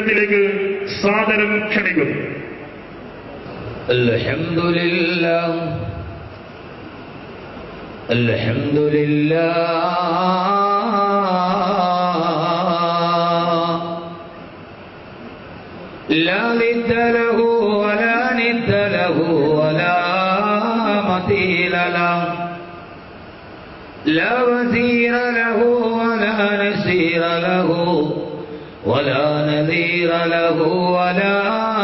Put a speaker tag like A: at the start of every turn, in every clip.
A: ിലേക്ക് സാദരം ക്ഷണിക്കുന്നു
B: الحمد لله الحمد لله لا ند له ولا ند له ولا مثيل له لا وزير له ولا نسير له ولا نذير له ولا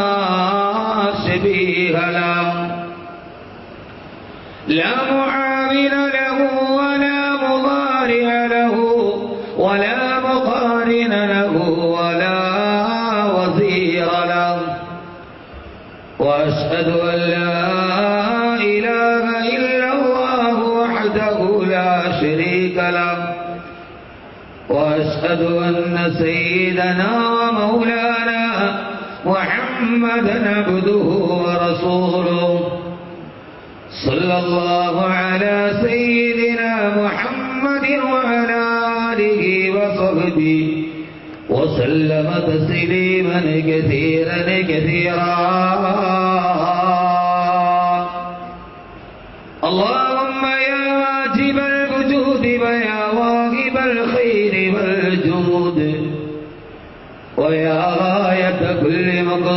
B: شبيه له لا معاون له ولا مضارع له ولا مقارن له ولا وزير له وأشهد أن لا إله إلا الله وحده لا شريك له وأشهد أن سيدنا ومولانا محمدا عبده ورسوله صلى الله على سيدنا محمد وعلى آله وصحبه وسلم تسليما كثيرا كثيرا اللهم يا واجب الوجود ويا واهب الخير والجود ويا غاية كل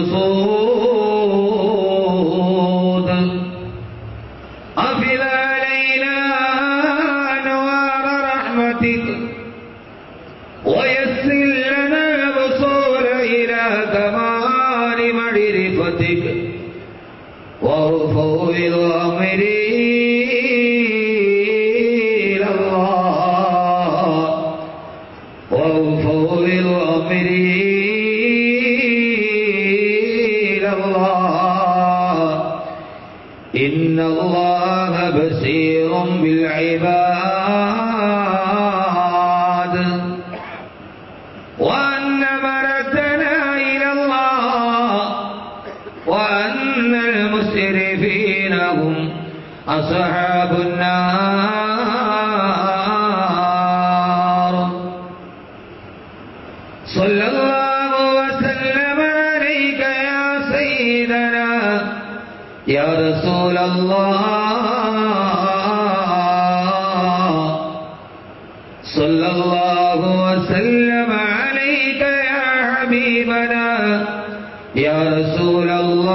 B: مقصود أفل علينا أنوار رحمتك ويسر لنا الوصول إلى كمال معرفتك وأفوض أمري إلى الله وأفوض أمري إلى الله إن الله بصير بالعباد وأن مردنا إلى الله وأن المسرفين هم أصحاب النار صلى الله وسلم عليك يا سيدنا يا رسول الله صلى الله وسلم عليك يا حبيبنا يا رسول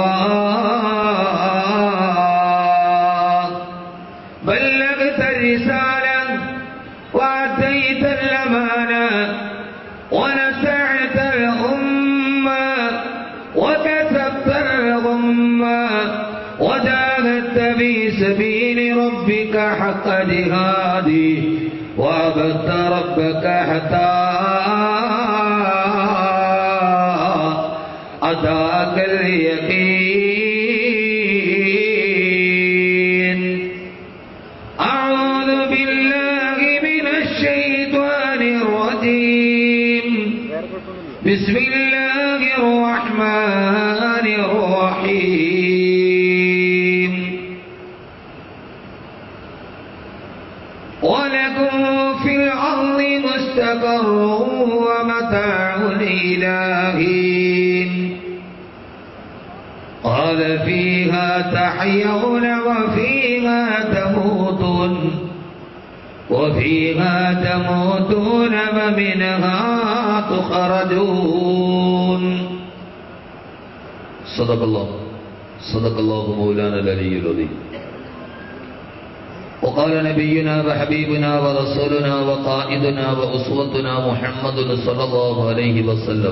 B: الله بلغت الرسالة وأتيت الأمانة ونسعت الأمة وكسبت الغمة وجاهدت في سبيل ربك حق جهاده وعبدت ربك حتى أتاك اليقين أعوذ بالله من الشيطان الرجيم بسم الله الرحمن الرحيم ولكم في الأرض مستقر ومتاع إلى حين قال فيها تحيون وفيها تموتون وفيها تموتون ومنها تخرجون صدق الله صدق الله مولانا العلي العظيم وقال نبينا وحبيبنا ورسولنا وقائدنا وأسوتنا محمد صلى الله عليه وسلم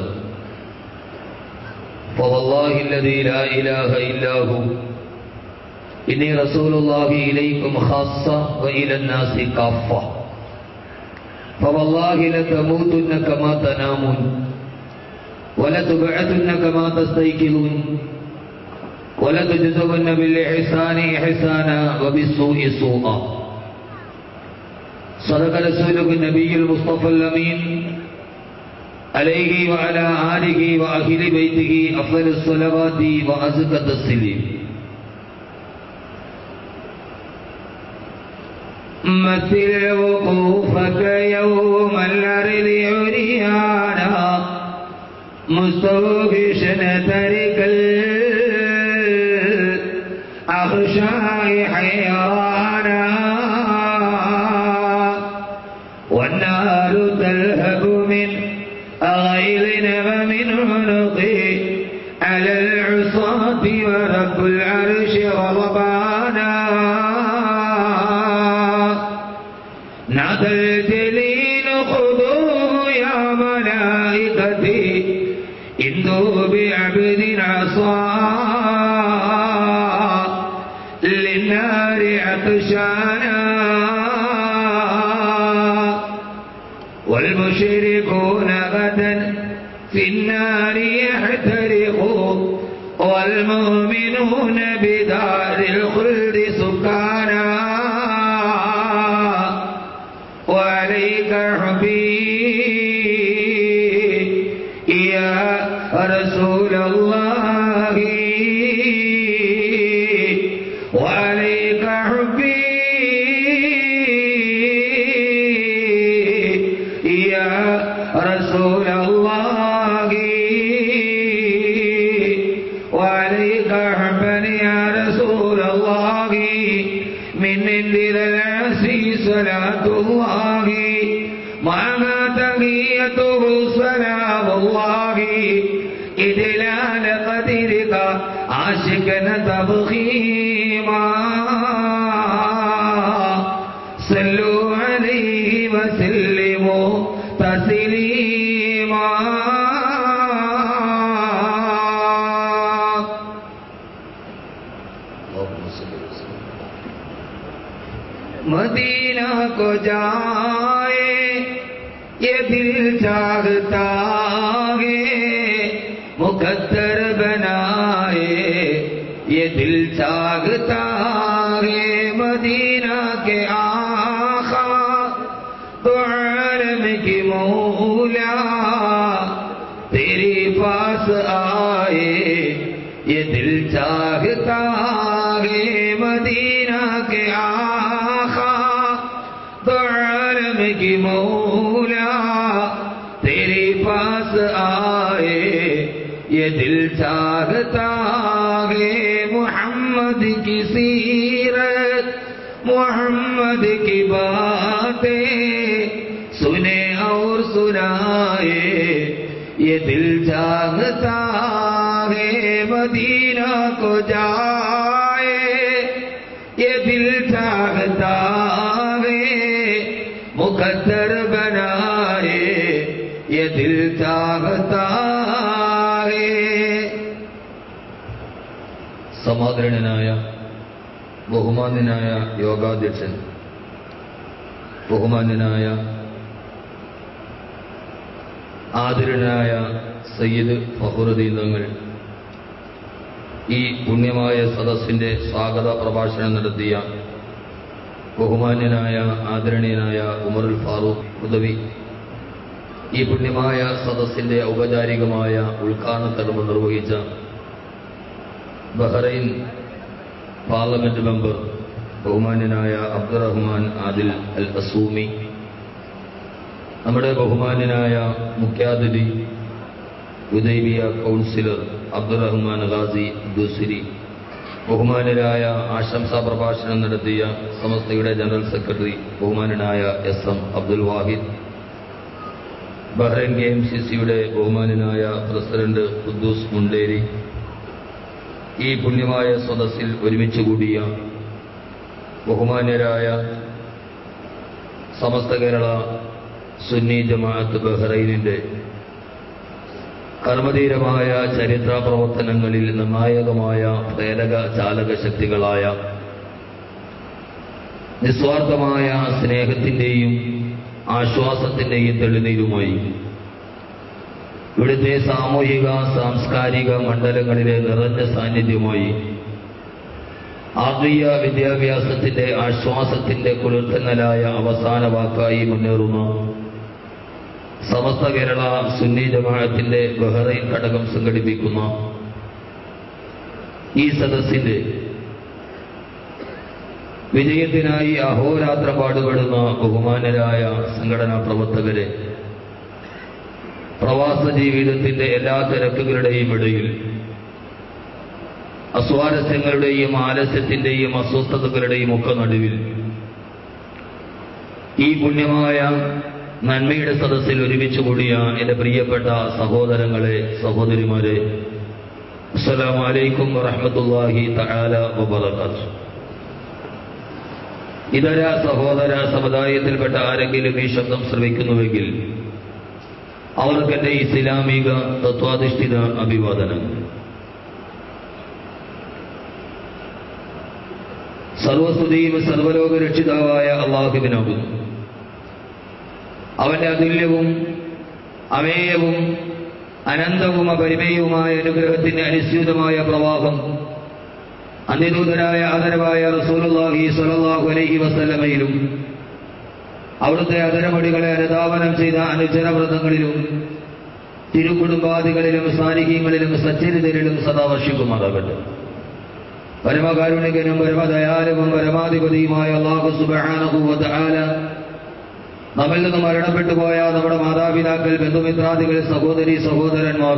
B: فوالله الذي لا إله إلا هو إني رسول الله إليكم خاصة وإلى الناس كافة فوالله لتموتن كما تنامون ولتبعثن كما تستيقظون ولتجزون بالإحسان إحسانا وبالسوء سوءا صدق رسولك النبي المصطفى الأمين عليه وعلى آله وأهل بيته أفضل الصلوات وأزكى التسليم مثل وقوفك يوم الأرض عريانا مستوحشا ترك الأخشاء حيرانا والنار تلهب من غيظ ومن عنقه على العصاة ورب العرش غضبانا نادى الجليل خذوه يا ملائكتي إنه بعبد عصى للنار عطشانا والمشركون غدا في النار يحترقوا والمؤمنون بدار الخلد سكانا وعليك حبي يا رسول الله وعليك حبي يا رسول الله وعليك حبا يا رسول الله من عند العسي صلاة الله معها تحيته سلام الله إدلال قدرك عاشقا تبخيما صلوا عليه وسلموا تسليما मदीना को जाए ये दिल चाहता है मुकद्दर बनाए ये दिल चाहता है मदीना के आखा तो आलम की मौला तेरे पास आए ये दिल चाहता है मदीना के आखा तो आलम की मौला तेरे पास आए ये दिल चाहता है मोहम्मद की सीरत मोहम्मद की बातें सुने और सुनाए ये दिल चाहता है मदीना को जाए ये दिल चाहता है मुकद्दर बनाए ये दिल चाहता है
C: സമാദരണനായ ബഹുമാന്യനായ യോഗാധ്യക്ഷൻ ബഹുമാന്യനായ ആദരണനായ സയ്യിദ് ഫഹറുദ്ദീൻ തങ്ങൾ ഈ പുണ്യമായ സദസ്സിന്റെ സ്വാഗത പ്രഭാഷണം നടത്തിയ ബഹുമാന്യനായ ആദരണീയനായ ഉമറുൽ ഫാറൂഖ് ഹുദവി ഈ പുണ്യമായ സദസ്സിന്റെ ഔപചാരികമായ ഉദ്ഘാടന കർമ്മ നിർവഹിച്ച ബഹ്റൈൻ പാർലമെന്റ് മെമ്പർ ബഹുമാന്യനായ അബ്ദുറഹ്മാൻ ആദിൽ അൽ അസൂമി നമ്മുടെ ബഹുമാന്യനായ മുഖ്യാതിഥി ഉദൈബിയ കൗൺസിലർ അബ്ദുറഹ്മാൻ ഗാസി ദുസിരി ബഹുമാന്യരായ ആശംസാ പ്രഭാഷണം നടത്തിയ സമസ്തയുടെ ജനറൽ സെക്രട്ടറി ബഹുമാന്യനായ S M Abdul Wahid Bahrain K M C സിയുടെ ബഹുമാന്യനായ പ്രസിഡന്റ് ഖുദ്ദൂസ് മുണ്ടേരി ഈ പുണ്യമായ സദസ്സിൽ ഒരുമിച്ച് കൂടിയ ബഹുമാന്യരായ സമസ്ത കേരള സുന്നി ജമാഅത്ത് ബഹ്റൈനിന്റെ കർമ്മധീരമായ ചരിത്ര പ്രവർത്തനങ്ങളിൽ നിർണായകമായ പ്രേരക ചാലക ശക്തികളായ നിസ്വാർത്ഥമായ സ്നേഹത്തിന്റെയും ആശ്വാസത്തിന്റെയും തെളിനീരുമായി ഇവിടുത്തെ സാമൂഹിക സാംസ്കാരിക മണ്ഡലങ്ങളിലെ നിറഞ്ഞ സാന്നിധ്യമായി ആത്മീയ വിദ്യാഭ്യാസത്തിന്റെ ആശ്വാസത്തിന്റെ കുളിർത്തന്നലായ അവസാന വാക്കായി മുന്നേറുന്ന സമസ്ത കേരള സുന്നി ജമാഅത്തിന്റെ ബഹ്റൈൻ ഘടകം സംഘടിപ്പിക്കുന്ന ഈ സദസ്സിന്റെ വിജയത്തിനായി അഹോരാത്രം പാടുപെടുന്ന ബഹുമാനരായ സംഘടനാ പ്രവർത്തകരെ പ്രവാസ ജീവിതത്തിന്റെ എല്ലാ തിരക്കുകളുടെയും ഇടയിൽ അസ്വാരസ്യങ്ങളുടെയും ആലസ്യത്തിന്റെയും അസ്വസ്ഥതകളുടെയും ഒക്കെ നടുവിൽ ഈ പുണ്യമായ നന്മയുടെ സദസ്സിൽ ഒരുമിച്ച് കൂടിയ എന്റെ പ്രിയപ്പെട്ട സഹോദരങ്ങളെ സഹോദരിമാരെ അസ്സലാമു അലൈക്കും വറഹ്മത്തുള്ളാഹി തആല വബറകാതുഹു ഇതര സഹോദര സമുദായത്തിൽപ്പെട്ട ആരെങ്കിലും ഈ ശബ്ദം ശ്രവിക്കുന്നുവെങ്കിൽ അവർക്ക് എന്റെ ഇസ്ലാമിക തത്വാധിഷ്ഠിത അഭിവാദനം സർവസ്തുതിയും സർവലോക രക്ഷിതാവായ അള്ളാഹുവിനാകുന്നു അവന്റെ അതുല്യവും അമേയവും അനന്തവും അപരിമേയവുമായ അനുഗ്രഹത്തിന്റെ അനുസ്യൂതമായ പ്രവാഹം അന്യദൂതരായ ആദരവായ റസൂലുള്ളാഹി സ്വല്ലല്ലാഹു അലൈഹി വസല്ലമയിലും അവിടുത്തെ അതരമൊഴികളെ അനുധാവനം ചെയ്ത അനുചരവ്രതങ്ങളിലും തിരുക്കുടുംബാദികളിലും സാന്നിധ്യങ്ങളിലും സച്ചരിതരിലും സദാ വർഷിക്കുമാറാകട്ടെ പരമകാരുണികനും പരമദയാലുവും പരമാധിപതിയുമായ അള്ളാഹു സുബ്ഹാനഹു വ തആല നമ്മിൽ നിന്ന് മരണപ്പെട്ടു പോയ നമ്മുടെ മാതാപിതാക്കൾ ബന്ധുമിത്രാദികൾ സഹോദരി സഹോദരന്മാർ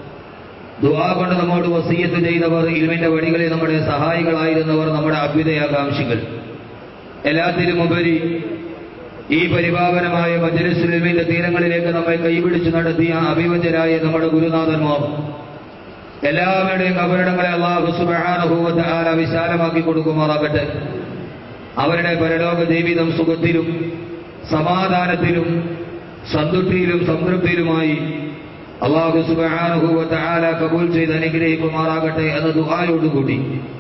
C: ദുആ കൊണ്ട് നമ്മോട് വസീയത്ത് ചെയ്തവർ ഇൽമിന്റെ വഴികളിൽ നമ്മുടെ സഹായികളായിരുന്നവർ നമ്മുടെ അഭ്യുദയാകാംക്ഷികൾ എല്ലാത്തിനും ഉപരി ഈ പരിപാവനമായ മജലിസുലിമിന്റെ തീരങ്ങളിലേക്ക് നമ്മെ കൈപിടിച്ചു നടത്തിയ അഭിവജരായ നമ്മുടെ ഗുരുനാഥന്മാർ എല്ലാവരുടെയും കബറിടങ്ങളെ അള്ളാഹു സുബഹാനുഭൂവത്തെ ആല വിശാലമാക്കി കൊടുക്കുമാറാകട്ടെ അവരുടെ പരലോക ജീവിതം സുഖത്തിലും സമാധാനത്തിലും സന്തുഷ്ടിയിലും സംതൃപ്തിയിലുമായി അള്ളാഹു സുബഹാനുഭൂവത്തെ ആല കബൂൽ ചെയ്ത് അനുഗ്രഹിക്കുമാറാകട്ടെ എന്ന ദുആയോടുകൂടി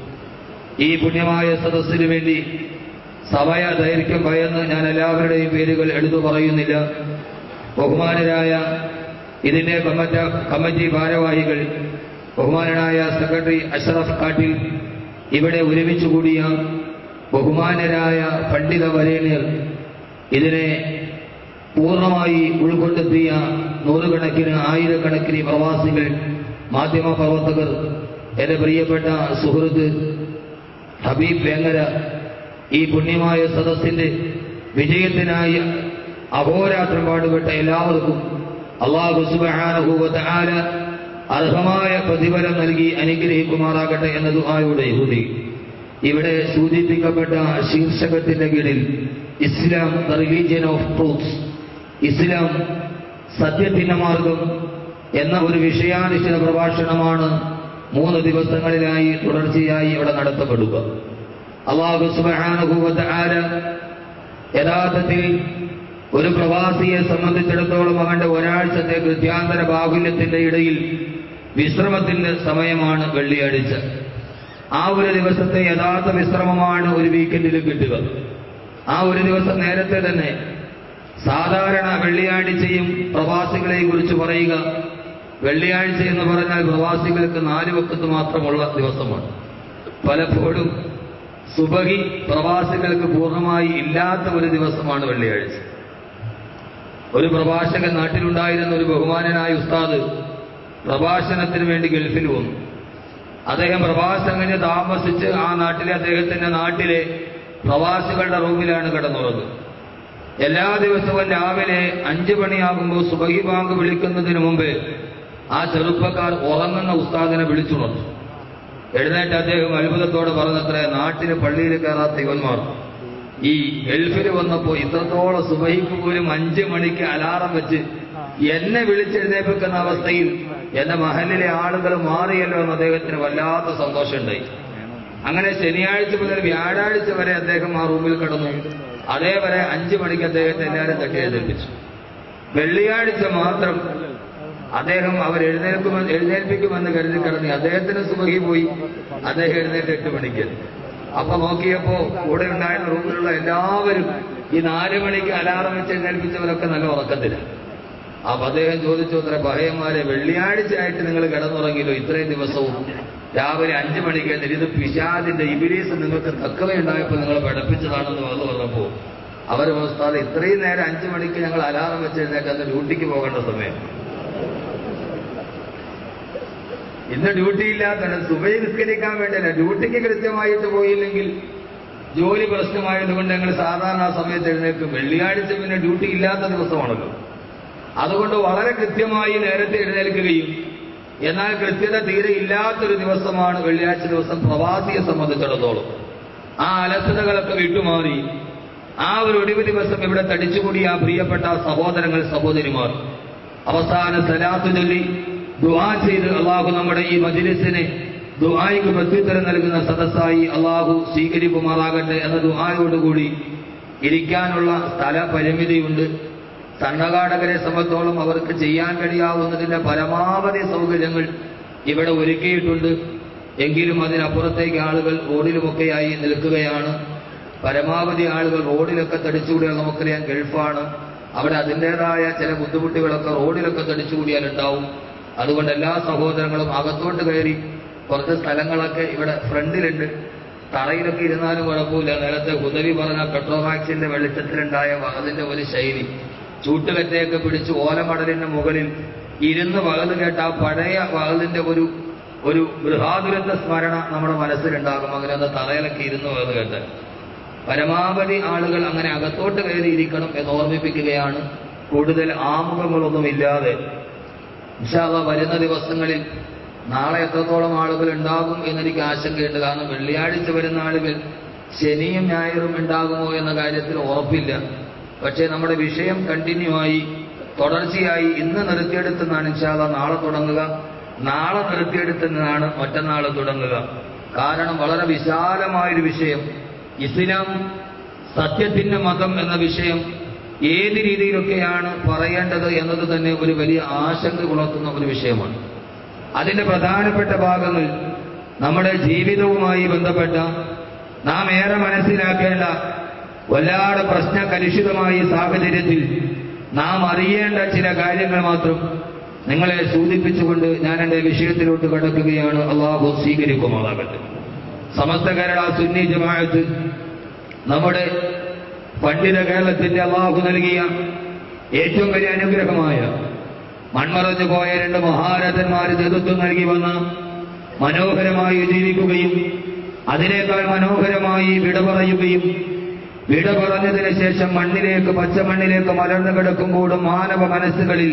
C: ഈ പുണ്യമായ സദസ്സിനു വേണ്ടി സമയ ദൈർഘ്യം ഭയന്ന് ഞാൻ എല്ലാവരുടെയും പേരുകൾ എടുത്തു പറയുന്നില്ല ബഹുമാനരായ ഇതിന്റെ കമ്മറ്റ കമ്മിറ്റി ഭാരവാഹികൾ ബഹുമാനനായ സെക്രട്ടറി അഷ്റഫ് കാട്ടിൽ ഇവിടെ ഒരുമിച്ച് കൂടിയ ബഹുമാനരായ പണ്ഡിത വരേണ്യർ ഇതിനെ പൂർണ്ണമായി ഉൾക്കൊണ്ടെത്തിയ നൂറുകണക്കിന് ആയിരക്കണക്കിന് പ്രവാസികൾ മാധ്യമ പ്രവർത്തകർ എന്റെ പ്രിയപ്പെട്ട സുഹൃത്ത് ഹബീബ് വേങ്ങര ഈ പുണ്യമായ സദസ്സിന്റെ വിജയത്തിനായി അഹോരാത്രം പാടുപെട്ട എല്ലാവർക്കും അള്ളാഹു സുബാനുഭൂവത്ത് ആല അർഹമായ പ്രതിഫലം നൽകി അനുഗ്രഹിക്കുമാറാകട്ടെ എന്ന ദുആയുടെ കൂടി ഇവിടെ സൂചിപ്പിക്കപ്പെട്ട ശീർഷകത്തിന്റെ കീഴിൽ Islam the religion of truths ഇസ്ലാം സത്യത്തിന്റെ മാർഗം എന്ന ഒരു വിഷയാധിഷ്ഠിത പ്രഭാഷണമാണ് മൂന്ന് ദിവസങ്ങളിലായി തുടർച്ചയായി ഇവിടെ നടത്തപ്പെടുക അള്ളാഹു സുബാനുഭൂവത്ത് ആല യഥാർത്ഥത്തിൽ ഒരു പ്രവാസിയെ സംബന്ധിച്ചിടത്തോളം അവന്റെ ഒരാഴ്ചത്തെ കൃത്യാന്തര ബാഹുല്യത്തിന്റെ ഇടയിൽ വിശ്രമത്തിന്റെ സമയമാണ് വെള്ളിയാഴ്ച ആ ഒരു ദിവസത്തെ യഥാർത്ഥ വിശ്രമമാണ് ഒരു വീക്കെൻഡിൽ കിട്ടുക ആ ഒരു ദിവസം നേരത്തെ തന്നെ സാധാരണ വെള്ളിയാഴ്ചയും പ്രവാസികളെ കുറിച്ച് പറയുക വെള്ളിയാഴ്ച എന്ന് പറഞ്ഞാൽ പ്രവാസികൾക്ക് നാല് വക്കത്ത് മാത്രമുള്ള ദിവസമാണ് പലപ്പോഴും സുബഹി പ്രവാസികൾക്ക് പൂർണ്ണമായി ഇല്ലാത്ത ഒരു ദിവസമാണ് വെള്ളിയാഴ്ച ഒരു പ്രഭാഷകൻ നാട്ടിലുണ്ടായിരുന്ന ഒരു ബഹുമാനനായ ഉസ്താദ് പ്രഭാഷണത്തിന് വേണ്ടി ഗൾഫിൽ വന്നു അദ്ദേഹം പ്രഭാഷകന് താമസിച്ച് ആ നാട്ടിലെ അദ്ദേഹത്തിന്റെ നാട്ടിലെ പ്രവാസികളുടെ റൂമിലാണ് കിടന്നുറങ്ങുന്നത് എല്ലാ ദിവസവും രാവിലെ അഞ്ചു മണിയാകുമ്പോൾ സുബഹി ബാങ്ക് വിളിക്കുന്നതിന് മുമ്പ് ആ ചെറുപ്പക്കാർ ഉറങ്ങുന്ന ഉസ്താദിനെ വിളിച്ചുണർന്നു എഴുന്നേറ്റ് അദ്ദേഹം അത്ഭുതത്തോടെ പറഞ്ഞത്രേ നാട്ടിന് പള്ളിയിൽ കയറാത്ത ഇവന്മാർ ഈ ഗൾഫിൽ വന്നപ്പോ ഇത്രത്തോളം സുബഹിക്ക് പോലും അഞ്ചു മണിക്ക് അലാറം വെച്ച് എന്നെ വിളിച്ചെഴുന്നേപ്പിക്കുന്ന അവസ്ഥയിൽ എന്റെ മഹലിലെ ആളുകൾ മാറിയല്ലോ എന്ന് അദ്ദേഹത്തിന് വല്ലാത്ത സന്തോഷമുണ്ടായി അങ്ങനെ ശനിയാഴ്ച മുതൽ വ്യാഴാഴ്ച വരെ അദ്ദേഹം ആ റൂമിൽ കിടന്നു അതേവരെ അഞ്ചു മണിക്ക് അദ്ദേഹത്തെ എല്ലാവരും തട്ടി എഴുന്നേൽപ്പിച്ചു വെള്ളിയാഴ്ച മാത്രം അദ്ദേഹം അവർ എഴുന്നേൽക്കുമെന്ന് എഴുന്നേൽപ്പിക്കുമെന്ന് കരുതി കിടന്നി അദ്ദേഹത്തിന് സുഖി പോയി അദ്ദേഹം എഴുന്നേറ്റ് എട്ട് മണിക്ക് അപ്പൊ നോക്കിയപ്പോ കൂടെ ഉണ്ടായിരുന്ന റൂമിലുള്ള എല്ലാവരും ഈ നാല് മണിക്ക് അലാറം വെച്ച് എഴുന്നേൽപ്പിച്ചവരൊക്കെ നല്ല ഉറക്കത്തിലാണ് അപ്പൊ അദ്ദേഹം ചോദിച്ചു അത്ര ഭയന്മാരെ വെള്ളിയാഴ്ച ആയിട്ട് നിങ്ങൾ കിടന്നുറങ്ങിയല്ലോ ഇത്രയും ദിവസവും രാവിലെ അഞ്ചു മണിക്ക് എഴുന്നേറ്റ് ഇത് പിശാദിന്റെ ഇബിലീസ് നിങ്ങൾക്ക് തക്കവയുണ്ടായപ്പോൾ നിങ്ങൾ പഠിപ്പിച്ചതാണെന്ന് വന്നു പറഞ്ഞപ്പോ അവർ ഉസ്താദ് ഇത്രയും നേരം അഞ്ചു മണിക്ക് ഞങ്ങൾ അലാറം വെച്ച് എഴുന്നേറ്റ് ഡ്യൂട്ടിക്ക് പോകേണ്ട സമയം ഇന്ന് ഡ്യൂട്ടി ഇല്ലാത്തത് സുബൈ നിസ്കരിക്കാൻ വേണ്ടിയല്ല ഡ്യൂട്ടിക്ക് കൃത്യമായിട്ട് പോയില്ലെങ്കിൽ ജോലി പ്രശ്നമായതുകൊണ്ട് ഞങ്ങൾ സാധാരണ ആ സമയത്ത് എഴുന്നേൽക്കും വെള്ളിയാഴ്ച പിന്നെ ഡ്യൂട്ടി ഇല്ലാത്ത ദിവസമാണല്ലോ അതുകൊണ്ട് വളരെ കൃത്യമായി നേരത്തെ എഴുന്നേൽക്കുകയും എന്നാൽ കൃത്യത തീരെ ഇല്ലാത്തൊരു ദിവസമാണ് വെള്ളിയാഴ്ച ദിവസം പ്രവാസിയെ സംബന്ധിച്ചിടത്തോളം ആ അലസതകളൊക്കെ വിട്ടുമാറി ആ ഒരു ഒടിവ് ദിവസം ഇവിടെ തടിച്ചുകൂടിയ ആ പ്രിയപ്പെട്ട സഹോദരങ്ങൾ സഹോദരിമാർ അവസാന സലാത്ത് ചൊല്ലി ദുആ ചെയ്ത് അള്ളാഹു നമ്മുടെ ഈ മജിലിസിനെ ദുആയ്ക്ക് പ്രത്യുത്തരം നൽകുന്ന സദസ്സായി അള്ളാഹു സ്വീകരിക്കുമാറാകട്ടെ എന്ന ദുആയോടുകൂടി ഇരിക്കാനുള്ള സ്ഥല പരിമിതിയുണ്ട് സംഘാടകരെ സംബന്ധിച്ചോളം അവർക്ക് ചെയ്യാൻ കഴിയാവുന്നതിന്റെ പരമാവധി സൗകര്യങ്ങൾ ഇവിടെ ഒരുക്കിയിട്ടുണ്ട് എങ്കിലും അതിനപ്പുറത്തേക്ക് ആളുകൾ റോഡിലുമൊക്കെയായി നിൽക്കുകയാണ് പരമാവധി ആളുകൾ റോഡിലൊക്കെ തടിച്ചുകൂടിയാൽ നമുക്കറിയാം ഗൾഫാണ് അവിടെ അതിൻ്റെതായ ചില ബുദ്ധിമുട്ടുകളൊക്കെ റോഡിലൊക്കെ തടിച്ചുകൂടിയാൽ ഉണ്ടാവും അതുകൊണ്ട് എല്ലാ സഹോദരങ്ങളും അകത്തോട്ട് കയറി കുറച്ച് സ്ഥലങ്ങളൊക്കെ ഇവിടെ ഫ്രണ്ടിലുണ്ട് തറയിലൊക്കെ ഇരുന്നാലും കുഴപ്പമില്ല നേരത്തെ ഹുദവി പറഞ്ഞ പെട്രോമാക്സിന്റെ വെളിച്ചത്തിലുണ്ടായ അതിന്റെ ഒരു ശൈലി ചൂട്ടുകറ്റയൊക്കെ പിടിച്ച് ഓലമടലിന്റെ മുകളിൽ ഇരുന്ന് വകത് കേട്ട ആ പഴയ വകതിന്റെ ഒരു ഒരു ബൃഹാതുരത്വ സ്മരണ നമ്മുടെ മനസ്സിലുണ്ടാകും അങ്ങനെ അത് തറയിലൊക്കെ ഇരുന്ന് വകത് കേട്ട് പരമാവധി ആളുകൾ അങ്ങനെ അകത്തോട്ട് കയറി ഇരിക്കണം എന്ന് ഓർമ്മിപ്പിക്കുകയാണ് കൂടുതൽ ആമുഖങ്ങളൊന്നുമില്ലാതെ ഇൻഷാല്ല വരുന്ന ദിവസങ്ങളിൽ നാളെ എത്രത്തോളം ആളുകൾ ഉണ്ടാകും എന്നെനിക്ക് ആശങ്കയുണ്ട് കാരണം വെള്ളിയാഴ്ച വരുന്ന ആളുകൾ ശനിയും ഞായറും ഉണ്ടാകുമോ എന്ന കാര്യത്തിൽ ഉറപ്പില്ല പക്ഷേ നമ്മുടെ വിഷയം കണ്ടിന്യൂ ആയി തുടർച്ചയായി ഇന്ന് നിർത്തിയെടുത്തുനിന്നാണ് ഇൻഷാല്ല നാളെ തുടങ്ങുക നാളെ നിർത്തിയെടുത്തുനിന്നാണ് മറ്റന്നാൾ തുടങ്ങുക കാരണം വളരെ വിശാലമായൊരു വിഷയം ഇസ്ലാം സത്യത്തിന്റെ മതം എന്ന വിഷയം ഏത് രീതിയിലൊക്കെയാണ് പറയേണ്ടത് എന്നത് തന്നെ ഒരു വലിയ ആശങ്ക ഉണർത്തുന്ന ഒരു വിഷയമാണ് അതിന്റെ പ്രധാനപ്പെട്ട ഭാഗങ്ങൾ നമ്മുടെ ജീവിതവുമായി ബന്ധപ്പെട്ട നാം ഏറെ മനസ്സിലാക്കേണ്ട വല്ലാതെ പ്രശ്ന കലുഷിതമായ ഈ സാഹചര്യത്തിൽ നാം അറിയേണ്ട ചില കാര്യങ്ങൾ മാത്രം നിങ്ങളെ സൂചിപ്പിച്ചുകൊണ്ട് ഞാൻ എൻ്റെ വിഷയത്തിലോട്ട് കടക്കുകയാണ് അള്ളാഹു സ്വീകരിക്കുമാറാകട്ടെ സമസ്ത കേരള സുന്നി ജമാഅത്ത് നമ്മുടെ പണ്ഡിത കേരളത്തിന്റെ അള്ളാഹു നൽകിയ ഏറ്റവും വലിയ അനുഗ്രഹമായ മൺമറഞ്ഞു പോയ രണ്ട് മഹാരഥന്മാർ നേതൃത്വം നൽകി വന്ന മനോഹരമായി ജീവിക്കുകയും അതിനേക്കാൾ മനോഹരമായി വിട പറയുകയും വിട പറഞ്ഞതിന് ശേഷം മണ്ണിലേക്ക് പച്ചമണ്ണിലേക്ക് മലർന്നു കിടക്കുമ്പോഴും മാനവ മനസ്സുകളിൽ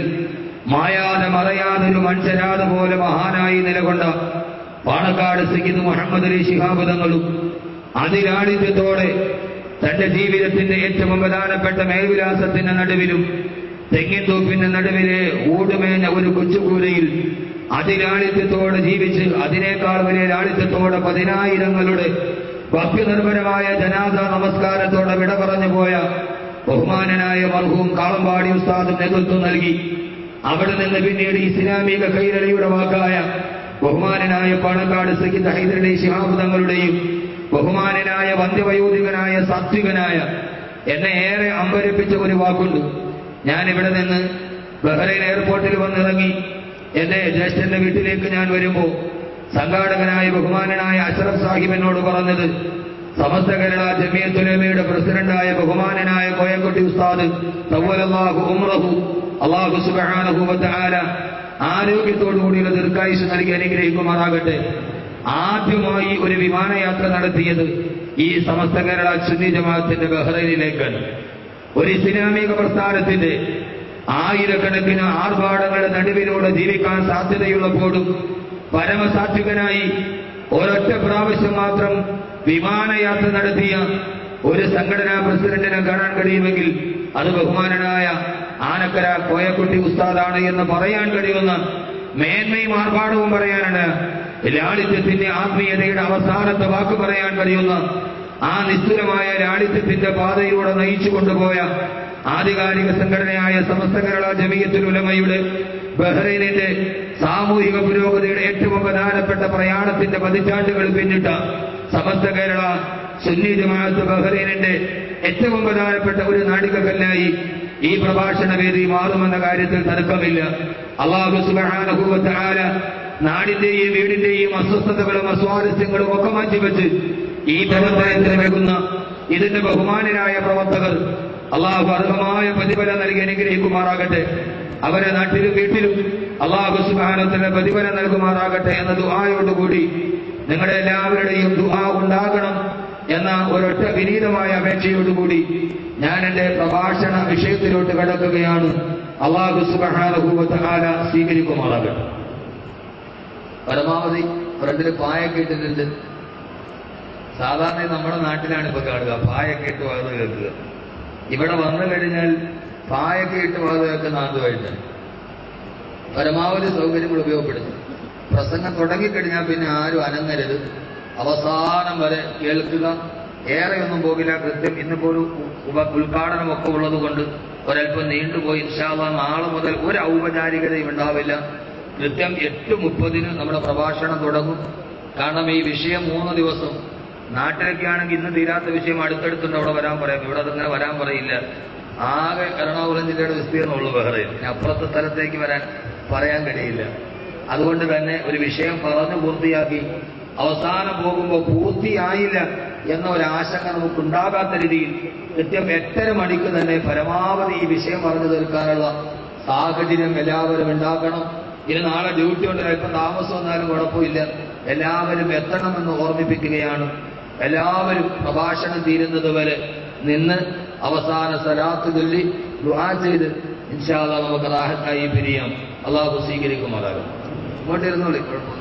C: മായാതെ മറയാതെ ഒരു മൺചരാത പോലെ മഹാനായി നിലകൊണ്ട പാണക്കാട് സയ്യിദ് മുഹമ്മദ് അലി ശിഹാബ് തങ്ങളും അതിലാളിത്യത്തോടെ തന്റെ ജീവിതത്തിന്റെ ഏറ്റവും പ്രധാനപ്പെട്ട മേൽവിലാസത്തിന്റെ നടുവിലും തെങ്ങിൻതോപ്പിന്റെ നടുവിലെ ഊടുമേഞ്ഞ ഒരു കൊച്ചുകൂരയിൽ അതിലാളിത്യത്തോടെ ജീവിച്ച് അതിനേക്കാൾ വലിയ ലാളിത്യത്തോടെ പതിനായിരങ്ങളുടെ ഭക്തിനിർഭരമായ ജനാദ നമസ്കാരത്തോടെ വിട പറഞ്ഞു പോയ ബഹുമാനനായ മർഹൂം കാളമ്പാടി ഉസ്താദും നേതൃത്വം നൽകി അവിടെ നിന്ന് പിന്നീട് ഇസ്ലാമിക കൈരളിയുടെ വാക്കായ ബഹുമാനനായ പാണക്കാട് സയ്യിദ് ഹൈദരലി ശിഹാബ് തങ്ങളുടെയും ബഹുമാനനായ വന്ധ്യവയോധികനായ സാത്വികനായ എന്നെ ഏറെ അമ്പരപ്പിച്ച ഒരു വാക്കുണ്ട് ഞാൻ ഇവിടെ നിന്ന് ബഹ്റൈൻ എയർപോർട്ടിൽ വന്നിറങ്ങി എന്റെ ജ്യേഷ്ഠന്റെ വീട്ടിലേക്ക് ഞാൻ വരുമ്പോ സംഘാടകനായ ബഹുമാനനായ അഷ്റഫ് സാഹിബ് എന്നോട് പറഞ്ഞത് സമസ്ത കേരള ജമിയത്തുലമയുടെ പ്രസിഡന്റായ ബഹുമാനനായ കോയക്കുട്ടി ഉസ്താദ് തവ്വലല്ലാഹു ഉംറഹു അള്ളാഹു സുബ്ഹാനഹു വതആല ആരോഗ്യത്തോടുകൂടിയുള്ള ദീർഘായുസ് നൽകി അനുഗ്രഹിക്കുമാറാകട്ടെ ആദ്യമായി ഒരു വിമാനയാത്ര നടത്തിയത് ഈ സമസ്ത കേരള സുന്നി ജമാഅത്തിന്റെ ബഹ്റൈനിലേക്കാണ് ഒരു ഇസ്ലാമിക പ്രസ്ഥാനത്തിന്റെ ആയിരക്കണക്കിന് ആർഭാടങ്ങളുടെ നടുവിലൂടെ ജീവിക്കാൻ സാധ്യതയുള്ളപ്പോഴും പരമസാത്വികനായി ഒരൊറ്റ പ്രാവശ്യം മാത്രം വിമാനയാത്ര നടത്തിയ ഒരു സംഘടനാ പ്രസിഡന്റിനെ കാണാൻ കഴിയുമെങ്കിൽ അത് ബഹുമാനനായ ആനക്കര കോയക്കുട്ടി ഉസ്താദാണ് എന്ന് പറയാൻ കഴിയുന്ന മേന്മയും ആർഭാടവും പറയാനാണ് ലാളിത്യത്തിന്റെ ആത്മീയതയുടെ അവസാനത്തെ വാക്ക് പറയാൻ കഴിയുന്ന ആ നിസ്തുലമായ ലാളിത്യത്തിന്റെ പാതയിലൂടെ നയിച്ചു കൊണ്ടുപോയ ആധികാരിക സംഘടനയായ സമസ്ത കേരള ജമീയത്തുൽ ഉലമയുടെ ബഹ്റൈനിന്റെ സാമൂഹിക പുരോഗതിയുടെ ഏറ്റവും പ്രധാനപ്പെട്ട പ്രയാണത്തിന്റെ പതിറ്റാണ്ടുകൾ പിന്നിട്ട സമസ്ത കേരള സുന്നി ജമാഅത്ത് ബഹ്റൈനിന്റെ ഏറ്റവും പ്രധാനപ്പെട്ട ഒരു നാടികക്കല്ലായി ഈ പ്രഭാഷണ വേദി മാറുമെന്ന കാര്യത്തിൽ തർക്കമില്ല അള്ളാഹു സുബ്ഹാനഹു വ തആല നാടിന്റെയും വീടിന്റെയും അസ്വസ്ഥതകളും അസ്വാരസ്യങ്ങളും ഒക്കെ മാറ്റിവെച്ച് ഈ പ്രവർത്തനത്തിന് നൽകുന്ന ഇതിന്റെ ബഹുമാനരായ പ്രവർത്തകർ അള്ളാഹു അർഹമായ പ്രതിഫലം നൽകി അനുഗ്രഹിക്കുമാറാകട്ടെ അവരെ നാട്ടിലും വീട്ടിലും അള്ളാഹു സുബാനത്തിന് പ്രതിഫലം നൽകുമാറാകട്ടെ എന്ന ദുആയോടുകൂടി നിങ്ങളുടെ എല്ലാവരുടെയും ദുആ ഉണ്ടാകണം എന്ന ഒരൊറ്റ വിനീതമായ അപേക്ഷയോടുകൂടി ഞാൻ എന്റെ പ്രഭാഷണ വിഷയത്തിലോട്ട് കടക്കുകയാണ് അള്ളാഹു സുബാനുഭൂവത്താല സ്വീകരിക്കുമാറാകട്ടെ പരമാവധി ഫ്രണ്ടിൽ പായൊക്കെ ഇട്ടിട്ടുണ്ട് സാധാരണ നമ്മുടെ നാട്ടിലാണ് ഇപ്പൊ കാണുക പായൊക്കെ ഇട്ട് വാത് കേൾക്കുക ഇവിടെ വന്നു കഴിഞ്ഞാൽ പായൊക്കെ ഇട്ട് വാത് കേൾക്കുന്ന ആദ്യമായിട്ടാണ് പരമാവധി സൗകര്യങ്ങൾ ഉപയോഗപ്പെടുത്തും പ്രസംഗം തുടങ്ങിക്കഴിഞ്ഞാൽ പിന്നെ ആരും അനങ്ങരുത് അവസാനം വരെ കേൾക്കുക ഏറെയൊന്നും പോകില്ല കൃത്യം ഇന്നിപ്പോ ഒരു ഉപ ഉദ്ഘാടനമൊക്കെ ഉള്ളത് കൊണ്ട് ഒരല്പം നീണ്ടുപോയി ഇൻഷാല്ല നാളെ മുതൽ ഒരു ഔപചാരികതയും ഉണ്ടാവില്ല കൃത്യം എട്ട് മുപ്പതിന് നമ്മുടെ പ്രഭാഷണം തുടങ്ങും കാരണം ഈ വിഷയം മൂന്ന് ദിവസം നാട്ടിലൊക്കെ ആണെങ്കിൽ ഇന്ന് തീരാത്ത വിഷയം അടുത്തടുത്തുണ്ട് അവിടെ വരാൻ പറയാം ഇവിടെ അതങ്ങനെ വരാൻ പറയില്ല ആകെ എറണാകുളം ജില്ലയുടെ വിസ്തീർണ്ണമുള്ളൂ വേറെ ഇനി അപ്പുറത്തെ സ്ഥലത്തേക്ക് വരാൻ പറയാൻ കഴിയില്ല അതുകൊണ്ട് തന്നെ ഒരു വിഷയം പറഞ്ഞു പൂർത്തിയാക്കി അവസാനം പോകുമ്പോൾ പൂർത്തിയായില്ല എന്ന ഒരു ആശങ്ക നമുക്ക് ഉണ്ടാകാത്ത രീതിയിൽ കൃത്യം എട്ടര മണിക്ക് തന്നെ പരമാവധി ഈ വിഷയം പറഞ്ഞു തീർക്കാനുള്ള സാഹചര്യം എല്ലാവരും ഉണ്ടാക്കണം ഇനി നാളെ ഡ്യൂട്ടി ഉണ്ട് അല്പം താമസം വന്നാലും കുഴപ്പമില്ല എല്ലാവരും എത്തണമെന്ന് ഓർമ്മിപ്പിക്കുകയാണ് എല്ലാവരും പ്രഭാഷണം തീരുന്നത് വരെ നിന്ന് അവസാന സലാത്ത് ചൊല്ലി ദുആ ചെയ്ത് ഇൻഷാല്ല നമുക്ക് റാഹത്തായി പിരിയാം അള്ളാഹു സ്വീകരിക്കുമാറാകും ഇങ്ങോട്ട് ഇരുന്നോളി കുഴപ്പമൊന്നുമില്ല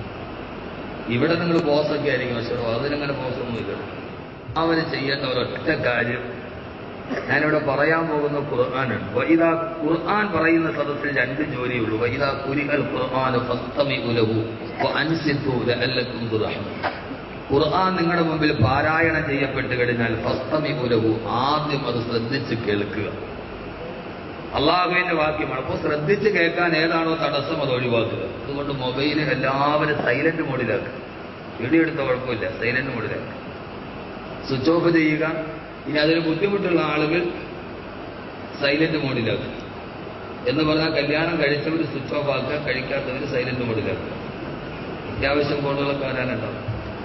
C: ഇവിടെ നിങ്ങൾ ബോസൊക്കെ ആയിരിക്കും പക്ഷേ അതിനങ്ങനെ ബോസൊന്നുമില്ല അവര് ചെയ്യേണ്ട ഒരൊറ്റ കാര്യം ഞാനിവിടെ പറയാൻ പോകുന്ന ഖുർആനാണ് വൈദ ഖുർആൻ പറയുന്ന സദസ്സിൽ രണ്ട് ജോലിയുള്ളൂ വൈദ കുരിഹൽ ഖുർആൻ ഫസ്തമി ഉലഹു അൻസിത്തു ലഅല്ലക്കും തുറഹം ഖുർആൻ നിങ്ങളുടെ മുമ്പിൽ പാരായണം ചെയ്യപ്പെട്ട് കഴിഞ്ഞാൽ ഫസ്തമി ഉലഹു ആദ്യം അത് ശ്രദ്ധിച്ച് കേൾക്കുക അള്ളാഹുവിന്റെ വാക്യമാണ് അപ്പോൾ ശ്രദ്ധിച്ച് കേൾക്കാൻ ഏതാണോ തടസ്സം അത് ഒഴിവാക്കുക അതുകൊണ്ട് മൊബൈൽ എല്ലാവരും സൈലന്റ് മോഡിലാക്കുക വീഡിയോ എടുത്ത കുഴപ്പമില്ല സൈലന്റ് മോഡിലാക്കുക സ്വിച്ച് ഓഫ് ചെയ്യുക ഇനി അതിന് ബുദ്ധിമുട്ടുള്ള ആളുകൾ സൈലന്റ് മോഡിലാക്കുക എന്ന് പറഞ്ഞാൽ കല്യാണം കഴിച്ചവർ സ്വിച്ച് ഓഫ് ആക്കുക കഴിക്കാത്തവർ സൈലന്റ് മോഡിലാക്കുക അത്യാവശ്യം ഫോണുകളൊക്കെ വരാനുണ്ടാവും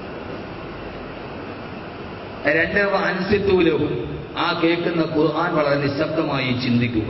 C: രണ്ട് അൻസിത്തൂലവും ആ കേൾക്കുന്ന ഖുർആൻ വളരെ നിശബ്ദമായി ചിന്തിക്കുക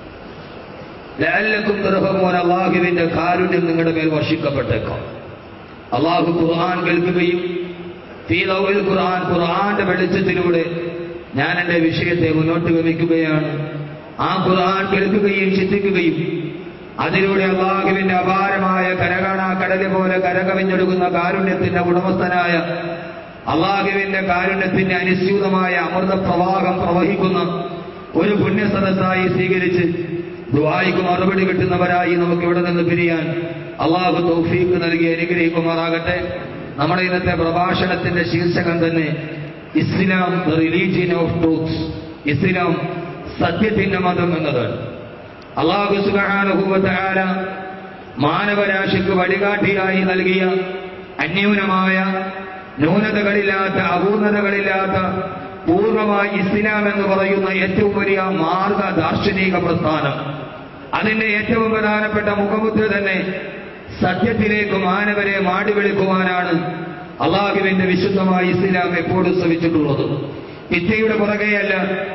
C: ലഅല്ലക്കും തുറഹമോൻ അള്ളാഹുവിന്റെ കാരുണ്യം നിങ്ങളുടെ മേൽ വർഷിക്കപ്പെട്ടേക്കാം അള്ളാഹു ഖുർആൻ കേൾക്കുകയും ഫീലൗൽ ഖുർആൻ ഖുർആന്റെ വെളിച്ചത്തിലൂടെ ഞാൻ എന്റെ വിഷയത്തെ മുന്നോട്ട് ഗമിക്കുകയാണ് ആ ഖുർആൻ കേൾക്കുകയും ചിന്തിക്കുകയും അതിലൂടെ അള്ളാഹുവിന്റെ അപാരമായ കരകാണാ കടല് പോലെ കരകവിഞ്ഞൊടുക്കുന്ന കാരുണ്യത്തിന്റെ ഉടമസ്ഥനായ അള്ളാഹുവിന്റെ കാരുണ്യത്തിന്റെ അനുസ്യൂതമായ അമൃത പ്രവാഹം പ്രവഹിക്കുന്ന ഒരു പുണ്യസദസ്സായി സ്വീകരിച്ച് ദുബായിക്ക് മറുപടി കിട്ടുന്നവരായി നമുക്ക് ഇവിടെ നിന്ന് പിരിയാൻ അള്ളാഹു തൗഫീഖ് നൽകി അനുഗ്രഹിക്കുമാറാകട്ടെ നമ്മുടെ ഇന്നത്തെ പ്രഭാഷണത്തിന്റെ ശീർഷകം തന്നെ Islam the religion of truth ഇസ്ലാം സത്യത്തിന്റെ മതം എന്നതാണ് അള്ളാഹു സുബാനുഭൂവത്താര മാനവരാശിക്ക് വഴികാട്ടിയായി നൽകിയ അന്യൂനമായ ന്യൂനതകളില്ലാത്ത അപൂർണതകളില്ലാത്ത പൂർണ്ണമായി ഇസ്ലാം എന്ന് പറയുന്ന ഏറ്റവും വലിയ മാർഗ ദാർശനിക പ്രസ്ഥാനം അതിന്റെ ഏറ്റവും പ്രധാനപ്പെട്ട മുഖമുദ്ര തന്നെ സത്യത്തിലേക്ക് മാനവരെ മാടി വിളിക്കുവാനാണ് അള്ളാഹുവിന്റെ വിശുദ്ധമായ ഇസ്ലാം എപ്പോഴും ശ്രമിച്ചിട്ടുള്ളത് വിദ്യയുടെ പുറകെയല്ല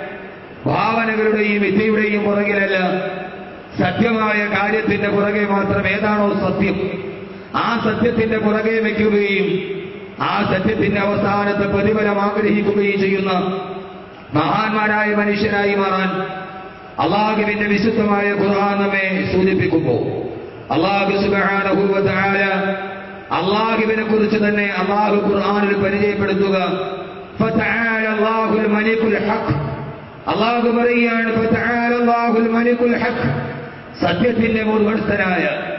C: ഭാവനകളുടെയും വിദ്യയുടെയും പുറകിലല്ല സത്യമായ കാര്യത്തിന്റെ പുറകെ മാത്രം ഏതാണോ സത്യം ആ സത്യത്തിന്റെ പുറകെ വയ്ക്കുകയും ആ സത്യത്തിന്റെ അവസാനത്തെ പ്രതിഫലം ആഗ്രഹിക്കുകയും ചെയ്യുന്ന മഹാന്മാരായ മനുഷ്യരായി മാറാൻ അള്ളാഹുവിന്റെ വിശുദ്ധമായ ഖുർആൻ നമ്മെ സൂചിപ്പിക്കുമ്പോൾ അള്ളാഹു സുബാനഹുവല അള്ളാഹുവിനെ കുറിച്ച് തന്നെ അള്ളാഹു ഖുർആനിൽ പരിചയപ്പെടുത്തുക ഫതആല അല്ലാഹുൽ മലിക്കുൽ ഹഖ് അള്ളാഹു പറയുകയാണ് ഫതആല അല്ലാഹുൽ മലിക്കുൽ ഹഖ് സത്യത്തിന്റെ മുഴുവൻസ്ഥനായ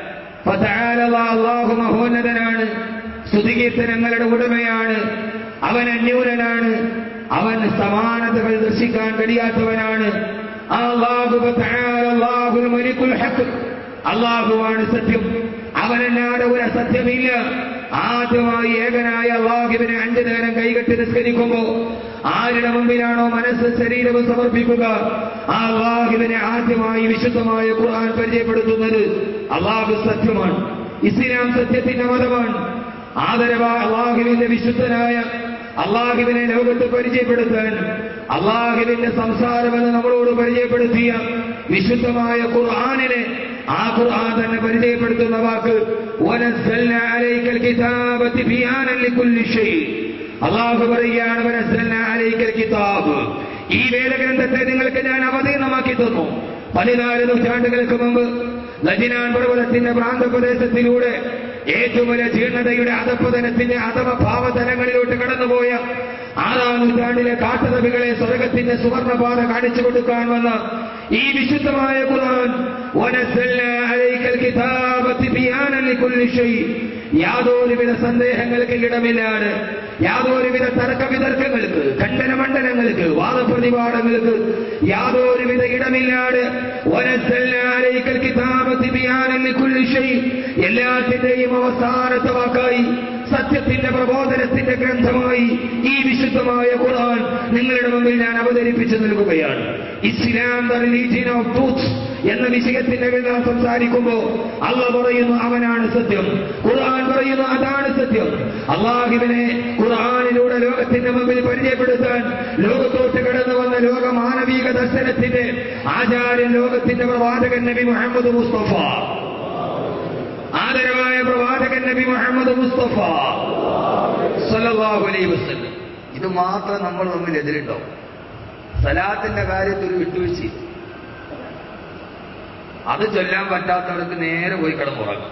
C: ഫതആല അല്ലാഹു മഹോന്നതനാണ് സ്തുതികീർത്തനങ്ങളുടെ ഉടമയാണ് അവൻ അന്യൂനനാണ് അവൻ സമാനതകൾ ദർശിക്കാൻ കഴിയാത്തവനാണ് ആ അല്ലാഹു ഫതആല അല്ലാഹുൽ മലിക്കുൽ ഹഖ് അള്ളാഹുവാണ് സത്യം അവനല്ലാതെ ഒരു അസത്യമില്ല ആദ്യമായി ഏകനായ അള്ളാഹുവിനെ അഞ്ചു നേരം കൈകെട്ടി നിസ്കരിക്കുമ്പോ ആരുടെ മുമ്പിലാണോ മനസ്സ് ശരീരവും സമർപ്പിക്കുക ആ അള്ളാഹുവിനെ ആദ്യമായി വിശുദ്ധമായ ഖുർആൻ പരിചയപ്പെടുത്തുന്നത് അള്ളാഹു സത്യമാണ് ഇസ്ലാം സത്യത്തിന്റെ മതമാണ് ആദരവായ അള്ളാഹുവിന്റെ വിശുദ്ധനായ അള്ളാഹുവിനെ ലോകത്ത് പരിചയപ്പെടുത്താൻ അള്ളാഹുവിന്റെ സംസാരമെന്ന് നമ്മളോട് പരിചയപ്പെടുത്തിയ വിശുദ്ധമായ ഖുർആാനിനെ ആ ഖുർആൻ തന്നെ പരിചയപ്പെടുത്തുന്ന വാക്ക് وَنَزَّلْنَا عَلَيْكَ الْكِتَابَ تِبْيَانًا لِكُلِّ شَيْءٍ അള്ളാഹു പറയുകയാണ് "വനസ്സൽനാ അലൈക്കൽ കിതാബ് ഈ വേദഗ്രന്ഥത്തെ നിങ്ങൾക്ക് ഞാൻ അവതീർണമാക്കി തന്നു പതിനാല് നൂറ്റാണ്ടുകൾക്ക് മുമ്പ് ലജിനാൻ പർവ്വതത്തിന്റെ പ്രാന്തപ്രദേശത്തിലൂടെ ഏറ്റവും വലിയ ജീർണതയുടെ അധപ്പതനത്തിന്റെ അധമ ഭാവതലങ്ങളിലോട്ട് കടന്നുപോയ ആറാം നൂറ്റാണ്ടിലെ കാട്ടുതവികളെ സ്വർഗത്തിന്റെ സുവർണപാത കാണിച്ചു കൊടുക്കാൻ വന്ന ഈ വിശുദ്ധമായ ഖുർആൻ വനസ്സൽനാ അലൈക്കൽ കിതാബ തിബിയാനൻ ലികുല്ലി ഷൈ യാതൊരുവിധ സന്ദേഹങ്ങൾക്ക് ഇടമില്ലാതെ യാതൊരുവിധ തർക്ക വിതർക്കങ്ങൾക്ക് ഖണ്ഡന മണ്ഡലങ്ങൾക്ക് വാദപ്രതിവാദങ്ങൾക്ക് യാതൊരുവിധ ഇടമില്ലാതെ വനസ്സൽനാ അലൈക്കൽ കിതാബ തിബിയാനൻ ലികുല്ലി ഷൈ എല്ലാത്തിന്റെയും അവസാനത്തെ വാക്കായി സത്യത്തിന്റെ പ്രബോധനത്തിന്റെ ഗ്രന്ഥമായി ഈ വിശുദ്ധമായ ഖുർആൻ നിങ്ങളുടെ മുമ്പിൽ ഞാൻ അവതരിപ്പിച്ചു നൽകുകയാണ് Islam the religion of truth എന്ന വിഷയത്തിന്റെ പേരിൽ നാം സംസാരിക്കുമ്പോൾ അള്ള പറയുന്നു അവനാണ് സത്യം ഖുർആൻ പറയുന്നു അതാണ് സത്യം അള്ളാഹുവിനെ ഖുർആനിലൂടെ ലോകത്തിന്റെ മുമ്പിൽ പരിചയപ്പെടുത്താൻ ലോകത്തോട്ട് കടന്നു വന്ന ലോക മാനവിക ദർശനത്തിന്റെ ആചാര്യൻ ലോകത്തിന്റെ പ്രവാചകൻ നബി മുഹമ്മദ് മുസ്തഫ ആദരവായ പ്രവാചകൻ നബി മുഹമ്മദ് മുസ്തഫ സല്ലല്ലാഹു അലൈഹി വസല്ലം ഇത് മാത്രം നമ്മൾ തമ്മിൽ എതിരുണ്ടോ സലാത്തിന്റെ കാര്യത്തിൽ ഒരു വിട്ടുവീഴ്ച അത് ചൊല്ലാൻ പറ്റാത്തവർക്ക് നേരെ പോയി കിടന്നുറങ്ങും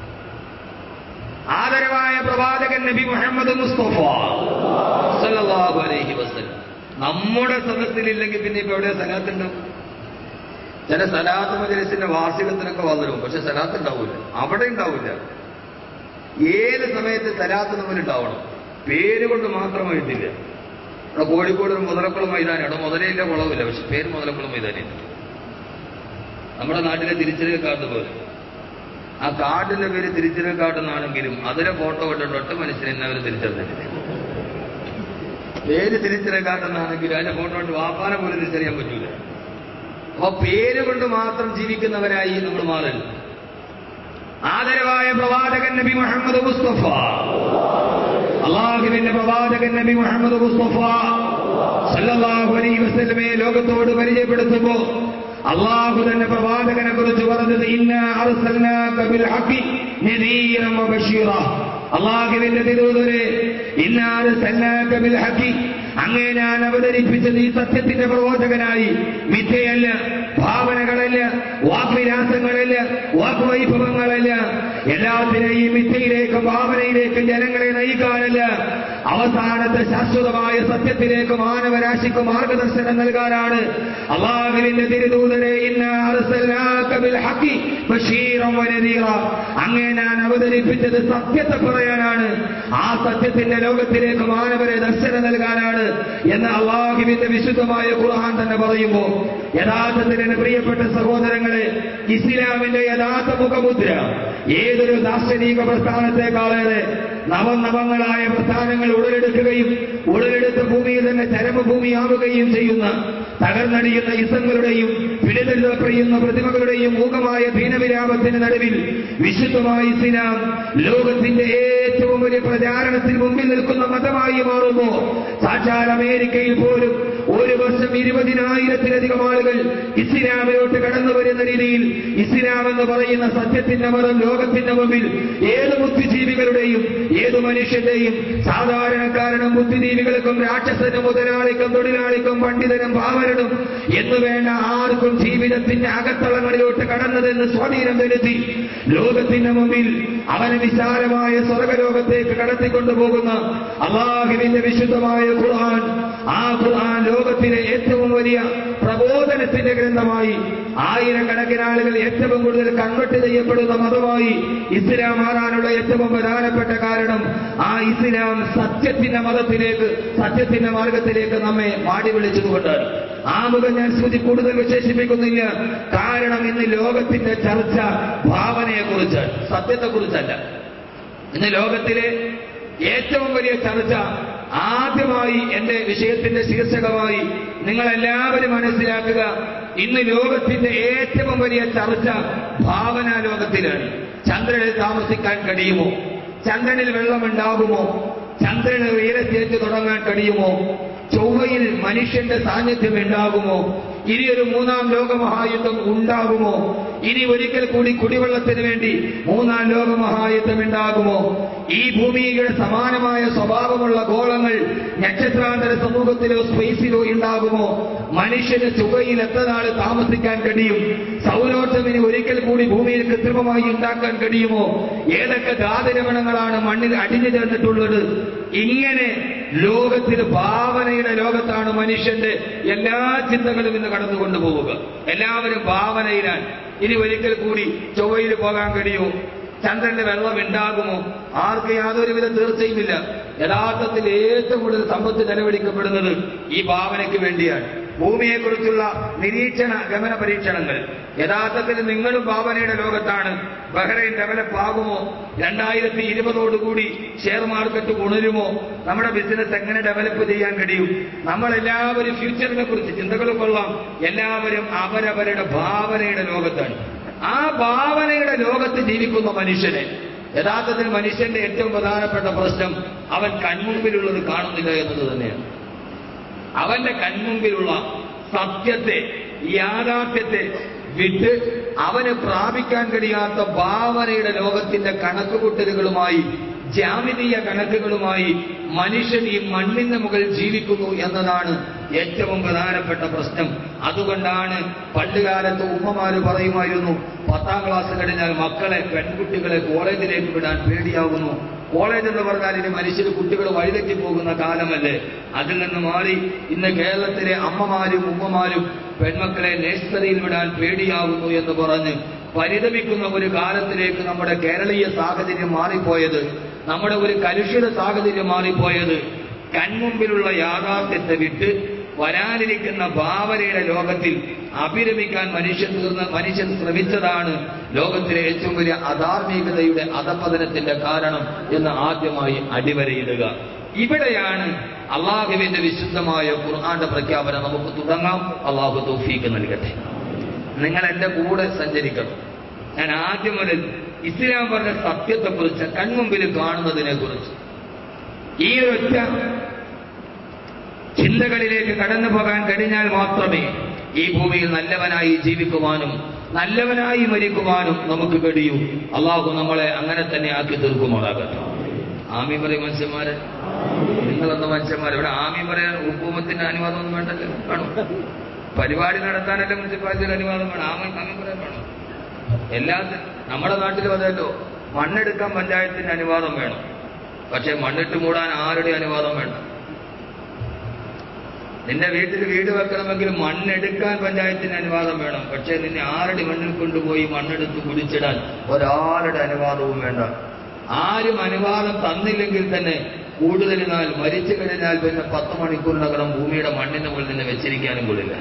C: ആദരവായ പ്രവാചകൻ നബി മുഹമ്മദ് മുസ്തഫ സല്ലല്ലാഹു അലൈഹി വസല്ലം നമ്മുടെ സദസ്സിലില്ലെങ്കിൽ പിന്നെ ഇപ്പൊ എവിടെ സലാത്തുണ്ടാവും ചില സലാത്ത് മജലിസിന്റെ വാർഷികത്തിനൊക്കെ വന്നിരും പക്ഷെ സലാത്ത് ഉണ്ടാവില്ല അവിടെ ഉണ്ടാവില്ല ഏത് സമയത്ത് സലാത്ത് നമ്മൾ ഉണ്ടാവണം പേര് കൊണ്ട് മാത്രം എഴുതില്ല ഇവിടെ കോഴിക്കോട് ഒരു മുതലക്കുളം മൈതാനം അവിടെ മുതലയില്ല കുളവില്ല പക്ഷെ പേര് മുതലക്കുളം മൈതാനില്ല നമ്മുടെ നാട്ടിലെ തിരിച്ചറിയൽ കാർഡ് പോലെ ആ കാർഡിന്റെ പേര് തിരിച്ചറിയൽ കാർഡ് എന്നാണെങ്കിലും അതിലെ ഫോട്ടോ കണ്ടിട്ട് ഒറ്റ മനുഷ്യനെ എന്നെ അവർ തിരിച്ചറിഞ്ഞിട്ടില്ല പേര് തിരിച്ചറിയൽ കാർഡ് എന്നാണെങ്കിലും അതിന്റെ ഫോട്ടോ കൊണ്ട് വാപ്പാനെ പോലും തിരിച്ചറിയാൻ പറ്റൂല അപ്പൊ പേര് കൊണ്ട് മാത്രം ജീവിക്കുന്നവരായി നമ്മൾ മാറരുത് ആദരവായ പ്രവാചകൻ നബി മുഹമ്മദ് മുസ്തഫ അള്ളാഹുവിന്റെ പ്രവാചകൻ നബി മുഹമ്മദ് മുസ്തഫ സല്ലല്ലാഹു അലൈഹി വസല്ലമയെ ലോകത്തോട് പരിചയപ്പെടുത്തുമ്പോ അള്ളാഹു തന്നെ പ്രവാചകനെ കുറിച്ച് പറഞ്ഞത് ഇന്ന അർസൽനാക ബിൽ ഹഖി നദീറൻ വബശീറ അള്ളാഹുവിന്റെ തിരുവതരെ ഇന്ന അർസൽനാക ബിൽ ഹഖി അങ്ങേ ഞാൻ അവതരിപ്പിച്ചത് ഈ സത്യത്തിന്റെ പ്രബോധകനായി മിഥ്യയല്ല ഭാവനകളല്ല വാക്വിലാസങ്ങളല്ല വാക്വൈഭവങ്ങളല്ല എല്ലാത്തിനെയും മിഥ്യയിലേക്കും ഭാവനയിലേക്കും ജനങ്ങളെ നയിക്കാനല്ല അവസാനത്തെ ശാശ്വതമായ സത്യത്തിലേക്ക് മാനവരാശിക്ക് മാർഗദർശനം നൽകാനാണ് അള്ളാഹുവിന്റെ തിരുദൂതരെ ഇന്ന അർസൽനാക ബിൽ ഹഖി ബശീറൻ വനദീറ അങ്ങേ ഞാൻ അവതരിപ്പിച്ചത് സത്യത്തെ പറയാനാണ് ആ സത്യത്തിന്റെ ലോകത്തിലേക്ക് മാനവരെ ദർശനം നൽകാനാണ് എന്ന് അള്ളാഹുവിന്റെ വിശുദ്ധമായ ഖുർആൻ തന്നെ പറയുമ്പോ യഥാർത്ഥത്തിൽ എന്റെ പ്രിയപ്പെട്ട സഹോദരങ്ങളെ ഇസ്ലാമിന്റെ യഥാർത്ഥ മുഖമുദ്ര ഏതൊരു ദാർശനിക പ്രസ്ഥാനത്തെക്കാളേറെ നവനവങ്ങളായ പ്രസ്ഥാനങ്ങൾ ഉടലെടുക്കുകയും ഉടലെടുത്ത ഭൂമിയിൽ തന്നെ ചരമഭൂമിയാവുകയും ചെയ്യുന്ന തകർന്നടിയുന്ന ഇസങ്ങളുടെയും പിടിതെഴുതപ്പെടുന്ന പ്രതിമകളുടെയും മൂകമായ ദീനവിരാമത്തിന് നടുവിൽ വിശുദ്ധമായ ഇസ്ലാം ലോകത്തിന്റെ ഏറ്റവും വലിയ പ്രചാരണത്തിന് മുമ്പിൽ നിൽക്കുന്ന മതമായി മാറുമ്പോ സാക്ഷാൽ അമേരിക്കയിൽ പോലും ഒരു വർഷം ഇരുപതിനായിരത്തിലധികം ആളുകൾ ഇസ്ലാമിലോട്ട് കടന്നു വരുന്ന രീതിയിൽ ഇസ്ലാം എന്ന് പറയുന്ന സത്യത്തിന്റെ മതം ലോകത്തിന്റെ മുമ്പിൽ ഏത് ബുദ്ധിജീവികളുടെയും ഏത് മനുഷ്യന്റെയും സാധാരണക്കാരനും ബുദ്ധിജീവികൾക്കും രാക്ഷസനും മുതലാളിക്കും തൊഴിലാളിക്കും പണ്ഡിതനും പാവരനും എന്ന് വേണ്ട ആർക്കും ജീവിതത്തിന്റെ അകത്തളങ്ങളിലോട്ട് കടന്നതെന്ന് സ്വാധീനം ചെലുത്തി ലോകത്തിന്റെ മുമ്പിൽ അവനെ വിശാലമായ സ്വർഗലോകത്തേക്ക് കടത്തിക്കൊണ്ടുപോകുന്ന അള്ളാഹുവിന്റെ വിശുദ്ധമായ ഖുർആൻ ആ ഖുർആൻ ലോകത്തിലെ ഏറ്റവും വലിയ പ്രബോധനത്തിന്റെ ഗ്രന്ഥമായി ആയിരക്കണക്കിന് ആളുകൾ ഏറ്റവും കൂടുതൽ കൺവെട്ട് ചെയ്യപ്പെടുന്ന മതമായി ഇസ്ലാം മാറാനുള്ള ഏറ്റവും പ്രധാനപ്പെട്ട കാരണം ആ ഇസ്ലാം സത്യത്തിന്റെ മതത്തിലേക്ക് സത്യത്തിന്റെ മാർഗത്തിലേക്ക് നമ്മെ മാടി വിളിച്ചതുകൊണ്ടാണ് ആ മുഖം ഞാൻ സൂചി കൂടുതൽ വിശേഷിപ്പിക്കുന്നില്ല കാരണം ഇന്ന് ലോകത്തിന്റെ ചർച്ച ഭാവനയെക്കുറിച്ചാണ് സത്യത്തെക്കുറിച്ചല്ല ഇന്ന് ലോകത്തിലെ ഏറ്റവും വലിയ ചർച്ച ആദ്യമായി എന്റെ വിഷയത്തിന്റെ ശീർഷകമായി നിങ്ങൾ എല്ലാവരും മനസ്സിലാക്കുക ഇന്ന് ലോകത്തിന്റെ ഏറ്റവും വലിയ ചർച്ച ഭാവനാ ലോകത്തിലാണ് ചന്ദ്രനിൽ താമസിക്കാൻ കഴിയുമോ ചന്ദ്രനിൽ വെള്ളമുണ്ടാകുമോ ചന്ദ്രന് ഉയരത്തേക്ക് തുടങ്ങാൻ കഴിയുമോ ചൊവ്വയിൽ മനുഷ്യന്റെ സാന്നിധ്യം ഉണ്ടാകുമോ ഇനി ഒരു മൂന്നാം ലോകമഹായുദ്ധം ഉണ്ടാകുമോ ഇനി ഒരിക്കൽ കൂടി കുടിവെള്ളത്തിന് വേണ്ടി മൂന്നാം ലോകമഹായുദ്ധം ഉണ്ടാകുമോ ഈ ഭൂമിയുടെ സമാനമായ സ്വഭാവമുള്ള ഗോളങ്ങൾ നക്ഷത്രാന്തര സമൂഹത്തിലോ സ്പേസിലോ ഉണ്ടാകുമോ മനുഷ്യന് ചുവയിൽ എത്ര നാള് താമസിക്കാൻ കഴിയും സൗരോർജ്ജമിന് ഒരിക്കൽ കൂടി ഭൂമിയിൽ കൃത്രിമമായി ഉണ്ടാക്കാൻ കഴിയുമോ ഏതൊക്കെ ധാതുരമണങ്ങളാണ് മണ്ണിൽ അടിഞ്ഞു ചേർന്നിട്ടുള്ളത് ഇങ്ങനെ ലോകത്തിൽ ഭാവനയുടെ ലോകത്താണ് മനുഷ്യന്റെ എല്ലാ ചിന്തകളും ഇന്ന് കടന്നുകൊണ്ടു പോവുക എല്ലാവരും ഭാവനയിലാണ് ഇനി ഒരിക്കൽ കൂടി ചൊവ്വയിൽ പോകാൻ കഴിയുമോ ചന്ദ്രന്റെ വെള്ളം ഉണ്ടാകുമോ ആർക്ക് യാതൊരുവിധ തീർച്ചയുമില്ല യഥാർത്ഥത്തിൽ ഏറ്റവും കൂടുതൽ സമ്പത്ത് ചെലവഴിക്കപ്പെടുന്നത് ഈ ഭാവനയ്ക്ക് വേണ്ടിയാണ് ഭൂമിയെക്കുറിച്ചുള്ള നിരീക്ഷണ ഗമന പരീക്ഷണങ്ങൾ യഥാർത്ഥത്തിൽ നിങ്ങളും ഭാവനയുടെ ലോകത്താണ് ബഹ്റൈൻ ഡെവലപ്പ് ആകുമോ രണ്ടായിരത്തി ഇരുപതോടുകൂടി ഷെയർ മാർക്കറ്റ് ഉണരുമോ നമ്മുടെ ബിസിനസ് എങ്ങനെ ഡെവലപ്പ് ചെയ്യാൻ കഴിയും നമ്മൾ എല്ലാവരും ഫ്യൂച്ചറിനെ കുറിച്ച് ചിന്തകൾ കൊള്ളാം എല്ലാവരും അവരവരുടെ ഭാവനയുടെ ലോകത്താണ് ആ ഭാവനയുടെ ലോകത്ത് ജീവിക്കുന്ന മനുഷ്യനെ യഥാർത്ഥത്തിൽ മനുഷ്യന്റെ ഏറ്റവും പ്രധാനപ്പെട്ട പ്രശ്നം അവൻ കൺമുമ്പിലുള്ളത് കാണുന്നില്ല എന്നത് തന്നെയാണ് അവന്റെ കൺമുമ്പിലുള്ള സത്യത്തെ യാഥാർത്ഥ്യത്തെ വിട്ട് അവന് പ്രാപിക്കാൻ കഴിയാത്ത ഭാവനയുടെ ലോകത്തിന്റെ കണക്കുകൂട്ടലുകളുമായി ജാമിതീയ കണക്കുകളുമായി മനുഷ്യൻ ഈ മണ്ണിന് മുകളിൽ ജീവിക്കുന്നു എന്നതാണ് ഏറ്റവും പ്രധാനപ്പെട്ട പ്രശ്നം അതുകൊണ്ടാണ് പണ്ടുകാലത്ത് ഉമ്മമാര് പറയുമായിരുന്നു പത്താം ക്ലാസ് കഴിഞ്ഞാൽ മക്കളെ പെൺകുട്ടികളെ കോളേജിലേക്ക് വിടാൻ പേടിയാകുന്നു കോളേജ് എന്ന് പറഞ്ഞാൽ ഇനി മനുഷ്യര് കുട്ടികൾ വഴിതെറ്റി പോകുന്ന കാലമല്ലേ അതിൽ നിന്ന് മാറി ഇന്ന് കേരളത്തിലെ അമ്മമാരും ഉമ്മമാരും പെൺമക്കളെ നേഴ്സറിയിൽ വിടാൻ പേടിയാകുന്നു എന്ന് പറഞ്ഞ് പരിതപിക്കുന്ന ഒരു കാലത്തിലേക്ക് നമ്മുടെ കേരളീയ സാഹചര്യം മാറിപ്പോയത് നമ്മുടെ ഒരു കലുഷിത സാഹചര്യം മാറിപ്പോയത് കൺമുമ്പിലുള്ള യാഥാർത്ഥ്യത്തെ വിട്ട് വരാനിരിക്കുന്ന ഭാവനയുടെ ലോകത്തിൽ അഭിരമിക്കാൻ മനുഷ്യൻ തീർന്ന മനുഷ്യൻ ശ്രമിച്ചതാണ് ലോകത്തിലെ ഏറ്റവും വലിയ അധാർമികതയുടെ അധപതനത്തിന്റെ കാരണം എന്ന് ആദ്യമായി അടിവരയിടുക ഇവിടെയാണ് അള്ളാഹുവിന്റെ വിശുദ്ധമായ ഖുർആന്റെ പ്രഖ്യാപനം നമുക്ക് തുടങ്ങാം അള്ളാഹു തൗഫീക്ക് നൽകട്ടെ നിങ്ങൾ എന്റെ കൂടെ സഞ്ചരിക്കണം ഞാൻ ആദ്യം മുതൽ ഇസ്ലാം പറഞ്ഞ സത്യത്തെക്കുറിച്ച് കൺമുമ്പിൽ കാണുന്നതിനെ കുറിച്ച് ഈ ഒറ്റ ചിന്തകളിലേക്ക് കടന്നു പോകാൻ കഴിഞ്ഞാൽ മാത്രമേ ഈ ഭൂമിയിൽ നല്ലവനായി ജീവിക്കുവാനും നല്ലവനായി മരിക്കുവാനും നമുക്ക് കഴിയൂ അള്ളാഹു നമ്മളെ അങ്ങനെ തന്നെ ആക്കി തീർക്കുമാറാകട്ടെ ആമി പറയും മനുഷ്യന്മാരെ നിങ്ങളെന്ന മനുഷ്യന്മാർ ഇവിടെ ആമി പറയാൻ ഹുക്കൂമത്തിന്റെ അനുവാദമൊന്നും വേണ്ടല്ലോ വേണം പരിപാടി നടത്താനല്ലേ മുനിസിപ്പാലിറ്റിയുടെ അനുവാദം വേണം ആമി ആമി പറയാൻ വേണം എല്ലാത്തിനും നമ്മുടെ നാട്ടിലും അതല്ലോ മണ്ണെടുക്കാൻ പഞ്ചായത്തിന്റെ അനുവാദം വേണം പക്ഷെ മണ്ണിട്ട് മൂടാൻ ആരുടെ അനുവാദം വേണ്ട നിന്റെ വീട്ടിൽ വീട് വെക്കണമെങ്കിൽ മണ്ണെടുക്കാൻ പഞ്ചായത്തിന് അനുവാദം വേണം പക്ഷേ നിന്നെ ആരുടെ മണ്ണിൽ കൊണ്ടുപോയി മണ്ണെടുത്ത് കുടിച്ചിടാൻ ഒരാളുടെ അനുവാദവും വേണ്ട ആരും അനുവാദം തന്നില്ലെങ്കിൽ തന്നെ കൂടുതൽ നാൾ മരിച്ചു കഴിഞ്ഞാൽ പിന്നെ പത്ത് മണിക്കൂറിനകം ഭൂമിയുടെ മണ്ണിന് മുകളിൽ നിന്ന് വെച്ചിരിക്കാനും കൊള്ളില്ല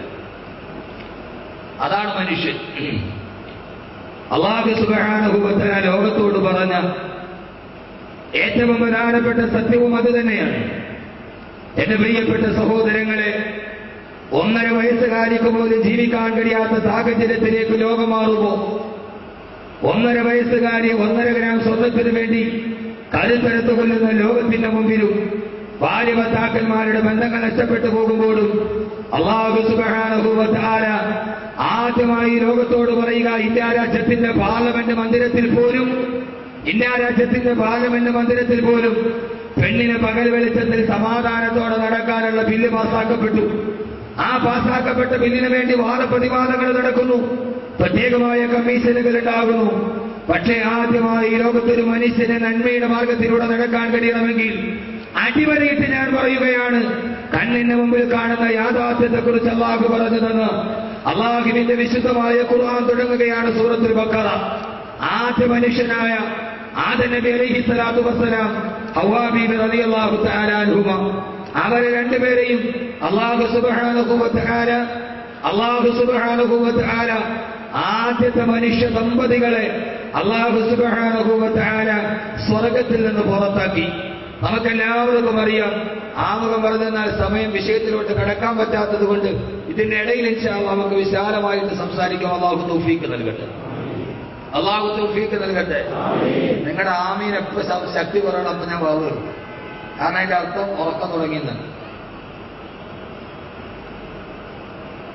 C: അതാണ് മനുഷ്യൻ അള്ളാഹു സുബാനുഭവത്തിന് ലോകത്തോട് പറഞ്ഞ ഏറ്റവും പ്രധാനപ്പെട്ട സത്യവും അത് തന്നെയാണ് എന്റെ പ്രിയപ്പെട്ട സഹോദരങ്ങളെ ഒന്നര വയസ്സുകാരിക്ക് പോലും ജീവിക്കാൻ കഴിയാത്ത സാഹചര്യത്തിലേക്ക് ലോകം മാറുമോ ഒന്നര വയസ്സുകാരി ഒന്നര ഗ്രാം സ്വർണത്തിന് വേണ്ടി കരുത്തെടുത്തു കൊല്ലുന്ന ലോകത്തിന്റെ മുമ്പിലും ഭാര്യ ഭർത്താക്കന്മാരുടെ ബന്ധങ്ങൾ നഷ്ടപ്പെട്ടു പോകുമ്പോഴും അള്ളാഹു സുബാനുഭവത്താര ആദ്യമായി ലോകത്തോട് പറയുക ഇന്ത്യ രാജ്യത്തിന്റെ പാർലമെന്റ് മന്ദിരത്തിൽ പോലും ഇന്ത്യ രാജ്യത്തിന്റെ പാർലമെന്റ് മന്ദിരത്തിൽ പോലും പെണ്ണിന് പകൽ വെളിച്ചത്തിൽ സമാധാനത്തോടെ നടക്കാനുള്ള ബില്ല് പാസ്സാക്കപ്പെട്ടു ആ പാസ്സാക്കപ്പെട്ട ബില്ലിന് വേണ്ടി വാദപ്രതിവാദങ്ങൾ നടക്കുന്നു പ്രത്യേകമായ കമ്മീഷനുകൾ ഉണ്ടാകുന്നു പക്ഷേ ആദ്യമായി ലോകത്തൊരു മനുഷ്യന് നന്മയുടെ മാർഗത്തിലൂടെ നടക്കാൻ കഴിയണമെങ്കിൽ അടിവരയിട്ട് ഞാൻ പറയുകയാണ് കണ്ണിന് മുമ്പിൽ കാണുന്ന യാഥാർത്ഥ്യത്തെക്കുറിച്ച് അള്ളാഹു പറഞ്ഞതെന്ന് അള്ളാഹുവിന്റെ വിശുദ്ധമായ ഖുർആൻ തുടങ്ങുകയാണ് സൂറത്തുൽ ബക്കറ ആദ്യ മനുഷ്യനായ ആദ നബി അലൈഹി സ്വലാത്തു വസ്സലാം ഹവാബീബ് റളിയല്ലാഹു തആല അൻഹുമ അവരെ രണ്ടുപേരെയും അള്ളാഹു സുബ്ഹാനഹു വ തആല അള്ളാഹു സുബ്ഹാനഹു വ തആല ആദ്യത്തെ മനുഷ്യ ദമ്പതികളെ അള്ളാഹു സുബ്ഹാനഹു വ തആല സ്വർഗത്തിൽ നിന്ന് പുറത്താക്കി നമുക്കെല്ലാവർക്കും അറിയാം ആമുഖം പറഞ്ഞെന്നാൽ സമയം വിഷയത്തിലോട്ട് കടക്കാൻ പറ്റാത്തത് കൊണ്ട് ഇതിന്റെ ഇടയിൽ ഇൻഷാ അല്ലാഹ് നമുക്ക് വിശാലമായിട്ട് സംസാരിക്കാം അള്ളാഹു തൗഫീക്ക് നൽകട്ടെ അള്ളാഹു തൗഫീക്ക് നൽകട്ടെ നിങ്ങളുടെ ആമീൻ എപ്പോ ശ- ശക്തി പറയണം അപ്പൊ ഞാൻ വാവ് കാരണം അതിന്റെ അർത്ഥം ഉറക്കം തുടങ്ങിയെന്ന്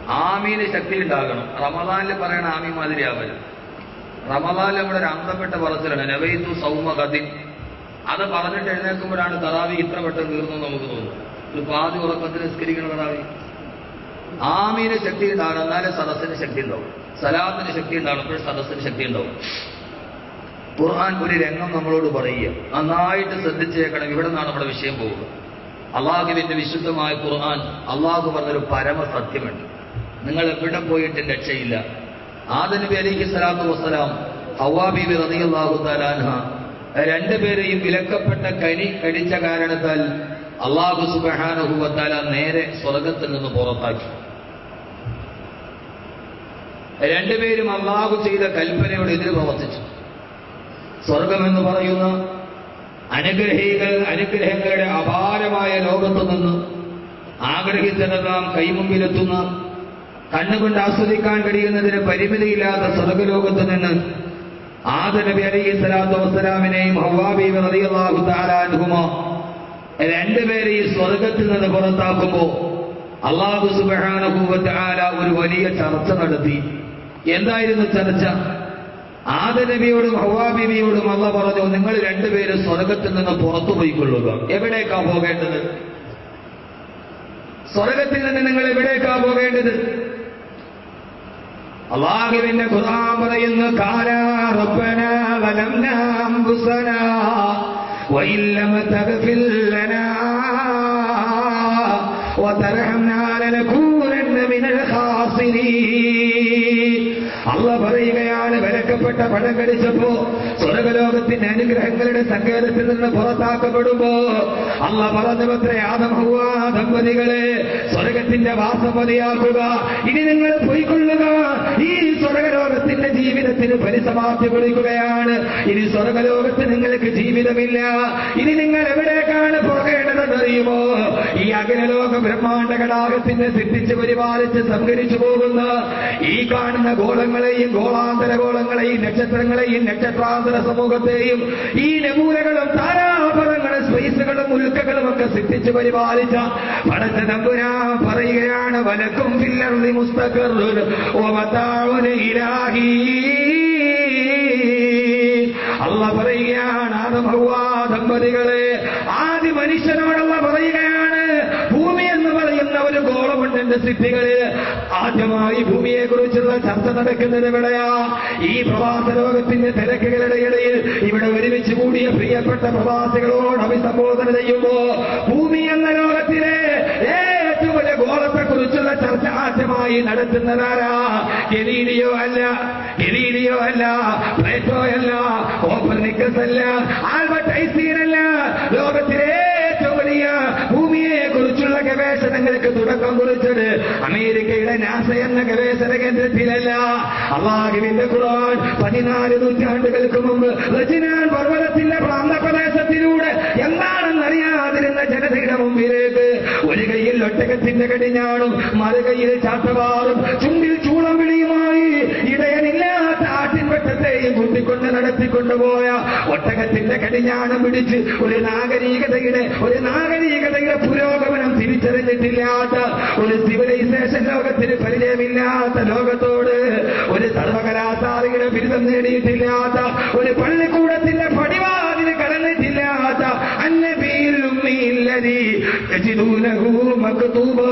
C: ആമീന് ശക്തി ഉണ്ടാകണം റമദാനിൽ പറയണ ആമി മാതിരി ആവരുത് റമദാനിൽ നമ്മുടെ ഒരു അന്തപ്പെട്ട പറച്ചിലാണ് നവൈത്തു സൗമ കതിൻ അത് പറഞ്ഞിട്ട് എഴുന്നേൽക്കുമ്പോഴാണ് തറാവി ഇത്ര പെട്ടെന്ന് തീർന്നു നമുക്ക് തോന്നുന്നത് ഒരു പാതി ഉറക്കത്തിൽ നിസ്കരിക്കണം തറാവി ആമീന് ശക്തി ഉണ്ടാകണം എന്നാലേ സദസ്സിന് ശക്തി ഉണ്ടാവും സലാത്തിന് ശക്തി ഉണ്ടാകണം അപ്പോൾ സദസ്സിന് ശക്തി ഉണ്ടാവും ഖുർആൻ ഒരു രംഗം നമ്മളോട് പറയുക നന്നായിട്ട് ശ്രദ്ധിച്ചേക്കണം ഇവിടെ നിന്നാണ് നമ്മുടെ വിഷയം പോകുക അള്ളാഹുവിന്റെ വിശുദ്ധമായ ഖുർആൻ അള്ളാഹു പറഞ്ഞൊരു പരമ സത്യമുണ്ട് നിങ്ങൾ എവിടെ പോയിട്ട് രക്ഷയില്ല ആദനബി അലിഹി സ്വലാത്തു വസ്സലാം ഹവാബിബി റളിയല്ലാഹു തആലാൻഹ രണ്ടുപേരെയും വിലക്കപ്പെട്ട കനി കടിച്ച കാരണത്താൽ അള്ളാഹു സുബ്ഹാനഹു വതആല നേരെ സ്വർഗത്തിൽ നിന്ന് പുറത്താക്കി രണ്ടുപേരും അള്ളാഹു ചെയ്ത കൽപ്പനയോട് എതിര് പ്രവർത്തിച്ചു സ്വർഗമെന്ന് പറയുന്ന അനുഗ്രഹികൾ അനുഗ്രഹങ്ങളുടെ അപാരമായ ലോകത്തു നിന്ന് ആഗ്രഹിച്ചതെല്ലാം കൈമുമ്പിലെത്തുന്ന കണ്ണുകൊണ്ട് ആസ്വദിക്കാൻ കഴിയുന്നതിന് പരിമിതിയില്ലാത്ത സ്വർഗലോകത്ത് നിന്ന് ആദനബി അലൈഹി സ്വലാത്തു വസ്സലാമിനെയും ഹവാബി റളിയല്ലാഹു തആല അൻഹുമ രണ്ടുപേരെയും സ്വർഗത്തിൽ നിന്ന് പുറത്താക്കുമ്പോ അള്ളാഹു സുബ്ഹാനഹു വ തആല ഒരു വലിയ ചർച്ച നടത്തി എന്തായിരുന്നു ചർച്ച ആദനബിയോടും ഹവാബിബിയോടും അല്ല പറഞ്ഞു നിങ്ങൾ രണ്ടുപേരും സ്വർഗത്തിൽ നിന്ന് പുറത്തു പോയിക്കൊള്ളുക എവിടേക്കാ പോകേണ്ടത് സ്വർഗത്തിൽ നിന്ന് നിങ്ങൾ എവിടേക്കാ പോകേണ്ടത് അള്ളാഹുവിന്റെ ഖുർആൻ പറയുന്നു കാലാ റബ്ബനാ വലംനാ അൻഫുസനാ وإن لم تغفر لنا وترحمنا لنكونن من الخاسرين അള്ള പറയുകയാണ് വിലക്കപ്പെട്ട പണം കടിച്ചപ്പോ സ്വർഗലോകത്തിന്റെ അനുഗ്രഹങ്ങളുടെ സങ്കേതത്തിൽ നിന്ന് പുറത്താക്കപ്പെടുമ്പോ അള്ള പറഞ്ഞവത്രേ ആദം ഹൗവ ദമ്പതികളെ സ്വർഗത്തിന്റെ വാസമതിയാക്കുക ഇനി നിങ്ങൾ പോയിക്കൊള്ളുക ഈ സ്വർഗലോകത്തിന്റെ ജീവിതത്തിന് പരിസമാപ്തി കുറിക്കുകയാണ് ഇനി സ്വർഗലോകത്ത് നിങ്ങൾക്ക് ജീവിതമില്ല ഇനി നിങ്ങൾ എവിടേക്കാണ് പോകേണ്ടതെന്ന് അറിയുമോ ഈ അഖിലലോക ബ്രഹ്മാണ്ഡ ഘടാകത്തിന്റെ സിദ്ധിച്ച് പരിപാലിച്ച് സംഹരിച്ചു പോകുന്ന ഈ കാണുന്ന ഗോളങ്ങളെയും ഗോളാന്തര ഗോളങ്ങളെയും നക്ഷത്രങ്ങളെയും നക്ഷത്രാന്തര സമൂഹത്തെയും ഈ നമൂലകളും താരാപരങ്ങളും സ്പേസുകളും ഉൽക്കകളും ഒക്കെ സിദ്ധിച്ച് പരിപാലിച്ച പടച്ച തമ്പുരാ പറയുകയാണ് വലക്കും ഫില്ലർലി മുസ്തഖറുൻ വമതാഉൻ ഇലാഹി അല്ല പറയുകയാണ് ആദം ഹൗവ ദമ്പതികളെ ആദ്യ മനുഷ്യനോടുള്ള പറയുകയാണ് ഭൂമി എന്ന് പറയുന്ന ഒരു ഗോളമുണ്ട് എന്റെ സിദ്ധികള് ആദ്യമായി ഭൂമിയെ കുറിച്ചുള്ള ചർച്ച നടക്കുന്നത് എവിടെയാ ഈ പ്രവാസ ലോകത്തിന്റെ തിരക്കുകളുടെ ഇടയിൽ ഇവിടെ ഒരുമിച്ച് കൂടിയ പ്രിയപ്പെട്ട പ്രവാസികളോട് അഭിസംബോധന ചെയ്യുമ്പോ ഭൂമി എന്ന ലോകത്തിലെ ഏറ്റവും വലിയ ഗോളത്തെ കുറിച്ചുള്ള ചർച്ച ആദ്യമായി നടത്തുന്നതാരാ ഗലീലിയോ അല്ല ഗലീലിയോ അല്ല പ്ലേറ്റോ അല്ല കോപ്പർനിക്കസ് അല്ല ആൽബർട്ട് ഐൻസ്റ്റീൻ അല്ല ലോകത്തിലെ ഏറ്റവും വലിയ ഭൂമിയെ കുറിച്ചുള്ള ഗവേഷണങ്ങൾക്ക് തുടക്കം കുറിച്ചത് അമേരിക്കയുടെ നാസ എന്ന ഗവേഷണ കേന്ദ്രത്തിലല്ല അള്ളാഹുവിന്റെ ഖുർആൻ പതിനാല് നൂറ്റാണ്ടുകൾക്ക് മുമ്പ് റജിനാൻ പർവ്വതത്തിന്റെ പ്രാന്തപ്രദേശത്തിലൂടെ എന്താണെന്നറിയാതിരുന്ന ജനതയുടെ മുമ്പിലേക്ക് ഒരു കയ്യിൽ ഒട്ടകത്തിന്റെ കടിഞ്ഞാണും മറുകൈയിൽ ചാട്ടവാറും ചുണ്ടിൽ ചൂളം വിളിയുമായി ഇടയനില്ലാത്ത ആട്ടിൻപറ്റത്തെയും കുത്തിക്കൊണ്ട് നടത്തിക്കൊണ്ടുപോയ ഒട്ടകത്തിന്റെ കടിഞ്ഞാണം പിടിച്ച് ഒരു നാഗരികതയുടെ ഒരു നാഗരികതയുടെ പുരോഗമനം തിരിച്ചറിഞ്ഞിട്ടില്ലാത്ത ഒരു സിവിലൈസേഷൻ ലോകത്തിന് പരിചയമില്ലാത്ത ലോകത്തോട് ഒരു സർവകലാശാലയുടെ ബിരുദം നേടിയിട്ടില്ലാത്ത ഒരു പള്ളിക്കൂടത്തിന്റെ പടിവാതിന് കടന്നിട്ടില്ലാത്ത അന്നബിയിൽ ഉമ്മിയില്ലതി യജിദൂനഹു മക്തൂബാ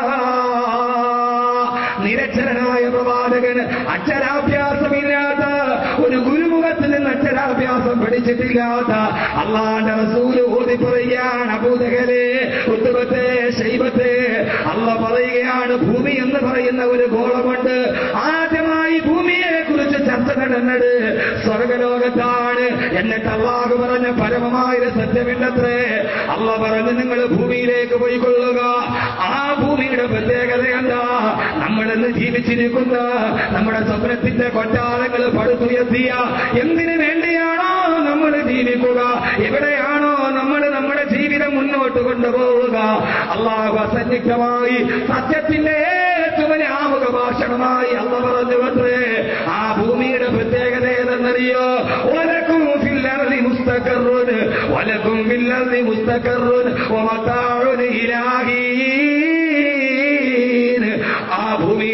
C: നിരക്ഷരനായ പ്രവാചകന് അക്ഷരാഭ്യാസമില്ലാത്ത ഒരു ഗുരുമുഖത്തിൽ നിന്ന് അക്ഷരാഭ്യാസം പഠിച്ചിട്ടില്ലാത്ത അള്ളാന്റെ റസൂല് ഓതി പറയുകയാണ് അബൂദകലെ ഉത്തുബത്തെ ശൈബത്തെ അള്ള പറയുകയാണ് ഭൂമി എന്ന് പറയുന്ന ഒരു ഗോളമുണ്ട് ആദ്യമായി ഭൂമിയെ കുറിച്ച് ചർച്ച നടന്നത് സ്വർഗലോകത്താണ് എന്നിട്ട് അള്ളാഹ് പറഞ്ഞ പരമമായ സത്യമില്ലത്രേ അള്ള പറഞ്ഞു നിങ്ങൾ ഭൂമിയിലേക്ക് പോയിക്കൊള്ളുക ആ ഭൂമിയുടെ പ്രത്യേകത എന്താ നമ്മളിന്ന് ജീവിച്ചിരിക്കുന്ന നമ്മുടെ സ്വപ്നത്തിന്റെ കൊട്ടാരങ്ങൾ പടുത്തുയർത്തിയ എന്തിനു വേണ്ടിയാണോ നമ്മൾ ജീവിക്കുക എവിടെയാണോ നമ്മൾ നമ്മുടെ ജീവിതം മുന്നോട്ട് കൊണ്ടുപോവുക അള്ളാഹു അസന്നിഗ്ധമായി സത്യത്തിന്റെ ഏറ്റവും വലിയ ആമുഖ ഭാഷണമായി അള്ള പറഞ്ഞു അത്രേ ആ ഭൂമിയുടെ പ്രത്യേകത ഏതെന്നറിയോ ഒലക്കും ഫില്ലർലി മുസ്തഖറുൻ ഒലക്കും ഫില്ലർലി മുസ്തഖറുൻ വമതാഉൻ ഇലാഹീൻ ആ ഭൂമിയിൽ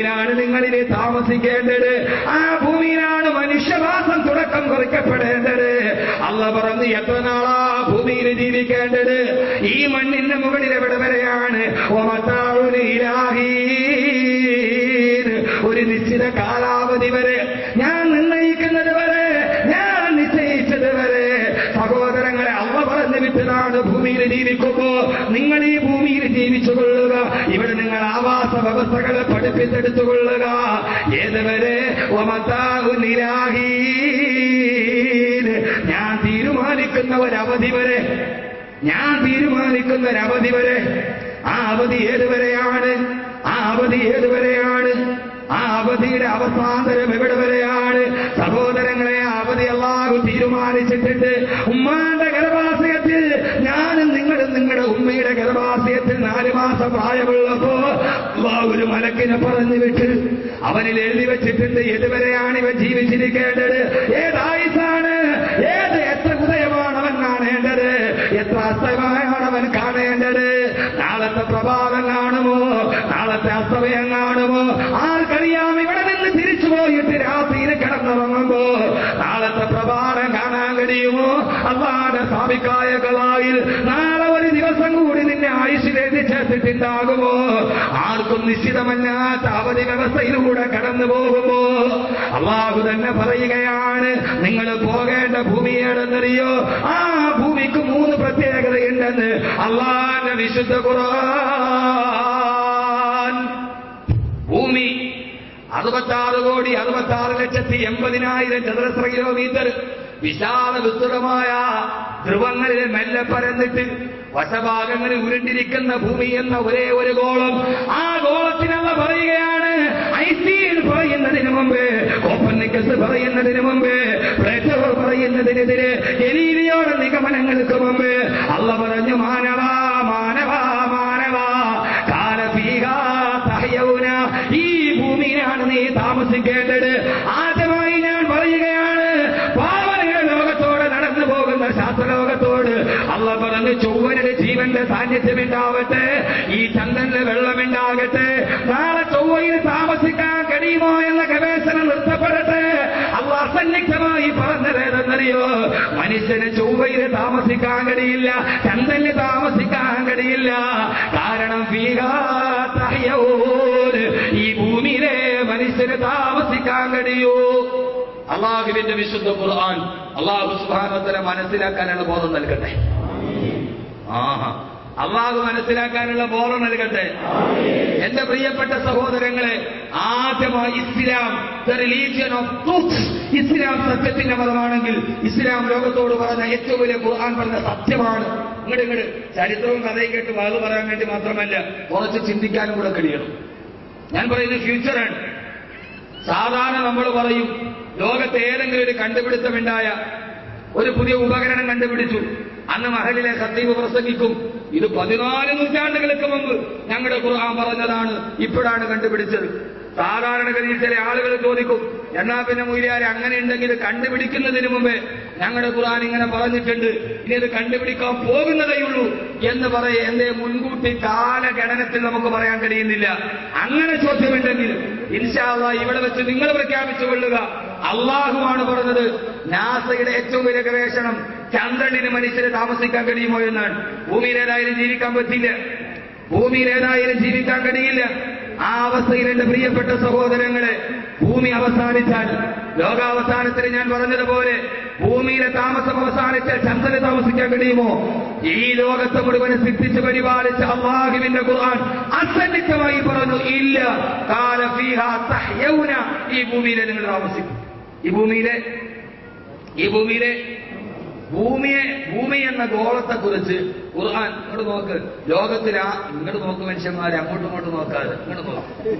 C: താമസിക്കേണ്ടത് ആ ഭൂമിയിലാണ് മനുഷ്യവാസം തുടക്കം കുറിക്കപ്പെടേണ്ടത് അല്ല പറഞ്ഞു എത്ര നാളാ ഭൂമിയിൽ ജീവിക്കേണ്ടത് ഈ മണ്ണിന്റെ മുകളിൽ എവിടെ വരെയാണ് ഒമത്താവുനിലാഹീൻ. ഒരു നിശ്ചിത കാലാവധി വരെ ഞാൻ നിർണയിക്കുന്നത് വരെ ഞാൻ നിശ്ചയിച്ചത് വരെ സഹോദരങ്ങളെ അള്ള പറഞ്ഞു വിട്ടതാണ് ഭൂമിയിൽ ജീവിക്കുമ്പോ നിങ്ങൾ ഈ ഭൂമിയിൽ ജീവിച്ചു കൊള്ളുക ഇവിടെ നിങ്ങൾ ആവാസ വ്യവസ്ഥകളെ പഠിപ്പിച്ചെടുത്തുകൊള്ളുക ഏതുവരെ ഒമത്താവുനിലാഹീൻ. ഞാൻ തീരുമാനിക്കുന്ന ഒരവധി വരെ ഞാൻ തീരുമാനിക്കുന്ന ഒരവധി വരെ ആ അവധി ഏതുവരെയാണ് ആ അവധി ഏതുവരെയാണ് ആ അവധിയുടെ അവസാന്തരം എവിടെ വരെയാണ് സഹോദരങ്ങളെ ആ അവധി അള്ളാഹു തീരുമാനിച്ചിട്ടുണ്ട് ഉമ്മാന്റെ ഗർഭാശയത്തിൽ ഞാനും നിങ്ങളും നിങ്ങളുടെ ഉമ്മയുടെ ഗർഭാശയത്തിൽ നാല് മാസം പ്രായമുള്ളപ്പോ അള്ളാഹു ഒരു മലക്കിനെ പറഞ്ഞു വിട്ട് അവനിൽ എഴുതി വെച്ചിട്ടുണ്ട് ഏതുവരെയാണ് ഇവൻ ജീവിച്ചിരിക്കേണ്ടത് ഏതായുസാണ് ഏത് എത്ര ഉദയമാണ് അവൻ കാണേണ്ടത് എത്ര അസ്തമയമാണ് അവൻ കാണേണ്ടത് നാളത്തെ പ്രഭാതം കാണുമോ നാളത്തെ അസ്തമയം കാണുമോ ആർക്കറിയാം ഇവിടെ നിന്ന് തിരിച്ചു പോയിട്ട് രാത്രിയിൽ കിടന്നുറങ്ങുമ്പോ നാളത്തെ പ്രഭാതം കാണാൻ കഴിയുമോ അള്ളാന്റെ സ്ഥാപിക്കായ കളായിൽ നാളെ ഒരു ദിവസം കൂടി നിന്നെ ആയുഷിൽ എഴുതി ചേർത്തിട്ടുണ്ടാകുമോ ആർക്കും നിശ്ചിതമല്ലാത്ത അവധി വ്യവസ്ഥയിലൂടെ കടന്നു പോകുമ്പോ അള്ളാഹു തന്നെ പറയുകയാണ് നിങ്ങൾ പോകേണ്ട ഭൂമി ഏതെന്നറിയോ ആ ഭൂമിക്ക് മൂന്ന് പ്രത്യേകതയുണ്ടെന്ന് അള്ളാന്റെ വിശുദ്ധ ഖുർആൻ ഭൂമി അറുപത്താറ് കോടി അറുപത്താറ് ലക്ഷത്തി എൺപതിനായിരം ചതുരശ്ര കിലോമീറ്റർ വിശാല വിസ്തൃതമായ ധ്രുവങ്ങളിൽ മെല്ലെ പരന്നിട്ട് വശഭാഗങ്ങളിൽ ഉരുണ്ടിരിക്കുന്ന ഭൂമി എന്ന ഒരേ ഒരു ഗോളം ആ ഗോളത്തിനുള്ള പറയുകയാണ് ഐസീൻ പറയുന്നതിന് മുമ്പ് കോപ്പന്നിക്കസ് പറയുന്നതിന് മുമ്പ് പ്ലേറ്റോ പറയുന്നതിനെതിരെ ഗലീലിയോടെ നിഗമനങ്ങൾക്ക് മുമ്പ് അള്ള പറഞ്ഞു മാനവാ മാനവാ മാനവാ കാലഫീഹാ തഹയൗന ഈ ഭൂമിയിലാണ് നീ താമസിക്കേണ്ടത് ആദ്യമായി ഞാൻ പറയുകയാണ് പാവനയുടെ ലോകത്തോടെ നടന്നു പോകുന്ന ശാസ്ത്രലോകത്തോട് അള്ള പറഞ്ഞു ചൊവ്വരുടെ ജീവന്റെ സാന്നിധ്യമുണ്ടാവട്ടെ ഈ ചന്ദ്രന്റെ വെള്ളമുണ്ടാകട്ടെ നാളെ ചൊവ്വയിൽ താമസിക്കാൻ കഴിയുമോ എന്ന ഗവേഷണം നിർത്തപ്പെടട്ടെ അള്ള അസന്നിഗ്ധമായി പറഞ്ഞതേതെന്നറിയോ മനുഷ്യന് ചൊവ്വയിൽ താമസിക്കാൻ കഴിയില്ല ചന്ദ്രന് താമസിക്കാൻ കഴിയില്ല കാരണം ഫീഹാത്തഹ്യഊൻ. ഈ ഭൂമിയിലെ മനുഷ്യന് താമസിക്കാൻ കഴിയൂ അള്ളാഹുവിന്റെ വിശുദ്ധ ഖുർആൻ അള്ളാഹു സുബാനോത്തര മനസ്സിലാക്കാനുള്ള ബോധം നൽകട്ടെ ആഹാ അള്ളാഹു മനസ്സിലാക്കാനുള്ള ബോധം നൽകട്ടെ എന്റെ പ്രിയപ്പെട്ട സഹോദരങ്ങളെ ആദ്യമായി Islam the religion of truth ഇസ്ലാം സത്യത്തിന്റെ മതമാണെങ്കിൽ ഇസ്ലാം ലോകത്തോട് പറഞ്ഞ ഏറ്റവും വലിയ ഖുർആൻ പറഞ്ഞ സത്യമാണ് ഇങ്ങോട്ട് ഇങ്ങോട്ട് ചരിത്രവും കഥയും കേട്ട് വാത് പറയാൻ വേണ്ടി മാത്രമല്ല കുറച്ച് ചിന്തിക്കാനും കൂടെ കഴിയണം ഞാൻ പറയുന്നത് ഫ്യൂച്ചറാണ് സാധാരണ നമ്മൾ പറയും ലോകത്ത് ഏതെങ്കിലും ഒരു കണ്ടുപിടുത്തമുണ്ടായ ഒരു പുതിയ ഉപകരണം കണ്ടുപിടിച്ചു അന്ന് മഹലിലെ സത്തീവ് പ്രസംഗിക്കും ഇത് പതിനാല് നൂറ്റാണ്ടുകൾക്ക് മുമ്പ് ഞങ്ങളുടെ ഖുർആൻ പറഞ്ഞതാണ് ഇപ്പോഴാണ് കണ്ടുപിടിച്ചത് സാധാരണഗതിയിൽ ചില ആളുകൾ ചോദിക്കും എന്നാ പിന്നെ മൂലിയാരെ അങ്ങനെ ഉണ്ടെങ്കിൽ കണ്ടുപിടിക്കുന്നതിന് മുമ്പേ ഞങ്ങളുടെ ഖുർആൻ ഇങ്ങനെ പറഞ്ഞിട്ടുണ്ട് ഇനി ഇത് കണ്ടുപിടിക്കാൻ പോകുന്നതേയുള്ളൂ എന്ന് പറയെ എന്തേ മുൻകൂട്ടി കാലഗണനത്തിൽ നമുക്ക് പറയാൻ കഴിയുന്നില്ല അങ്ങനെ ചോദ്യമുണ്ടെങ്കിൽ ഇൻഷാല്ല ഇവിടെ വെച്ച് നിങ്ങൾ പ്രഖ്യാപിച്ചു കൊള്ളുക അള്ളാഹുവാണ് പറഞ്ഞത് നാസയുടെ ഏറ്റവും വലിയ ഗവേഷണം ചന്ദ്രനിന് മനുഷ്യരെ താമസിക്കാൻ കഴിയുമോ എന്നാണ് ഭൂമിയിലേതായാലും ജീവിക്കാൻ പറ്റില്ല ഭൂമിയിലേതായാലും ജീവിക്കാൻ കഴിയില്ല ആ അവസ്ഥയിൽ എന്റെ പ്രിയപ്പെട്ട സഹോദരങ്ങളെ ഭൂമി അവസാനിച്ചാൽ ലോകാവസാനത്തിന് ഞാൻ പറഞ്ഞതുപോലെ ഭൂമിയിലെ താമസം അവസാനിച്ചാൽ ചന്ദ്രന് താമസിക്കാൻ കഴിയുമോ ഈ ലോകത്തെ മുഴുവൻ സിദ്ധിച്ച് പരിപാലിച്ച അള്ളാഹുവിന്റെ ഖുർആൻ അസന്നിഗ്ധമായി പറഞ്ഞു ഇല്ല കാല ഫീഹാ തഹ്യൗന ഈ ഭൂമിയിലെ നിങ്ങൾ താമസിക്കും ഈ ഭൂമിയിലെ ഈ ഭൂമിയിലെ ഭൂമിയെ ഭൂമി എന്ന ഗോളത്തെ കുറിച്ച് ഖുർആൻ ഇങ്ങോട്ട് നോക്ക് ലോകത്തിലാ ഇങ്ങോട്ട് നോക്ക് മനുഷ്യന്മാരെ അങ്ങോട്ടും ഇങ്ങോട്ടും നോക്കാതെ ഇങ്ങോട്ട് നോക്ക്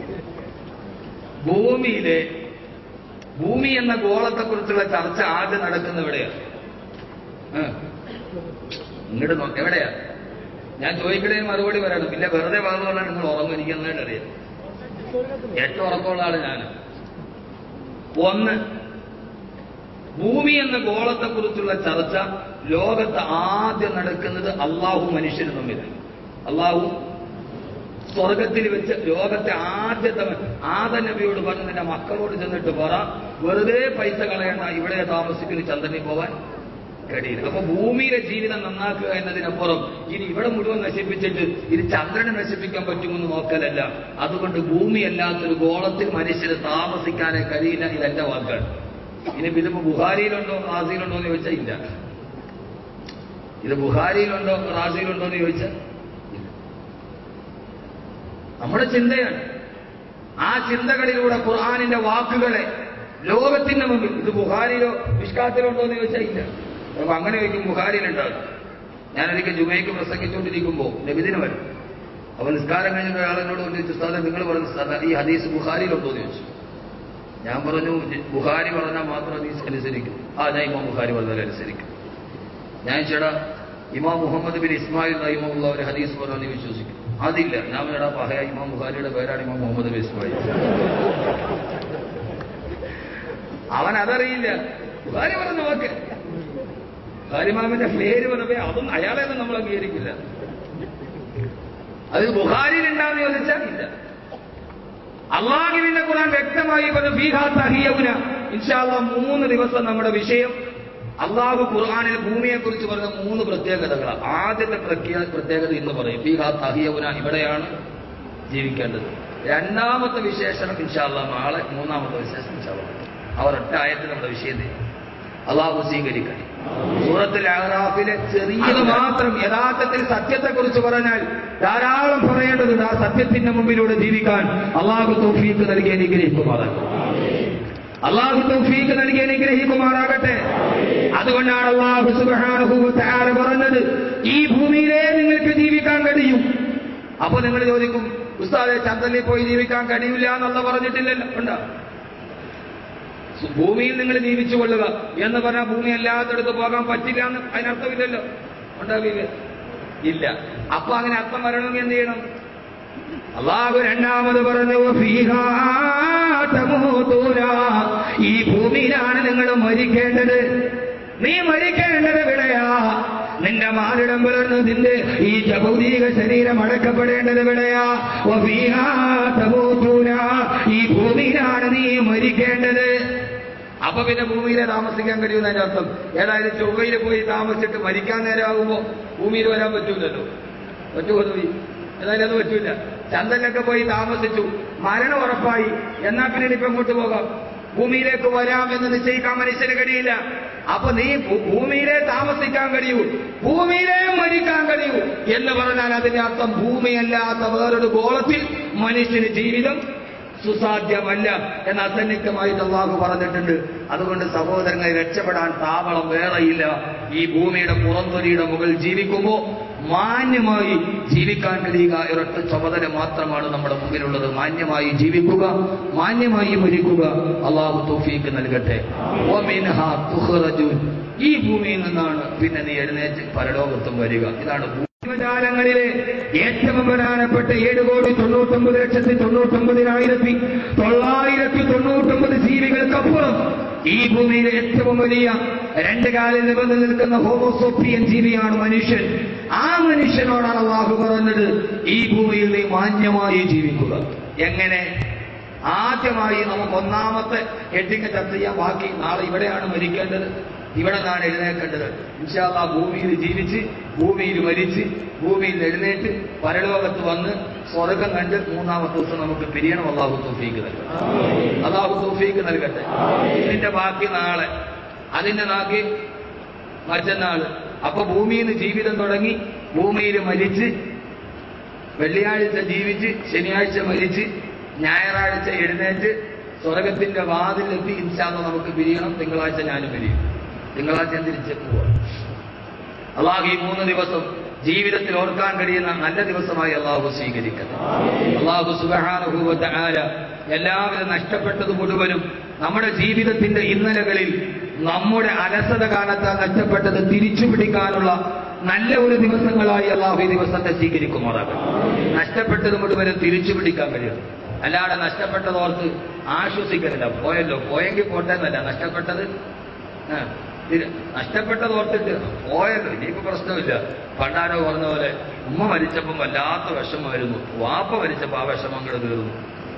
C: ഭൂമിയിലെ ഭൂമി എന്ന ഗോളത്തെ കുറിച്ചുള്ള ചർച്ച ആദ്യം നടക്കുന്ന എവിടെയാ ആ. ഇങ്ങോട്ട് നോക്ക് എവിടെയാ ഞാൻ ചോദിക്കണേ മറുപടി പറയണം പിന്നെ വെറുതെ പറഞ്ഞാൽ നിങ്ങൾ ഉറങ്ങും എനിക്ക് നന്നായിട്ട് അറിയാം ഏറ്റവും ഉറക്കമുള്ള ആള് ഞാൻ ഒന്ന് ഭൂമി എന്ന ഗോളത്തെ കുറിച്ചുള്ള ചർച്ച ലോകത്ത് ആദ്യം നടക്കുന്നത് അള്ളാഹു മനുഷ്യന് തമ്മിലാണ് അള്ളാഹു സ്വർഗത്തിൽ വെച്ച് ലോകത്തെ ആദ്യത്തെ ആദ നബിയോട് പറഞ്ഞ് നിന്റെ മക്കളോട് ചെന്നിട്ട് പറ വെറുതെ പൈസ കളയണ്ട ഇവിടെ താമസിക്കുന്ന ചന്ദ്രനിൽ പോവാൻ കഴിയില്ല അപ്പൊ ഭൂമിയിലെ ജീവിതം നന്നാക്കുക എന്നതിനപ്പുറം ഇനി ഇവിടെ മുഴുവൻ നശിപ്പിച്ചിട്ട് ഇത് ചന്ദ്രനെ നശിപ്പിക്കാൻ പറ്റുമെന്ന് നോക്കലല്ല അതുകൊണ്ട് ഭൂമി അല്ലാത്തൊരു ഗോളത്തിൽ മനുഷ്യന് താമസിക്കാനേ കഴിയില്ല ഇതെന്റെ വാക്കാണ് ഇനി ഇതിപ്പോ ബുഹാരിയിലുണ്ടോ റാസിയിലുണ്ടോ എന്ന് ചോദിച്ചാൽ ഇല്ല ഇത് ബുഹാരിയിലുണ്ടോ റാസിയിലുണ്ടോ എന്ന് ചോദിച്ചാൽ ഇല്ല നമ്മുടെ ചിന്തയാണ് ആ ചിന്തകളിലൂടെ ഖുർആാനിന്റെ വാക്കുകളെ ലോകത്തിന്റെ മുമ്പിൽ ഇത് ബുഹാരിയിലോ വിഷ്കാത്തിലുണ്ടോ എന്ന് ചോദിച്ചാൽ ഇല്ല അപ്പൊ അങ്ങനെ ചോദിക്കും ബുഹാരിയിലുണ്ടാകും ഞാനൊരിക്കൽ ജുമയ്ക്ക് പ്രസംഗിച്ചുകൊണ്ടിരിക്കുമ്പോൾ നബിദിന് വരും അപ്പൊ നിസ്കാരം കഴിഞ്ഞ ഒരാളെന്നോട് ചോദിച്ചു സാറേ നിങ്ങൾ പറഞ്ഞ സാറേ ഈ ഹദീസ് ബുഹാരിയിലുണ്ടോ എന്ന് ചോദിച്ചു ഞാൻ പറഞ്ഞു ബുഹാരി പറഞ്ഞാൽ മാത്രം ഹദീസ് അനുസരിക്കും ആ ഞാൻ ഇമാം ബുഹാരി പറഞ്ഞാൽ അനുസരിക്കും ഞാൻ ചേട്ടാ ഇമാം മുഹമ്മദ് ബിൻ ഇസ്മായിൽ റഹിമുള്ള ഒരു ഹദീസ് പറഞ്ഞാൽ നീ വിശ്വസിക്കും അതില്ല ഞാൻ ചേട്ടാ പഹയ ഇമാം ബുഹാരിയുടെ പേരാണ് ഇമാം മുഹമ്മദ് ബിൻ ഇസ്മായിൽ അവൻ അതറിയില്ല ബുഹാരി പറഞ്ഞ വാക്ക് ബുഹാരിമാമിന്റെ പേര് പറഞ്ഞപ്പോ അതും അയാളെ ഒന്നും നമ്മൾ അംഗീകരിക്കില്ല അത് ബുഹാരിയിൽ ഉണ്ടാന്ന് ചോദിച്ചാൽ ഇല്ല അള്ളാഹുവിന്റെ ഖുർആൻ വ്യക്തമായി പറഞ്ഞു ഫീഹാ തഹിയൗന ഇൻഷാല്ല മൂന്ന് ദിവസം നമ്മുടെ വിഷയം അള്ളാഹു ഖുർആാനിൽ ഭൂമിയെ കുറിച്ച് പറഞ്ഞ മൂന്ന് പ്രത്യേകതകളാണ് ആദ്യത്തെ പ്രത്യേക പ്രത്യേകത ഇന്ന് പറയും ഫീഹാ തഹിയൗന ഇവിടെയാണ് ജീവിക്കേണ്ടത് രണ്ടാമത്തെ വിശേഷണം ഇൻഷാല്ല നാളെ മൂന്നാമത്തെ വിശേഷം ഇൻഷാല്ല അവർ ഒറ്റായത്തിൽ നമ്മുടെ വിഷയത്തിൽ അള്ളാഹു സ്വീകരിക്കണം സൂറത്തിൽ ആറാഫിലെ ചെറിയത് മാത്രം യഥാർത്ഥത്തിൽ സത്യത്തെക്കുറിച്ച് പറഞ്ഞാൽ ധാരാളം പറയേണ്ടതുണ്ട് ആ സത്യത്തിന്റെ മുമ്പിലൂടെ ജീവിക്കാൻ അള്ളാഹു തൗഫീക്ക് നൽകി അനുഗ്രഹിക്കുമാറാകട്ടെ അള്ളാഹു തൗഫീക്ക് നൽകി അനുഗ്രഹിക്കുമാറാകട്ടെ അതുകൊണ്ടാണ് അള്ളാഹു സുബ്ഹാനഹു തആല പറഞ്ഞത് ഈ ഭൂമിയിലേ നിങ്ങൾക്ക് ജീവിക്കാൻ കഴിയും അപ്പൊ നിങ്ങൾ ചോദിക്കും ഉസ്താദെ ചന്ദ്രനിൽ പോയി ജീവിക്കാൻ കഴിയില്ല എന്നുള്ള പറഞ്ഞിട്ടില്ലല്ലോ ഉണ്ടോ ഭൂമിയിൽ നിങ്ങൾ ജീവിച്ചു കൊള്ളുക എന്ന് പറഞ്ഞാൽ ഭൂമി എല്ലാത്തടത്ത് പോകാൻ പറ്റില്ല എന്ന് അതിനർത്ഥമില്ലല്ലോ ഉണ്ടാവില്ല ഇല്ല അപ്പൊ അങ്ങനെ അർത്ഥം വരണമെങ്കിൽ എന്ത് ചെയ്യണം അള്ളാഹു രണ്ടാമത് പറഞ്ഞു "ഫീഹാ തമൂതൂന." ഈ ഭൂമിയിലാണ് നിങ്ങൾ മരിക്കേണ്ടത് നീ മരിക്കേണ്ടത് വിളയാ നിന്റെ മാറിടം പുലർന്ന് നിന്റെ ഈ ഭൗതിക ശരീരം അടക്കപ്പെടേണ്ടത് വിളയാ "വഫീഹാ തമൂതൂന." ഈ ഭൂമിയിലാണ് നീ മരിക്കേണ്ടത് അപ്പൊ പിന്നെ ഭൂമിയിലെ താമസിക്കാൻ കഴിയുന്നതിന്റെ അർത്ഥം ഏതായാലും ചൊവ്വയിൽ പോയി താമസിച്ചിട്ട് മരിക്കാൻ നേരമാകുമ്പോ ഭൂമിയിൽ വരാൻ പറ്റൂലല്ലോ പറ്റുമോ പോയി ഏതായാലും അത് പറ്റൂല ചന്ദ്രനൊക്കെ പോയി താമസിച്ചു മരണം ഉറപ്പായി എന്നാ പിന്നെ ഇപ്പൊ എങ്ങോട്ട് പോകാം ഭൂമിയിലേക്ക് വരാം എന്ന് നിശ്ചയിക്കാൻ മനുഷ്യന് കഴിയില്ല അപ്പൊ നീ ഭൂ- ഭൂമിയിലെ താമസിക്കാൻ കഴിയൂ ഭൂമിയിലെ മരിക്കാൻ കഴിയൂ എന്ന് പറഞ്ഞാൽ അതിന്റെ അർത്ഥം ഭൂമിയല്ലാത്ത വേറൊരു ഗോളത്തിൽ മനുഷ്യന് ജീവിതം സുസാധ്യമല്ല എന്ന് അസന്നിഗ്ധമായിട്ട് അള്ളാഹു പറഞ്ഞിട്ടുണ്ട് അതുകൊണ്ട് സഹോദരങ്ങളെ രക്ഷപ്പെടാൻ താവളം വേറെയില്ല ഈ ഭൂമിയുടെ പുറംതൊലിയുടെ മുകളിൽ ജീവിക്കുമ്പോൾ മാന്യമായി ജീവിക്കാൻ കഴിയുക ഒരൊറ്റ ചുമതല മാത്രമാണ് നമ്മുടെ മുമ്പിലുള്ളത് മാന്യമായി ജീവിക്കുക മാന്യമായി മരിക്കുക അള്ളാഹു തൗഫീക്ക് നൽകട്ടെ വമിൻഹാ തുഖ്റജൂൻ. ഈ ഭൂമിയിൽ നിന്നാണ് പിന്നെ നീ എഴുന്നേറ്റ് പരലോകത്തും വരിക ഇതാണ് ഭൂ- ജീവജാലങ്ങളിലെ ഏറ്റവും പ്രധാനപ്പെട്ട ഏഴ് കോടി തൊണ്ണൂറ്റൊമ്പത് ലക്ഷത്തി തൊണ്ണൂറ്റൊമ്പതിനായിരത്തി തൊള്ളായിരത്തി തൊണ്ണൂറ്റൊമ്പത് ജീവികൾക്കപ്പുറം ഈ ഭൂമിയിലെ ഏറ്റവും വലിയ രണ്ട് കാലിൽ നിബന്ധ നിൽക്കുന്ന ഹോമോസോപ്പിയൻ ജീവിയാണ് മനുഷ്യൻ ആ മനുഷ്യനോടാണ് അള്ളാഹു പറഞ്ഞത് ഈ ഭൂമിയിൽ നീ മാന്യമായി ജീവിക്കുക എങ്ങനെ ആദ്യമായി നമുക്ക് ഒന്നാമത്തെ ഹെഡിങ് ചർച്ച ചെയ്യാൻ ബാക്കി നാളെ ഇവിടെയാണ് മരിക്കേണ്ടത് ഇവിടെ നിന്നാണ് എഴുന്നേൽക്കേണ്ടത് ഇൻഷാല്ല ഭൂമിയിൽ ജീവിച്ച് ഭൂമിയിൽ മരിച്ച് ഭൂമിയിൽ എഴുന്നേറ്റ് പരലോകത്ത് വന്ന് സ്വർഗം കണ്ട് മൂന്നാമത്തെ ദിവസം നമുക്ക് പിരിയണം അള്ളാഹു തോഫീക്ക് നൽകട്ടെ അള്ളാഹു തോഫീക്ക് നൽകട്ടെ ഇതിന്റെ ബാക്കി നാളെ അതിന്റെ ബാക്കി മറ്റന്നാള് അപ്പൊ ഭൂമിയിൽ നിന്ന് ജീവിതം തുടങ്ങി ഭൂമിയിൽ മരിച്ച് വെള്ളിയാഴ്ച ജീവിച്ച് ശനിയാഴ്ച മരിച്ച് ഞായറാഴ്ച എഴുന്നേറ്റ് സ്വർഗത്തിന്റെ വാതിലെത്തി ഇൻഷാല്ല നമുക്ക് പിരിയണം തിങ്കളാഴ്ച ഞാനും പിരിയും തിങ്കളാഴ്ച ഞാൻ തിരിച്ച് പോവാം അള്ളാഹു ഈ മൂന്ന് ദിവസം ജീവിതത്തിൽ ഓർക്കാൻ കഴിയുന്ന നല്ല ദിവസമായി അള്ളാഹു സ്വീകരിക്കട്ടെ അള്ളാഹു സുബഹാനുഭൂവത്തെ ആര എല്ലാവരും നഷ്ടപ്പെട്ടത് മുഴുവനും നമ്മുടെ ജീവിതത്തിന്റെ ഇന്നലകളിൽ നമ്മുടെ അലസത കാലത്താൽ നഷ്ടപ്പെട്ടത് തിരിച്ചു പിടിക്കാനുള്ള നല്ല ഒരു ദിവസങ്ങളായി അള്ളാഹു ഈ ദിവസത്തെ സ്വീകരിക്കുമാറാകട്ടെ നഷ്ടപ്പെട്ടത് മുഴുവനും തിരിച്ചു പിടിക്കാൻ കഴിയും അല്ലാതെ നഷ്ടപ്പെട്ടതോർത്ത് ആശ്വസിക്കലില്ല പോയല്ലോ പോയെങ്കിൽ പോട്ടെ എന്നല്ല നഷ്ടപ്പെട്ടത് ആ, ഇത് നഷ്ടപ്പെട്ടത് ഓർത്തിട്ട് പോയത് ഇനിയിപ്പോ പ്രശ്നമില്ല പണ്ടാരോ പറഞ്ഞ പോലെ ഉമ്മ മരിച്ചപ്പം വല്ലാത്ത വിഷമമായിരുന്നു വാപ്പ മരിച്ചപ്പോ ആ വിഷമം അങ്ങോട്ട് തീർന്നു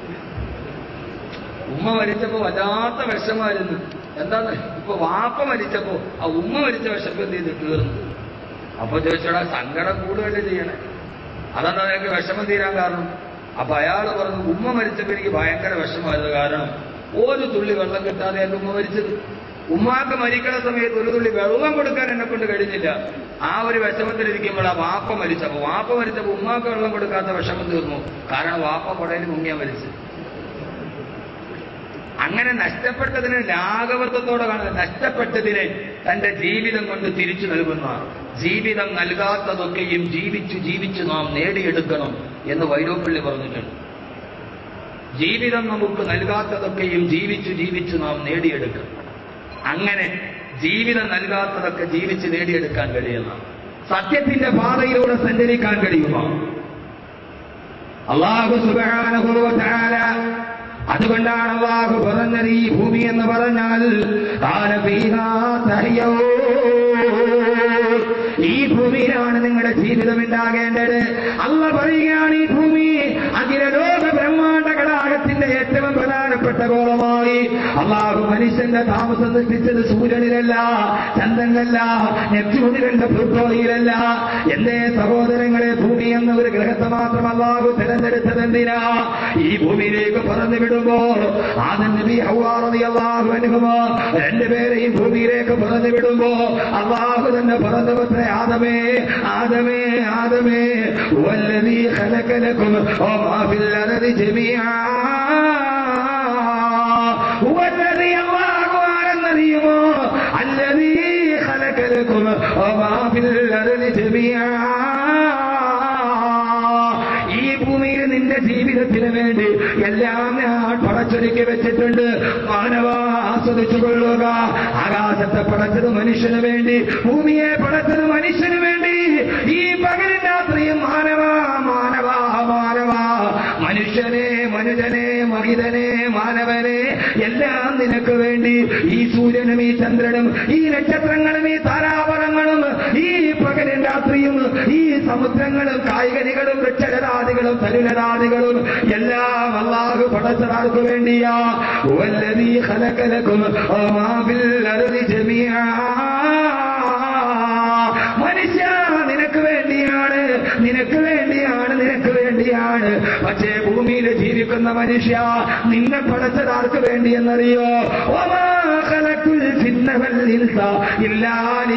C: ഉമ്മ മരിച്ചപ്പോ വല്ലാത്ത വിഷമായിരുന്നു എന്താന്ന് ഇപ്പൊ വാപ്പ മരിച്ചപ്പോ ആ ഉമ്മ മരിച്ച വിഷമം എന്ത് ചെയ്ത് തീർന്നു അപ്പൊ ചോദിച്ചോടാ സങ്കടം കൂടുകയല്ലേ ചെയ്യണേ അതാണ് അയാൾക്ക് വിഷമം തീരാൻ കാരണം അപ്പൊ അയാൾ പറഞ്ഞു ഉമ്മ മരിച്ചപ്പോ എനിക്ക് ഭയങ്കര വിഷമായിരുന്നു കാരണം ഒരു തുള്ളി വെള്ളം കിട്ടാതെ എന്റെ ഉമ്മ മരിച്ചത് ഉമ്മാക്ക് മരിക്കണ സമയത്ത് ഒരു തുള്ളി വെള്ളം കൊടുക്കാൻ എന്നെ കൊണ്ട് കഴിഞ്ഞില്ല ആ ഒരു വിഷമത്തിലിരിക്കുമ്പോൾ ആ വാപ്പ മരിച്ചപ്പോ വാപ്പ മരിച്ചപ്പോ ഉമ്മാക്ക് വെള്ളം കൊടുക്കാത്ത വിഷമം തീർന്നു കാരണം വാപ്പ പുഴയിൽ മുങ്ങിയാ മരിച്ചത് അങ്ങനെ നഷ്ടപ്പെട്ടതിനെ ലാഘവത്വത്തോടെ കാണുന്നത് നഷ്ടപ്പെട്ടതിനെ തന്റെ ജീവിതം കൊണ്ട് തിരിച്ചു നൽകുന്ന ജീവിതം നൽകാത്തതൊക്കെയും ജീവിച്ചു ജീവിച്ചു നാം നേടിയെടുക്കണം എന്ന് വൈരോപ്പള്ളി പറഞ്ഞിട്ടുണ്ട് ജീവിതം നമുക്ക് നൽകാത്തതൊക്കെയും ജീവിച്ചു ജീവിച്ചു നാം നേടിയെടുക്കണം അങ്ങനെ ജീവിതം നൽകാത്തതൊക്കെ ജീവിച്ച് നേടിയെടുക്കാൻ കഴിയുന്ന സത്യത്തിന്റെ പാതയിലൂടെ സഞ്ചരിക്കാൻ കഴിയുമോ അള്ളാഹു സുബ്ഹാനഹു വ തആല അതുകൊണ്ടാണ് അള്ളാഹു പറഞ്ഞത് ഈ ഭൂമി എന്ന് പറഞ്ഞാൽ കാല ഫീഹാ തഹ്യൂ. ഈ ഭൂമിയിലാണ് നിങ്ങളുടെ ജീവിതം ഉണ്ടാകേണ്ടത് അല്ല പറയുകയാണ് ഈ ഭൂമി അഖിലലോക ബ്രഹ്മാണ്ട ഘടാകത്തിന്റെ ഏറ്റവും പ്രധാനപ്പെട്ട ഗോളമായി അള്ളാഹു മനുഷ്യന്റെ താമസം സൃഷ്ടിച്ചത് സൂര്യനിലല്ല ചന്ദ്രനിലല്ല നെപ്റ്റ്യൂണിലല്ല പ്ലൂട്ടോയിലല്ല എന്റെ സഹോദരങ്ങളെ ഭൂമി എന്ന ഒരു ഗ്രഹത്തെ മാത്രം അള്ളാഹു തിരഞ്ഞെടുത്തത് എന്തിനാ ഈ ഭൂമിയിലേക്ക് പറന്നു വിടുമ്പോ ആദം നബി ഹൗവാറതി അള്ളാഹു അനുഭവ രണ്ടുപേരെയും ഭൂമിയിലേക്ക് പറന്നു വിടുമ്പോ അള്ളാഹു തന്നെ പറന്നു പത്രേ ആദമേ ആദമേ ആദമേ വല്ലതീ ഖലഖലകും വമാ ഫിൽ അർദി ജമീആ വല്ലതീ അല്ലാഹു ആരെന്നറിയുമോ അല്ലതീ ഖലഖലകും വമാ ഫിൽ അർദി ജമീആ ഈ ഭൂമിയിൽ നിന്റെ ജീവിതത്തിന് വേണ്ടി എല്ലാം ഞാൻ പടച്ചൊരുക്കി വെച്ചിട്ടുണ്ട് മാനവ ആസ്വദിച്ചു കൊള്ളുക ആകാശത്തെ പടച്ചത് മനുഷ്യന് വേണ്ടി ഭൂമിയെ പടച്ചത് മനുഷ്യന് വേണ്ടി ഈ പകലും രാത്രിയും മാനവ മാനവ മാനവ മനുഷ്യനെ മനുജനെ മഹിതനെ മാനവനെ എല്ലാം നിനക്ക് വേണ്ടി ഈ സൂര്യനും ഈ ചന്ദ്രനും ഈ നക്ഷത്രങ്ങളും ഈ താരാപരങ്ങളും ഈ പകലും രാത്രിയും ഈ സമുദ്രങ്ങളും കായികനികളും വൃക്ഷലരാദികളും തരുലരാദികളും എല്ലാം അള്ളാഹു പടച്ചതാർക്ക് വേണ്ടിയാ വല്ലതീ ഖലഖലകും വമാ ഫിൽ അർദി ജമീആ മനുഷ്യ നിനക്ക് വേണ്ടിയാണ് നിനക്ക് വേണ്ടിയാണ് നിനക്ക് വേണ്ടിയാണ് പക്ഷേ ഭൂമിയിൽ ജീവിക്കുന്ന മനുഷ്യ നിന്നെ പടച്ചതാർക്ക് വേണ്ടി എന്നറിയോ വമാ ഖലഖുൽ ജിന്ന വൽ ഇൻസ ഇല്ലാ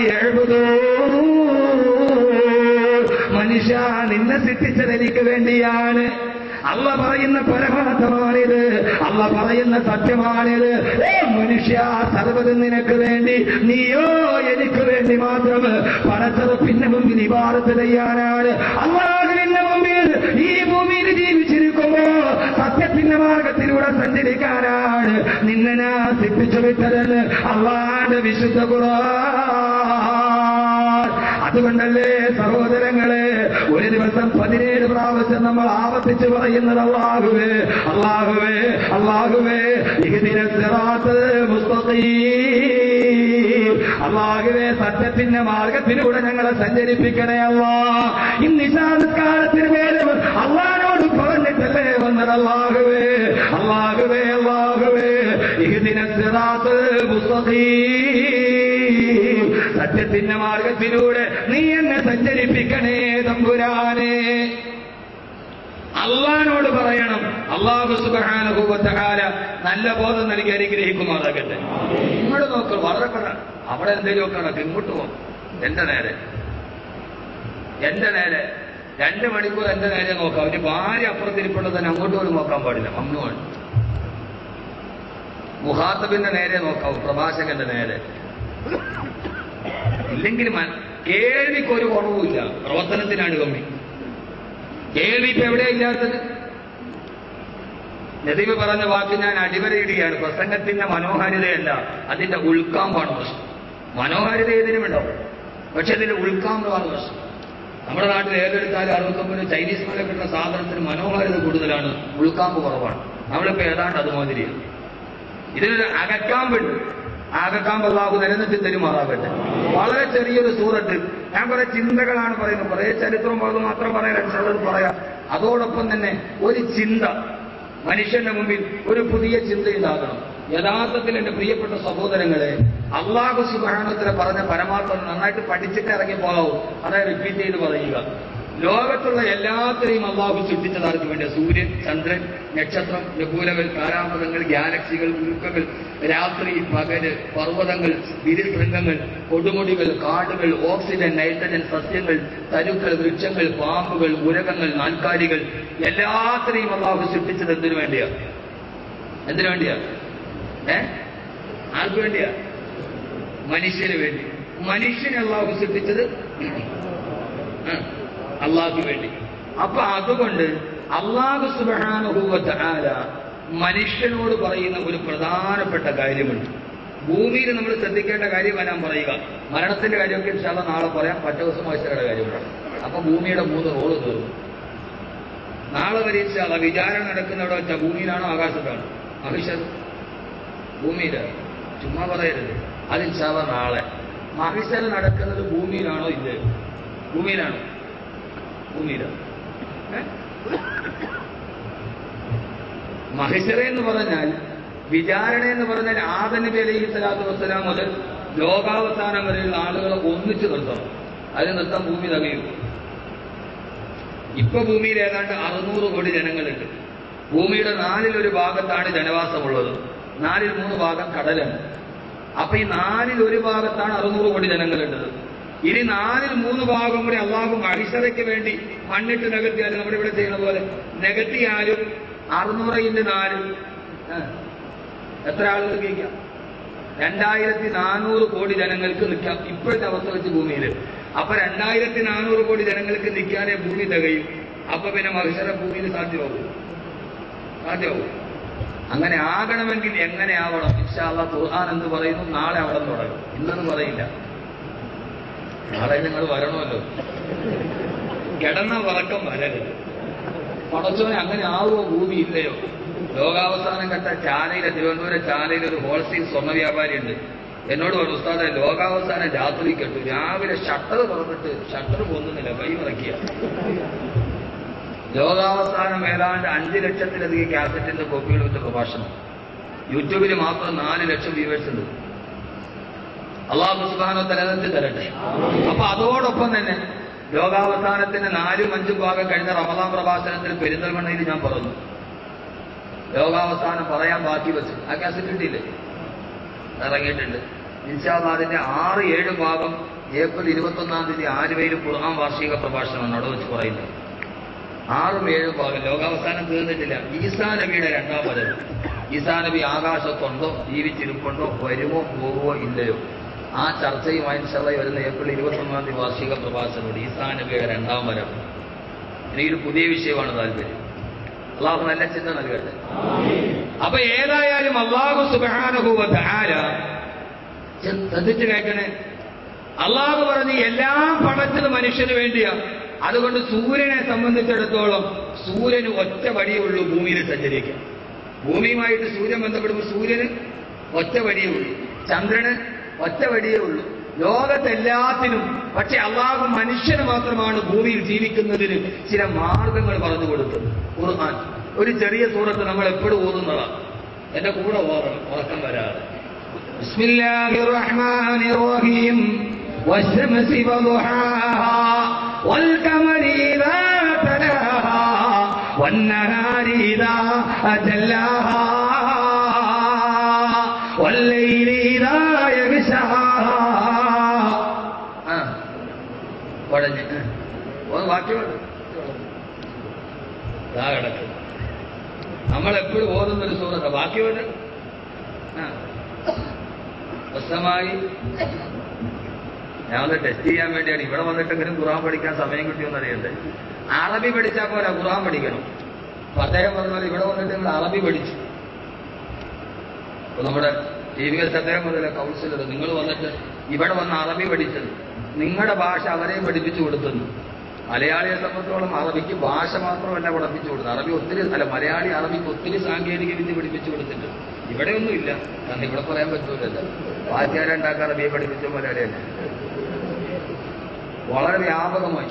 C: ലിയഅ്ബുദൂൻ മനുഷ്യ നിന്നെ സൃഷ്ടിച്ചത് എനിക്ക് വേണ്ടിയാണ് അള്ള പറയുന്ന പരമാർത്ഥമാണിത് അള്ള പറയുന്ന സത്യമാണിത് ഏ മനുഷ്യ സർവ്വതും നിനക്ക് വേണ്ടി നീയോ എനിക്ക് വേണ്ടി മാത്രം പടച്ചത് പിന്നെ മുമ്പിൽ ഇബാറത്ത് ചെയ്യാനാണ് അള്ളാഹുവിന്റെ മുമ്പിൽ ഈ ഭൂമിയിൽ ജീവിച്ചിരിക്കുമ്പോ സത്യത്തിന്റെ മാർഗത്തിലൂടെ സഞ്ചരിക്കാനാണ് നിന്നെ ഞാൻ സിദ്ധിച്ചു വിട്ടതെന്ന് അള്ളാന്റെ വിശുദ്ധ ഖുർആൻ അതുകൊണ്ടല്ലേ സഹോദരങ്ങളെ ഒരു ദിവസം പതിനേഴ് പ്രാവശ്യം നമ്മൾ ആവർത്തിച്ച് പറയുന്നത് അള്ളാഹുവേ അള്ളാഹുവേ അള്ളാഹുവേ ഇഹ്ദിന സിറാത്ത് മുസ്തഖീം അള്ളാഹുവേ സത്യത്തിന്റെ മാർഗത്തിലൂടെ ഞങ്ങളെ സഞ്ചരിപ്പിക്കണേ അല്ലാ ഇന്ന് നിസ്കാരത്തിന് പേരും അള്ളാഹിനോട് പറഞ്ഞിട്ടല്ലേ വന്നത് അള്ളാഹുവേ അള്ളാഹുവേ അള്ളാഹുവേ ഇഹ്ദിന സിറാത്ത് മുസ്തഖീം സത്യത്തിന്റെ മാർഗത്തിലൂടെ നീ എന്നെ സഞ്ചരിപ്പിക്കണേ തമ്പുരാനെ അള്ളഹാനോട് പറയണം അള്ളാഹു സുബാനുഭൂവത്തകാല നല്ല ബോധം നൽകി അനുഗ്രഹിക്കുമാറാകട്ടെ ഇങ്ങോട്ട് നോക്കണം വളരെ കട അവിടെ എന്തെങ്കിലുമൊക്കെ നടക്കും ഇങ്ങോട്ട് പോകും എന്റെ നേരെ എന്റെ നേരെ രണ്ട് മണിക്കൂർ എന്റെ നേരെ നോക്കാം അവന് ഭാര്യ അപ്പുറത്തിരിപ്പുള്ളത് തന്നെ അങ്ങോട്ട് പോലും നോക്കാൻ പാടില്ല മമ്നുവാണ് മുഹാത്തബിന്റെ നേരെ നോക്കാവൂ പ്രഭാഷകന്റെ നേരെ ഇല്ലെങ്കിൽ മ- കേൾവിക്ക് ഒരു കുറവുമില്ല പ്രവർത്തനത്തിനാണ് കമ്മി കേൾവി ഇപ്പൊ എവിടെയാ ഇല്ലാത്തത് നദീബ് പറഞ്ഞ വാക്ക് ഞാൻ അടിവരയിടുകയാണ് പ്രസംഗത്തിന്റെ മനോഹാരിതയല്ല അതിന്റെ ഉൾക്കാമ്പാണ് പ്രശ്നം മനോഹാരിത ഏതിനുമുണ്ടാവും പക്ഷെ അതിന്റെ ഉൾക്കാമ്പാണ് പ്രശ്നം നമ്മുടെ നാട്ടിൽ ഏതെടുത്താലും അറുപത്തൊമ്പത് ചൈനീസ് മേലെ കിട്ടുന്ന സാധനത്തിന് മനോഹാരിത കൂടുതലാണ് ഉൾക്കാമ്പ് കുറവാണ് നമ്മളിപ്പോ ഏതാണ്ട് അതുമാതിരിയാണ് ഇതിനൊരു അകക്കാമ്പുണ്ട് ആകക്കാൻ അള്ളാഹു നിലനിർത്തി തരുമാറാകട്ടെ വളരെ ചെറിയൊരു സൂറത്ത് ഞാൻ കുറെ ചിന്തകളാണ് പറയുന്നത് കുറെ ചരിത്രം അത് മാത്രം പറയാൻ അനുസരിച്ചത് പറയാം അതോടൊപ്പം തന്നെ ഒരു ചിന്ത മനുഷ്യന്റെ മുമ്പിൽ ഒരു പുതിയ ചിന്തയുണ്ടാകണം യഥാർത്ഥത്തിൽ എന്റെ പ്രിയപ്പെട്ട സഹോദരങ്ങളെ അള്ളാഹു സുബാനത്തിലെ പറഞ്ഞ പരമാർത്ഥം നന്നായിട്ട് പഠിച്ചിട്ട് ഇറങ്ങി പോകാവൂ അതായത് റിപ്പീറ്റ് ചെയ്ത് പറയുക ലോകത്തുള്ള എല്ലാത്തിനെയും അള്ളാഹു സൃഷ്ടിച്ചതാർക്ക് വേണ്ടി സൂര്യൻ ചന്ദ്രൻ നക്ഷത്രം ലഘൂലകൾ താരാമതങ്ങൾ ഗാലക്സികൾ ഉരുക്കകൾ രാത്രി പകല് പർവ്വതങ്ങൾ വിരുശൃംഗങ്ങൾ കൊടുമുടികൾ കാടുകൾ ഓക്സിജൻ നൈട്രജൻ സസ്യങ്ങൾ തരുക്കൾ വൃക്ഷങ്ങൾ പാമ്പുകൾ ഉരകങ്ങൾ നാൽക്കാലികൾ എല്ലാത്തിനെയും അള്ളാഹു സൃഷ്ടിച്ചത് എന്തിനു വേണ്ടിയാ എന്തിനു വേണ്ടിയാ ഏ ആർക്ക് വേണ്ടിയാ മനുഷ്യന് വേണ്ടി മനുഷ്യനെ അള്ളാഹു സൃഷ്ടിച്ചത് അള്ളാഹു വേണ്ടി അപ്പൊ അതുകൊണ്ട് അള്ളാഹു സുബാനുഭൂവത്ത് ആര മനുഷ്യനോട് പറയുന്ന ഒരു പ്രധാനപ്പെട്ട കാര്യമുണ്ട് ഭൂമിയിൽ നമ്മൾ ശ്രദ്ധിക്കേണ്ട കാര്യം ഞാൻ പറയുക മരണത്തിന്റെ കാര്യമൊക്കെ ഇൻഷാല്ല നാളെ പറയാം പറ്റ ദിവസം മത്സരയുടെ കാര്യം പറയാം അപ്പൊ ഭൂമിയുടെ മൂന്ന് റോള് തീർന്നു നാളെ വരെ ഇൻഷാല്ല വിചാരണ നടക്കുന്ന എവിടെ വെച്ചാൽ ഭൂമിയിലാണോ ആകാശത്താണോ മഹിഷർ ഭൂമിയിലാണ് ചുമ്മാ പറയരുത് അത് ഇൻഷാല്ല നാളെ മഹിഷർ നടക്കുന്നത് ഭൂമിയിലാണോ ഇല്ലേ ഭൂമിയിലാണോ ഭൂമിയിലാണ് ഏ? മഹിഷറ എന്ന് പറഞ്ഞാൽ വിചാരണ എന്ന് പറഞ്ഞാൽ ആദം നബി അലൈഹി സ്വലാത്തു വസ്സലാം മുതൽ ലോകാവസാനം വരെയുള്ള ആളുകളെ ഒന്നിച്ചു നിർത്തണം അതിന് നിർത്താൻ ഭൂമി തകയും ഇപ്പൊ ഭൂമിയിൽ ഏതാണ്ട് അറുന്നൂറ് കോടി ജനങ്ങളുണ്ട് ഭൂമിയുടെ നാലിലൊരു ഭാഗത്താണ് ജനവാസമുള്ളത് നാലിൽ മൂന്ന് ഭാഗം കടലാണ് അപ്പൊ ഈ നാലിൽ ഒരു ഭാഗത്താണ് അറുന്നൂറ് കോടി ജനങ്ങളുള്ളത് ഇനി നാലിൽ മൂന്ന് ഭാഗം കൂടി അള്ളാഹു മഹിഷറയ്ക്ക് വേണ്ടി മണ്ണിട്ട് നികത്തിയാലും നമ്മുടെ ഇവിടെ ചെയ്യുന്ന പോലെ നികത്തിയാലും അറുന്നൂറ് ഇന്റ് നാല് ആ, എത്ര ആളുകൾ കഴിക്കാം രണ്ടായിരത്തി നാനൂറ് കോടി ജനങ്ങൾക്ക് നിൽക്കാം ഇപ്പോഴത്തെ അവസ്ഥ വെച്ച് ഭൂമിയിൽ അപ്പൊ രണ്ടായിരത്തി നാനൂറ് കോടി ജനങ്ങൾക്ക് നിൽക്കാനേ ഭൂമി തികയും അപ്പൊ പിന്നെ മഹിഷറ ഭൂമിയിൽ സാധ്യമാകും സാധ്യമാകും അങ്ങനെ ആകണമെങ്കിൽ എങ്ങനെ ആവണം ഇൻഷാല്ല ഖുർആൻ എന്ന് പറയുന്നു നാളെ അവിടെ തുടങ്ങും ഇന്നെന്ന് പറയില്ല നാളെ നിങ്ങൾ വരണമല്ലോ കിടന്ന വറക്കം വരരുത് പടച്ചോനെ അങ്ങനെ ആവുമോ ഭൂമി ഇല്ലയോ ലോകാവസാനം കണ്ട ചാലയിലെ തിരുവനന്തപുരം ചാലയിൽ ഒരു ഹോൾസെയിൽ സ്വർണ്ണ വ്യാപാരിയുണ്ട് എന്നോട് പറഞ്ഞു ഉസ്താദെ ലോകാവസാനം രാത്രി കെട്ടു രാവിലെ ഷട്ടർ തുറന്നിട്ട് ഷട്ടർ പൊന്നുന്നില്ല കൈ മറക്കിയ ലോകാവസാനം ഏതാണ്ട് അഞ്ച് ലക്ഷത്തിലധികം കാസറ്റിന്റെ കോപ്പികൾ വിറ്റ പ്രഭാഷണം യൂട്യൂബിൽ മാത്രം നാല് ലക്ഷം വ്യൂവേഴ്സ് ഉണ്ട് അള്ളാഹു സുബാനോ തലനെത്തി തരട്ടെ അപ്പൊ അതോടൊപ്പം തന്നെ ലോകാവസാനത്തിന് നാലും അഞ്ചും ഭാഗം കഴിഞ്ഞ റമദാൻ പ്രഭാഷണത്തിൽ പെരിന്തൽമണ്ണയിൽ ഞാൻ പറഞ്ഞു ലോകാവസാനം പറയാൻ ബാക്കി വെച്ചു ആ കാസറ്റ് കിട്ടിയില്ലേ ഇറങ്ങിയിട്ടുണ്ട് ഇൻഷാദാദിന്റെ ആറ് ഏഴ് ഭാഗം ഏപ്രിൽ ഇരുപത്തൊന്നാം തീയതി ആലുവയിൽ ഖുർആൻ വാർഷിക പ്രഭാഷണമാണ് അവിടെ വെച്ച് പറയുന്നത് ആറും ഏഴും ഭാഗം ലോകാവസാനം തീർന്നിട്ടില്ല ഈസാ നബിയുടെ രണ്ടാം വരവ് ഈസാ നബി ആകാശത്തുണ്ടോ ജീവിച്ചിരിപ്പുണ്ടോ വരുമോ പോകുമോ ഇല്ലയോ ആ ചർച്ചയുമായി ഇൻഷാല്ലായി വരുന്ന ഏപ്രിൽ ഇരുപത്തൊന്നാം തീയതി വാർഷിക പ്രഭാഷണമുണ്ട് ഈസാ നബിയുടെ രണ്ടാം വരവ് എനിക്കൊരു പുതിയ വിഷയമാണ് താല്പര്യം അള്ളാഹു നല്ല ചിന്ത നൽകട്ടെ അപ്പൊ ഏതായാലും അള്ളാഹു സുബാനുഭൂവത്ത് ആര ശ്രദ്ധിച്ചു കേൾക്കണേ അള്ളാഹു പറഞ്ഞ് എല്ലാം പടച്ചത് മനുഷ്യന് വേണ്ടിയാ അതുകൊണ്ട് സൂര്യനെ സംബന്ധിച്ചിടത്തോളം സൂര്യന് ഒറ്റ വഴിയേ ഉള്ളൂ ഭൂമിയിൽ സഞ്ചരിക്കാൻ ഭൂമിയുമായിട്ട് സൂര്യൻ ബന്ധപ്പെടുമ്പോൾ സൂര്യന് ഒറ്റ വഴിയേ ഉള്ളൂ ചന്ദ്രന് ഒറ്റ വഴിയേ ഉള്ളൂ ലോകത്തെല്ലാത്തിനും പക്ഷെ അള്ളാഹു മനുഷ്യന് മാത്രമാണ് ഭൂമിയിൽ ജീവിക്കുന്നതിന് ചില മാർഗങ്ങൾ പറഞ്ഞു കൊടുത്തത് ഖുർആൻ ഒരു ചെറിയ സൂറത്ത് നമ്മൾ എപ്പോഴും ഓതുന്നതാണ് എന്റെ കൂടെ ഓർമ്മ ഉറക്കം വരാതെ بسم الله الرحمن الرحيم والشمس وضحاها والقمر إذا تلاها والنهار إذا أجلاها والليل إذا يغشاها ആ പടഞ്ഞ് ഒന്ന് ബാക്കി വേണം ഇതാ കിടക്കും നമ്മളെപ്പോഴും ഓതുന്നൊരു സൂറത്ത ബാക്കി വേണം ആ സ്വസ്ഥമായി ഞാൻ ഒന്ന് ടെസ്റ്റ് ചെയ്യാൻ വേണ്ടിയാണ് ഇവിടെ വന്നിട്ടെങ്കിലും ഖുറാൻ പഠിക്കാൻ സമയം കിട്ടിയെന്ന് അറിയണ്ടേ അറബി പഠിച്ചാൽ പോലെ ഖുറാൻ പഠിക്കണം അപ്പൊ അദ്ദേഹം പറഞ്ഞാൽ ഇവിടെ വന്നിട്ട് നിങ്ങൾ അറബി പഠിച്ചു അപ്പൊ നമ്മുടെ ടി വി എസ് അദ്ദേഹം മുതലേ കൗൺസിലർ നിങ്ങൾ വന്നിട്ട് ഇവിടെ വന്ന് അറബി പഠിച്ചത് നിങ്ങളുടെ ഭാഷ അവരെയും പഠിപ്പിച്ചു കൊടുത്തെന്ന് മലയാളിയെ സംബന്ധിച്ചോളം അറബിക്ക് ഭാഷ മാത്രമല്ല പഠിപ്പിച്ചു കൊടുത്തത് അറബി ഒത്തിരി അല്ല മലയാളി അറബിക്ക് ഒത്തിരി സാങ്കേതിക വിദ്യ പഠിപ്പിച്ചു കൊടുത്തിട്ടുണ്ട് ഇവിടെ ഒന്നുമില്ല കാരണം ഇവിടെ പറയാൻ പറ്റൂലല്ലോ വാദ്യാരെ ഉണ്ടാക്കാൻ അറബിയെ പഠിപ്പിച്ച മലയാളിയല്ല വളരെ വ്യാപകമായി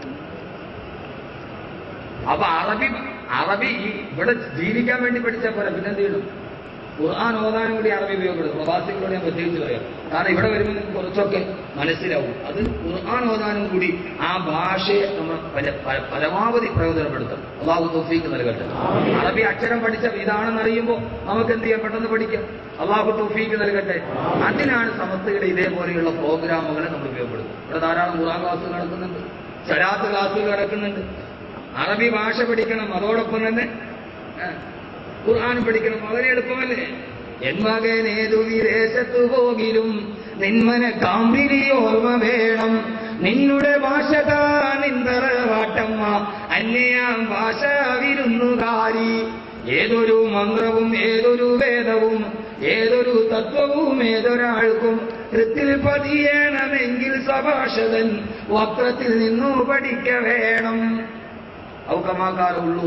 C: അപ്പൊ അറബി അറബി ഈ ഇവിടെ ജീവിക്കാൻ വേണ്ടി പഠിച്ചാൽ പോലെ പിന്നെന്ത് ചെയ്യണം ഖുർആൻ ഓതാനും കൂടി അറബി ഉപയോഗപ്പെടും പ്രവാസികളോട് ഞാൻ പ്രത്യേകിച്ച് പറയാം കാരണം ഇവിടെ വരുമ്പോൾ നിങ്ങൾക്ക് കുറച്ചൊക്കെ മനസ്സിലാവും അത് ഖുർആൻ ഓതാനും കൂടി ആ ഭാഷയെ നമ്മൾ പര- പര- പരമാവധി പ്രയോജനപ്പെടുത്തണം അള്ളാഹു തൗഫീക്ക് നൽകട്ടെ അറബി അക്ഷരം പഠിച്ച ഇതാണെന്ന് അറിയുമ്പോൾ നമുക്ക് എന്ത് ചെയ്യാം പെട്ടെന്ന് പഠിക്കാം അള്ളാഹു തൗഫീക്ക് നൽകട്ടെ അതിനാണ് സമസ്തയുടെ ഇതേപോലെയുള്ള പ്രോഗ്രാമുകളെ നമ്മൾ ഉപയോഗപ്പെടുത്തുന്നത് ഇവിടെ ധാരാളം ഖുർആൻ ക്ലാസ്സുകൾ നടക്കുന്നുണ്ട് ചരാത്ത് ക്ലാസ്സുകൾ നടക്കുന്നുണ്ട് അറബി ഭാഷ പഠിക്കണം അതോടൊപ്പം തന്നെ ആ, ഖുർആൻ പഠിക്കണം വളരെ എളുപ്പമല്ലേ എൻ മകൻ ഏതു വിദേശത്തു പോകിലും നിന്മന കാമ്പിരി ഓർമ്മ വേണം നിന്നുടെ ഭാഷ നിന്തറവാട്ടമ്മ അന്യാം ഭാഷ വിരുന്നുകാരി ഏതൊരു മന്ത്രവും ഏതൊരു വേദവും ഏതൊരു തത്വവും ഏതൊരാൾക്കും കൃത്തിൽ പതിയണമെങ്കിൽ സഭാഷകൻ വക്രത്തിൽ നിന്നു പഠിക്ക വേണം ഔക്കമാക്കാറുള്ളൂ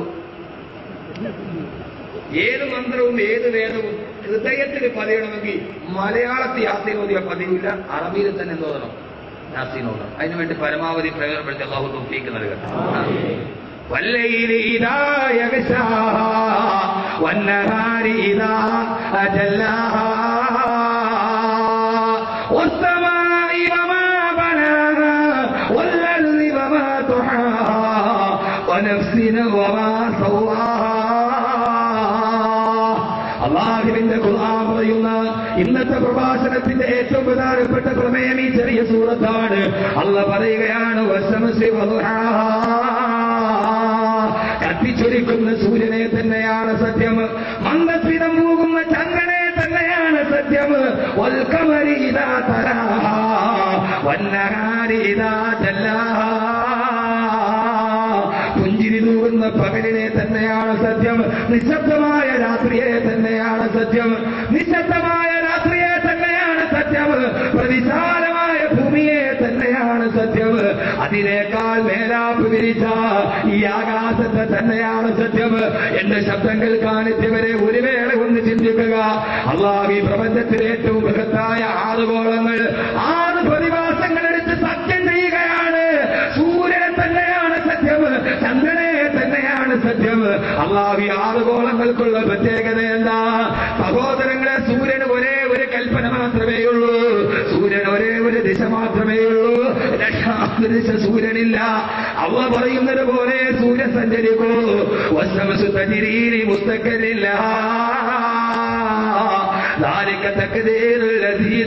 C: ഏത് മന്ത്രവും ഏത് വേദവും ഹൃദയത്തിൽ പതിയണമെങ്കിൽ മലയാളത്തിൽ യാസീനോദിയ പതിവില്ല അറബിയിൽ തന്നെ തോന്നണം യാസീനോദം അതിനുവേണ്ടി പരമാവധി പ്രയോജനപ്പെടുത്തി അള്ളാഹു തോഫീക്ക് നൽകട്ടെ والليل إذا يغشاها والنهار إذا أجلاها والسماء وما بناها والأرض وما طحاها ونفس وما سواها അള്ളാഹുവിന്റെ ഖുർആൻ പറയുന്ന ഇന്നത്തെ പ്രഭാഷണത്തിന്റെ ഏറ്റവും പ്രധാനപ്പെട്ട പ്രമേയം ഈ ചെറിയ സൂറത്താണ് അല്ല പറയുകയാണ് വശമസി വദുഹാഹാ. കത്തിച്ചൊരിക്കുന്ന സൂര്യനെ തന്നെയാണ് സത്യം മന്ദസ്മിതം പോകുന്ന ചന്ദ്രനെ തന്നെയാണ് സത്യം വൽക്കമരി ഇതാ തരാഹാ വന്നഹാരി ഇതാ ജല്ലാഹാ പുഞ്ചിരി തൂകുന്ന പകലിനെ തന്നെയാണ് സത്യം നിശബ്ദമായ രാത്രിയെ തന്നെയാണ് സത്യം നിശബ്ദമായ രാത്രിയെ തന്നെയാണ് സത്യം പ്രതിസാരമായ ഭൂമിയെ തന്നെയാണ് സത്യം അതിനേക്കാൾ മേലാപ്പ് വിരിച്ച ഈ ആകാശത്തെ തന്നെയാണ് സത്യം എന്റെ ശബ്ദം കേൾക്കാനെത്തിയവരെ ഒരു വേള ഒന്ന് ചിന്തിക്കുക അള്ളാഹ് ഈ പ്രപഞ്ചത്തിലെ ഏറ്റവും ബൃഹത്തായ ആറ് ഗോളങ്ങൾ ആറ് പ്രതിഭാസങ്ങൾ എടുത്ത് സത്യം ചെയ്യുകയാണ് സൂര്യനെ തന്നെയാണ് സത്യം ചന്ദ്രനെ തന്നെയാണ് സത്യം അള്ളാഹി ആറുകോളങ്ങൾക്കുള്ള പ്രത്യേകത എന്താ സഹോദരങ്ങളെ സൂര്യന് ഒരേ ഒരു കൽപ്പന മാത്രമേ ഉള്ളൂ സൂര്യൻ ഒരേ ഒരു ദിശ മാത്രമേ ഉള്ളൂ രണ്ടാമത്തെ ദിശ സൂര്യനില്ല അവ പറയുന്നത് പോലെ സൂര്യൻ സഞ്ചരിക്കൂ വശമസു തജിരീരി മുസ്തക്കരില്ല ذلك تقدير العزيز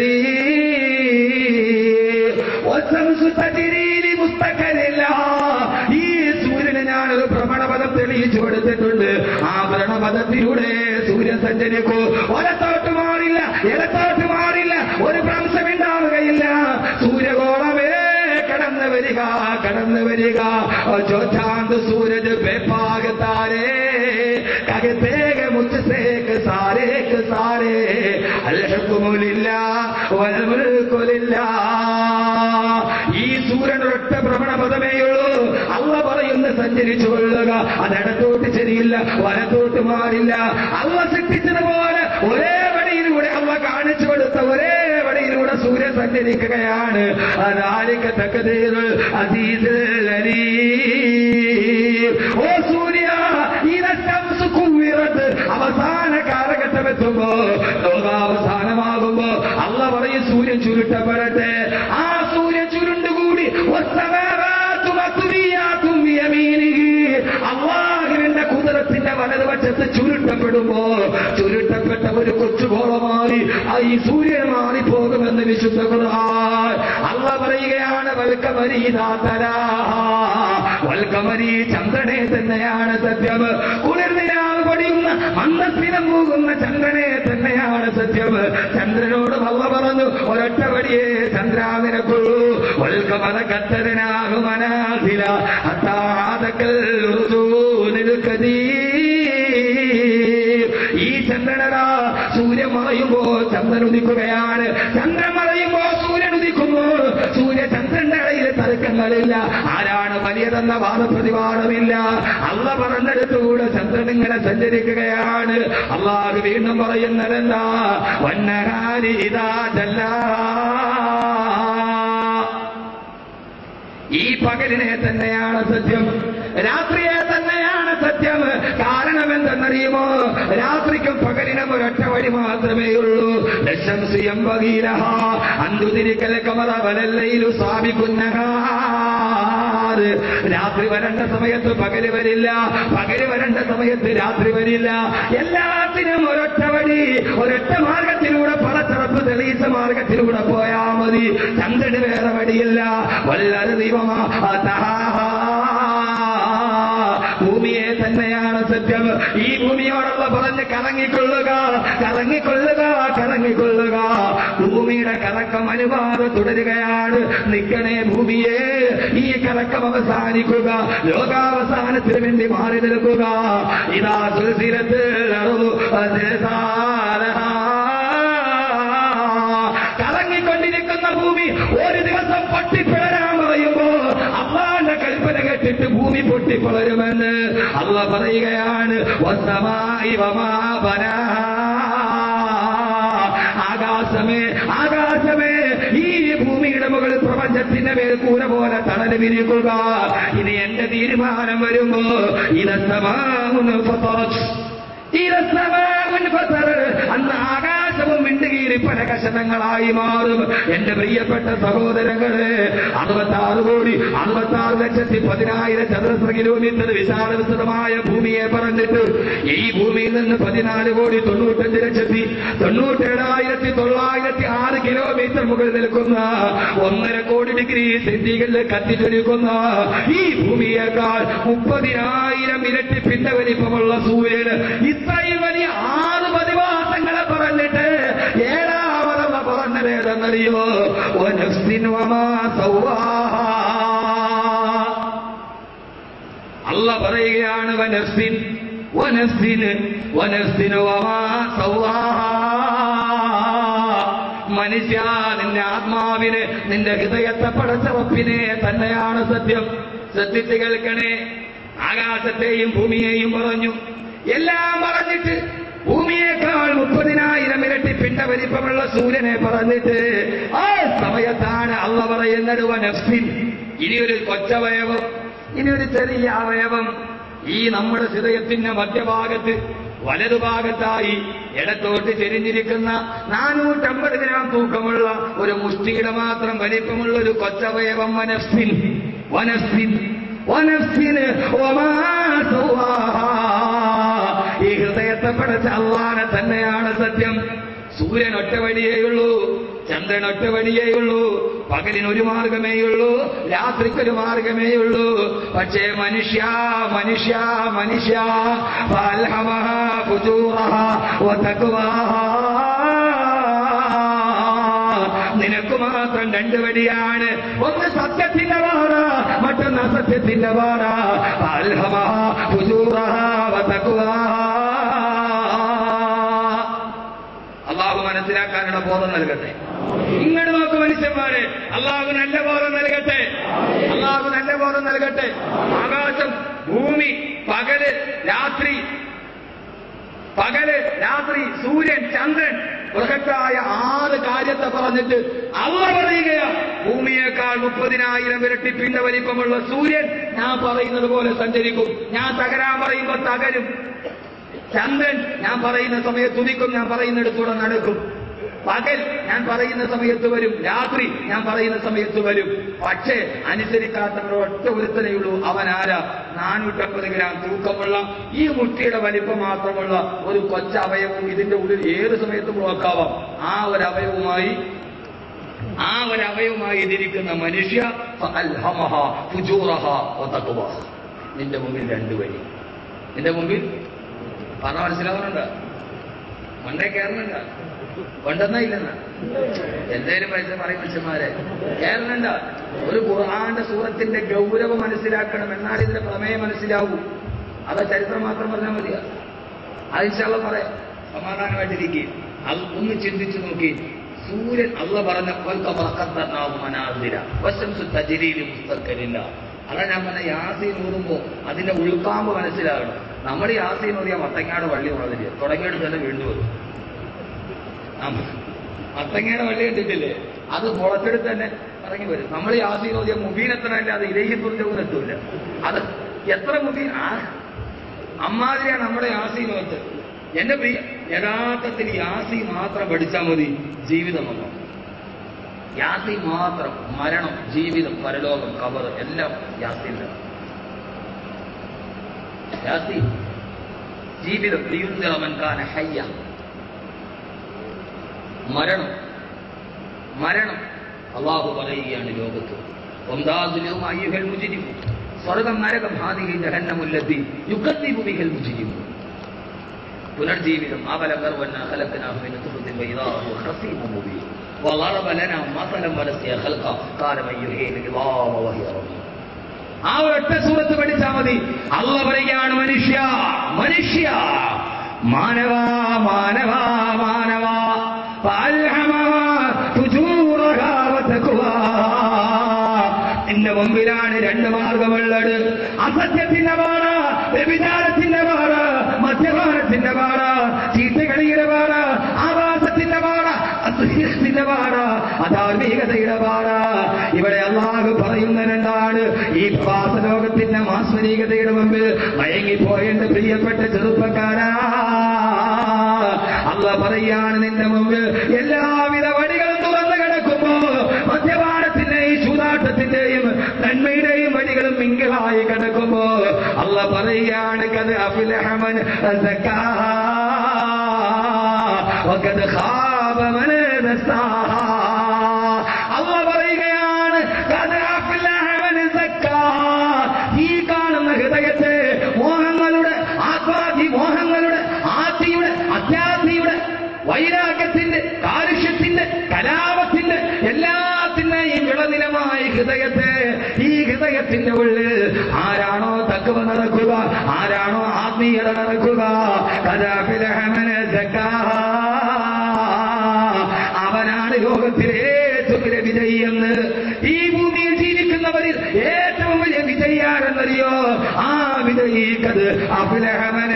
C: العليم والشمس تجري لمستقر لها ഈ സൂര്യന് ഞാനൊരു ഭ്രമണപഥം തെളിയിച്ചു കൊടുത്തിട്ടുണ്ട് ആ ഭ്രമണപഥത്തിലൂടെ സൂര്യൻ സഞ്ചരിക്കൂ വലത്തോട്ട് മാറില്ല ഇടത്തോട്ട് മാറില്ല ഒരു ഭ്രംശം ഉണ്ടാവുകയില്ല സൂര്യഗോളമേ കടന്നു വരിക കടന്നു വരിക ചോറ്റാന്ത് സൂരജ് ബേപ്പാകത്താരേ കകത്തേക മുച്ചത്തേക്ക് സാരേക്ക് സാരേ അൽഹക്കുമുലില്ല വൽമുൽക്കുലില്ല ഈ സൂര്യൻ ഒറ്റ ഭ്രമണപഥമേയുള്ളൂ അള്ള പറയുന്ന സഞ്ചരിച്ചു കൊള്ളുക അതിടത്തോട്ട് ശരിയില്ല വലത്തോട്ട് മാറില്ല അള്ള സൃഷ്ടിച്ചതുപോലെ ഒരേ വഴിയിലൂടെ അള്ള കാണിച്ചു കൊടുത്ത ഒരേ വഴിയിലൂടെ സൂര്യൻ സഞ്ചരിക്കുകയാണ് അതാലിക്ക തക്കതീർ അസീസിൽ ഓ സൂര്യ ഇനശംസു കുവ്വിറത്ത് അവസാന കാലഘട്ടം എത്തുമ്പോ ലോകാവസാനമാകുമ്പോ അള്ള പറയും സൂര്യൻ ചുരുട്ടപ്പെടട്ടെ ആ സൂര്യൻ ചുരുണ്ടുകൂടി വസ്തവാറാത്തു മത്തുനിയാത്തും യമീനിഹി. അള്ളാഹുവിന്റെ കുതിരത്തിന്റെ വലതുവശത്ത് ചുരുട്ടപ്പെടുമ്പോ ചുരുട്ടപ്പെട്ട ഒരു കൊച്ചുകോളമായി ആ ഈ സൂര്യൻ മാറിപ്പോകുമെന്ന് വിശുദ്ധ ഖുർആൻ അള്ള പറയുകയാണ് വൽക്കമരീതാതരാ വൽക്കമരി ചന്ദ്രനെ തന്നെയാണ് സത്യം കുളിർനിലാവ് പൊടിയുന്ന മന്ദസ്മിതം പോകുന്ന ചന്ദ്രനെ തന്നെയാണ് സത്യം ചന്ദ്രനോട് വല്ല പറഞ്ഞു ഒരൊറ്റ വടിയേ ചന്ദ്രാവിനക്കുള്ളൂ വൽക്കമല കത്തരനാകുമനാഥില അത്താതക്കൽ ഈ ചന്ദ്രനടാ സൂര്യൻ മറയുമ്പോ ചന്ദ്രൻ ഉദിക്കുകയാണ് ചന്ദ്രൻ മറയുമ്പോ സൂര്യൻ ഉദിക്കുന്നു സൂര്യ ചന്ദ്രന്റെ ഇടയിൽ തർക്കം വാദങ്ങളില്ല ആരാണ് വലിയതെന്ന വാദപ്രതിവാദമില്ല അല്ല പറഞ്ഞെടുത്തുകൂടെ ചന്ദ്രൻ ഇങ്ങനെ സഞ്ചരിക്കുകയാണ് അള്ളാഹ് വീണ്ടും പറയുന്നതെന്താ വന്നഹാരി ഇതാ ജല്ലാ ഈ പകലിനെ തന്നെയാണ് സത്യം രാത്രിയെ തന്നെയാണ് സത്യം കാരണം എന്തെന്നറിയുമോ രാത്രിക്കും പകലിനും ഒരൊറ്റ വഴി മാത്രമേ ഉള്ളൂ ലശംസിയം വകീലഹ അന്തുതിരിക്കൽ കമറ വലല്ലയിലു സ്ഥാപിക്കുന്നഹാറ് രാത്രി വരേണ്ട സമയത്ത് പകല് വരില്ല പകല് വരേണ്ട സമയത്ത് രാത്രി വരില്ല എല്ലാത്തിനും ഒരൊറ്റ വഴി ഒരൊറ്റ മാർഗത്തിലൂടെ പടച്ചറപ്പ് തെളിയിച്ച മാർഗത്തിലൂടെ പോയാ മതി ചന്ദ്രന് വേറെ വഴിയില്ല വല്ലത് ദൈവമാ ഭൂമിയെ തന്നെയാണ് സത്യം ഈ ഭൂമിയോടുള്ള പറഞ്ഞ് കറങ്ങിക്കൊള്ളുക കറങ്ങിക്കൊള്ളുക കറങ്ങിക്കൊള്ളുക ഭൂമിയുടെ കറക്കം അനുവാദ തുടരുകയാണ് നിൽക്കണേ ഭൂമിയെ ഈ കറക്കം അവസാനിക്കുക ലോകാവസാനത്തിന് വേണ്ടി മാറി നിൽക്കുക ഇതാ സുൽസിലത്ത് കറങ്ങിക്കൊണ്ടിരിക്കുന്ന ഭൂമി ഒരു ദിവസം പൊട്ടിപ്പിളരാൻ പറയുമ്പോ അള്ളാന്റെ കൽപ്പന കേട്ടിട്ട് ഭൂമി പൊട്ടിപ്പിളരുമെന്ന് അള്ള പറയുകയാണ് വസമായി വമാപന ആകാശമേ ആകാശമേ ഈ ഭൂമിയുടെ മുകളിൽ പ്രപഞ്ചത്തിന്റെ മേൽ കൂര പോലെ തണല് വിരിക്കുക ഇനി എന്റെ തീരുമാനം വരുമ്പോ ഇതസമാകുന്നു അന്ന് ആകാശവും മിണ്ടുകീറി പല കഷണങ്ങളായി മാറും എന്റെ പ്രിയപ്പെട്ട സഹോദരങ്ങളെ അറുപത്താറ് കോടി അറുപത്താറ് ലക്ഷത്തി പതിനായിരം ചതുരശ്ര കിലോമീറ്റർ വിശാല വിസ്തൃതമായ ഭൂമിയെ പറഞ്ഞിട്ട് ഈ ഭൂമിയിൽ നിന്ന് പതിനാല് കോടി തൊണ്ണൂറ്റഞ്ച് ലക്ഷത്തി തൊണ്ണൂറ്റേഴായിരത്തി തൊള്ളായിരത്തി ആറ് കിലോമീറ്റർ മുകളിൽ നിൽക്കുന്ന ഒന്നര കോടി ഡിഗ്രി സെന്റികളിൽ കത്തിച്ചൊലിക്കുന്ന ഈ ഭൂമിയേക്കാൾ മുപ്പതിനായിരം ഇരട്ടി പിണ്ടവലിപ്പമുള്ള സൂര്യന് ഇത്രയും വലിയ ആറ് പ്രതിഭാസങ്ങളെ പറഞ്ഞിട്ട് ഏഴാമതെന്ന പറഞ്ഞതേതെന്നറിയോ വനസ്തിനുവമാ സൗവാഹാ അല്ല പറയുകയാണ് വനസ്തിൻ വനസ്തിന് വനസ്തിന് വമാ സൗവാഹാ മനുഷ്യ നിന്റെ ആത്മാവിന് നിന്റെ ഹൃദയത്തെ പടച്ചറപ്പിനെ തന്നെയാണ് സത്യം ശ്രദ്ധിച്ച് കേൾക്കണേ ആകാശത്തെയും ഭൂമിയെയും പറഞ്ഞു എല്ലാം പറഞ്ഞിട്ട് ഭൂമിയേക്കാൾ മുപ്പതിനായിരം ഇരട്ടി പിണ്ട വലിപ്പമുള്ള സൂര്യനെ പറഞ്ഞിട്ട് ആ സമയത്താണ് അള്ള പറയുന്നത് വനഫ്സിൻ ഇനിയൊരു കൊച്ചവയവം ഇനിയൊരു ചെറിയ അവയവം ഈ നമ്മുടെ ഹൃദയത്തിന്റെ മധ്യഭാഗത്ത് വലതുഭാഗത്തായി ഇടത്തോട്ട് ചെരിഞ്ഞിരിക്കുന്ന നാനൂറ്റമ്പത് ഗ്രാം തൂക്കമുള്ള ഒരു മുഷ്ടിയുടെ മാത്രം വലിപ്പമുള്ള ഒരു കൊച്ചവയവം വനഫ്സിൻ വനഫ്സിൻ വനഫ്സിന് ഒമാ സൗവാഹാ. ഈ ഹൃദയത്തെ പടച്ച അള്ളാനെ തന്നെയാണ് സത്യം സൂര്യൻ ഒറ്റ വഴിയേയുള്ളൂ ചന്ദ്രൻ ഒറ്റ വഴിയേയുള്ളൂ പകലിന് ഒരു മാർഗമേയുള്ളൂ രാത്രിക്കൊരു മാർഗമേയുള്ളൂ പക്ഷേ മനുഷ്യ മനുഷ്യ മനുഷ്യ ഫഅൽഹമഹ ഫുജൂറഹ വതഖ്വാഹ. നിനക്ക് മാത്രം രണ്ട് വഴിയാണ് ഒന്ന് സത്യത്തിന്റെ വാറ മറ്റൊന്ന് അസത്യത്തിന്റെ വാറ അൽഹമഹ ഫുജൂറഹ വതഖ്വാഹ. അള്ളാഹു മനസ്സിലാക്കാനുള്ള ബോധം നൽകട്ടെ ഇങ്ങോട്ട് നോക്ക് മനുഷ്യന്മാരെ അള്ളാഹു നല്ല ബോധം നൽകട്ടെ അള്ളാഹു നല്ല ബോധം നൽകട്ടെ ആകാശം ഭൂമി പകല് രാത്രി പകല് രാത്രി സൂര്യൻ ചന്ദ്രൻ ബൃഹത്തായ ആറ് കാര്യത്തെ പറഞ്ഞിട്ട് അള്ള പറയുകയാ ഭൂമിയേക്കാൾ മുപ്പതിനായിരം ഇരട്ടി പിണ്ട വലിപ്പമുള്ള സൂര്യൻ ഞാൻ പറയുന്നത് പോലെ സഞ്ചരിക്കും ഞാൻ തകരാൻ പറയുമ്പോ തകരും ചന്ദ്രൻ ഞാൻ പറയുന്ന സമയത്ത് ഉദിക്കും ഞാൻ പറയുന്നിടത്തൂടെ നടക്കും പകൽ ഞാൻ പറയുന്ന സമയത്ത് വരും രാത്രി ഞാൻ പറയുന്ന സമയത്ത് വരും പക്ഷേ അനുസരിക്കാത്തവർ ഒറ്റ ഒരുത്തനേ ഉള്ളൂ അവൻ ആരാ നാനൂറ്റമ്പത് ഗ്രാം തൂക്കമുള്ള ഈ മുട്ടിയുടെ വലിപ്പം മാത്രമുള്ള ഒരു കൊച്ച അവയവം ഇതിന്റെ ഉള്ളിൽ ഏത് സമയത്തും ബ്ലോക്കാവാം ആ ഒരു അവയവുമായി ആ ഒരു അവയവുമായി ഇതിരിക്കുന്ന മനുഷ്യ ഫഅൽഹമഹ ഫുജൂറഹ വതഖ്വഹ. നിന്റെ മുമ്പിൽ രണ്ടു വഴി നിന്റെ മുമ്പിൽ പറഞ്ഞ മനസ്സിലാവുന്നുണ്ട് മണ്ടേ കയറുന്നുണ്ട് കൊണ്ടെന്നാ ഇല്ലെന്ന എന്തേലും പൈസ പറയും മനുഷ്യന്മാരെ കേരളണ്ട ഒരു ഖുർആന്റെ സൂറത്തിന്റെ ഗൗരവം മനസ്സിലാക്കണം എന്നാൽ ഇതിന്റെ പ്രമേയം മനസ്സിലാവൂ അത് ചരിത്രം മാത്രം പറഞ്ഞാൽ മതിയാ അതിശാള്ള പറയാം സമാധാനമായിട്ടിരിക്കും അത് ഒന്ന് ചിന്തിച്ചു നോക്കി സൂര്യൻ അള്ള പറഞ്ഞ മുസ്തക്കരില്ല അതാ ഞാൻ പറഞ്ഞ യാസീൻ ഊതുമ്പോ അതിന്റെ ഉൾക്കാമ്പ് മനസ്സിലാകണം നമ്മൾ യാസീൻ ഊതിയ മത്തങ്ങാട് വള്ളി ഉള്ളതില്ല തുടങ്ങിയിട്ട് തന്നെ വീണ്ടും വരും ആ, മത്തങ്ങയുടെ വള്ളി കണ്ടിട്ടില്ലേ അത് പുറത്തെടുത്ത് തന്നെ ഇറങ്ങി വരും നമ്മൾ യാസീൻ ഊതിയ മുബീൻ എത്ര അത് ഇരഹി തുറച്ചവും എത്തൂല അത് എത്ര മുബീൻ ആ അമ്മാതിരിയാണ് നമ്മുടെ യാസീനോത്ത് എന്റെ പ്രിയ യഥാർത്ഥത്തിൽ യാസി മാത്രം പഠിച്ചാൽ മതി ജീവിതം വന്നു യാസി മാത്രം മരണം ജീവിതം പരലോകം കബർ എല്ലാം യാസില്ല യാസി ജീവിതം ലിയുന്തിറമൻകാന ഹയ്യ മരണം മരണം അള്ളാഹു പറയുകയാണ് ലോകത്ത് ഒന്നാതിലും അയ്യുഹൽ മുജിരിമു സ്വർഗം നരകം ഹാദിഹി ജഹന്നമുല്ലത്തി യുക്കത്തിബു ബിഹൽ മുജിരിമു പുനർജീവിതം അവലം ഗർവന്ന خلقناه من نطفة بيضاء وخصيم مبين وضرب لنا مثلا ونسي خلقه قال من يحيي العظام وهي رميم ആ ഒരൊറ്റ സൂറത്ത് പഠിച്ചാൽ മതി അല്ല പറയുകയാണ് മനുഷ്യ മനുഷ്യ മാനവ മാനവ മാനവ فألهمها فجورها وتقواها. നിന്റെ മുമ്പിലാണ് രണ്ട് മാർഗമുള്ളത് അസത്യത്തിന്റെ പാറ വ്യഭിചാരത്തിന്റെ പാറ മദ്യപാനത്തിന്റെ പാറ ചീത്തകളിയുടെ പാറ ആവാസത്തിന്റെ പാറ അസുഖത്തിന്റെ പാറ അധാർമികതയുടെ പാറ ഇവിടെ അള്ളാഹ് പറയുന്നത് എന്താണ് ഈ പ്രവാസ ലോകത്തിന്റെ മാസ്മരികതയുടെ മുമ്പിൽ മയങ്ങിപ്പോയ എന്റെ പ്രിയപ്പെട്ട ചെറുപ്പക്കാരാ അല്ല പറയാണ് നിന്റെ മുമ്പിൽ എല്ലാവിധ വഴികളും തുറന്നു കിടക്കുമ്പോ മദ്യപാനത്തിന്റെയും ചൂതാട്ടത്തിന്റെയും നന്മയുടെയും വഴികളും മിങ്കിളായി കിടക്കുമ്പോ അല്ല പറയുകയാണ് കത് അഫിലഹമൻ വഖദ് ഖാബ മൻ ദസ്സാഹാ. അല്ല പറയുകയാണ് കത് അഫ്ലഹമൻ സക്കാഹാ. ഈ കാണുന്ന ഹൃദയത്തെ മോഹങ്ങളുടെ ആത്മാതി മോഹങ്ങളുടെ ആത്തിയുടെ അത്യാധിയുടെ വൈരാഗ്യത്തിന്റെ കാലുഷ്യത്തിന്റെ കലാപത്തിന്റെ എല്ലാത്തിന്റെയും വിളനിലമായ ഹൃദയത്തെ ഈ ഹൃദയത്തിന്റെ ഉള്ളിൽ ആരാണോ തക്കവ നടക്കുക ആരാണോ ആത്മീയത നടക്കുക കഥാപിലഹമന അവനാണ് ലോകത്തിലെ ഏറ്റവും വലിയ വിജയി എന്ന് ഈ ഭൂമിയിൽ ജീവിക്കുന്നവരിൽ ഏറ്റവും വലിയ വിജയിയാരെന്നറിയോ ആ വിജയിക്കത് അഫിലഹമന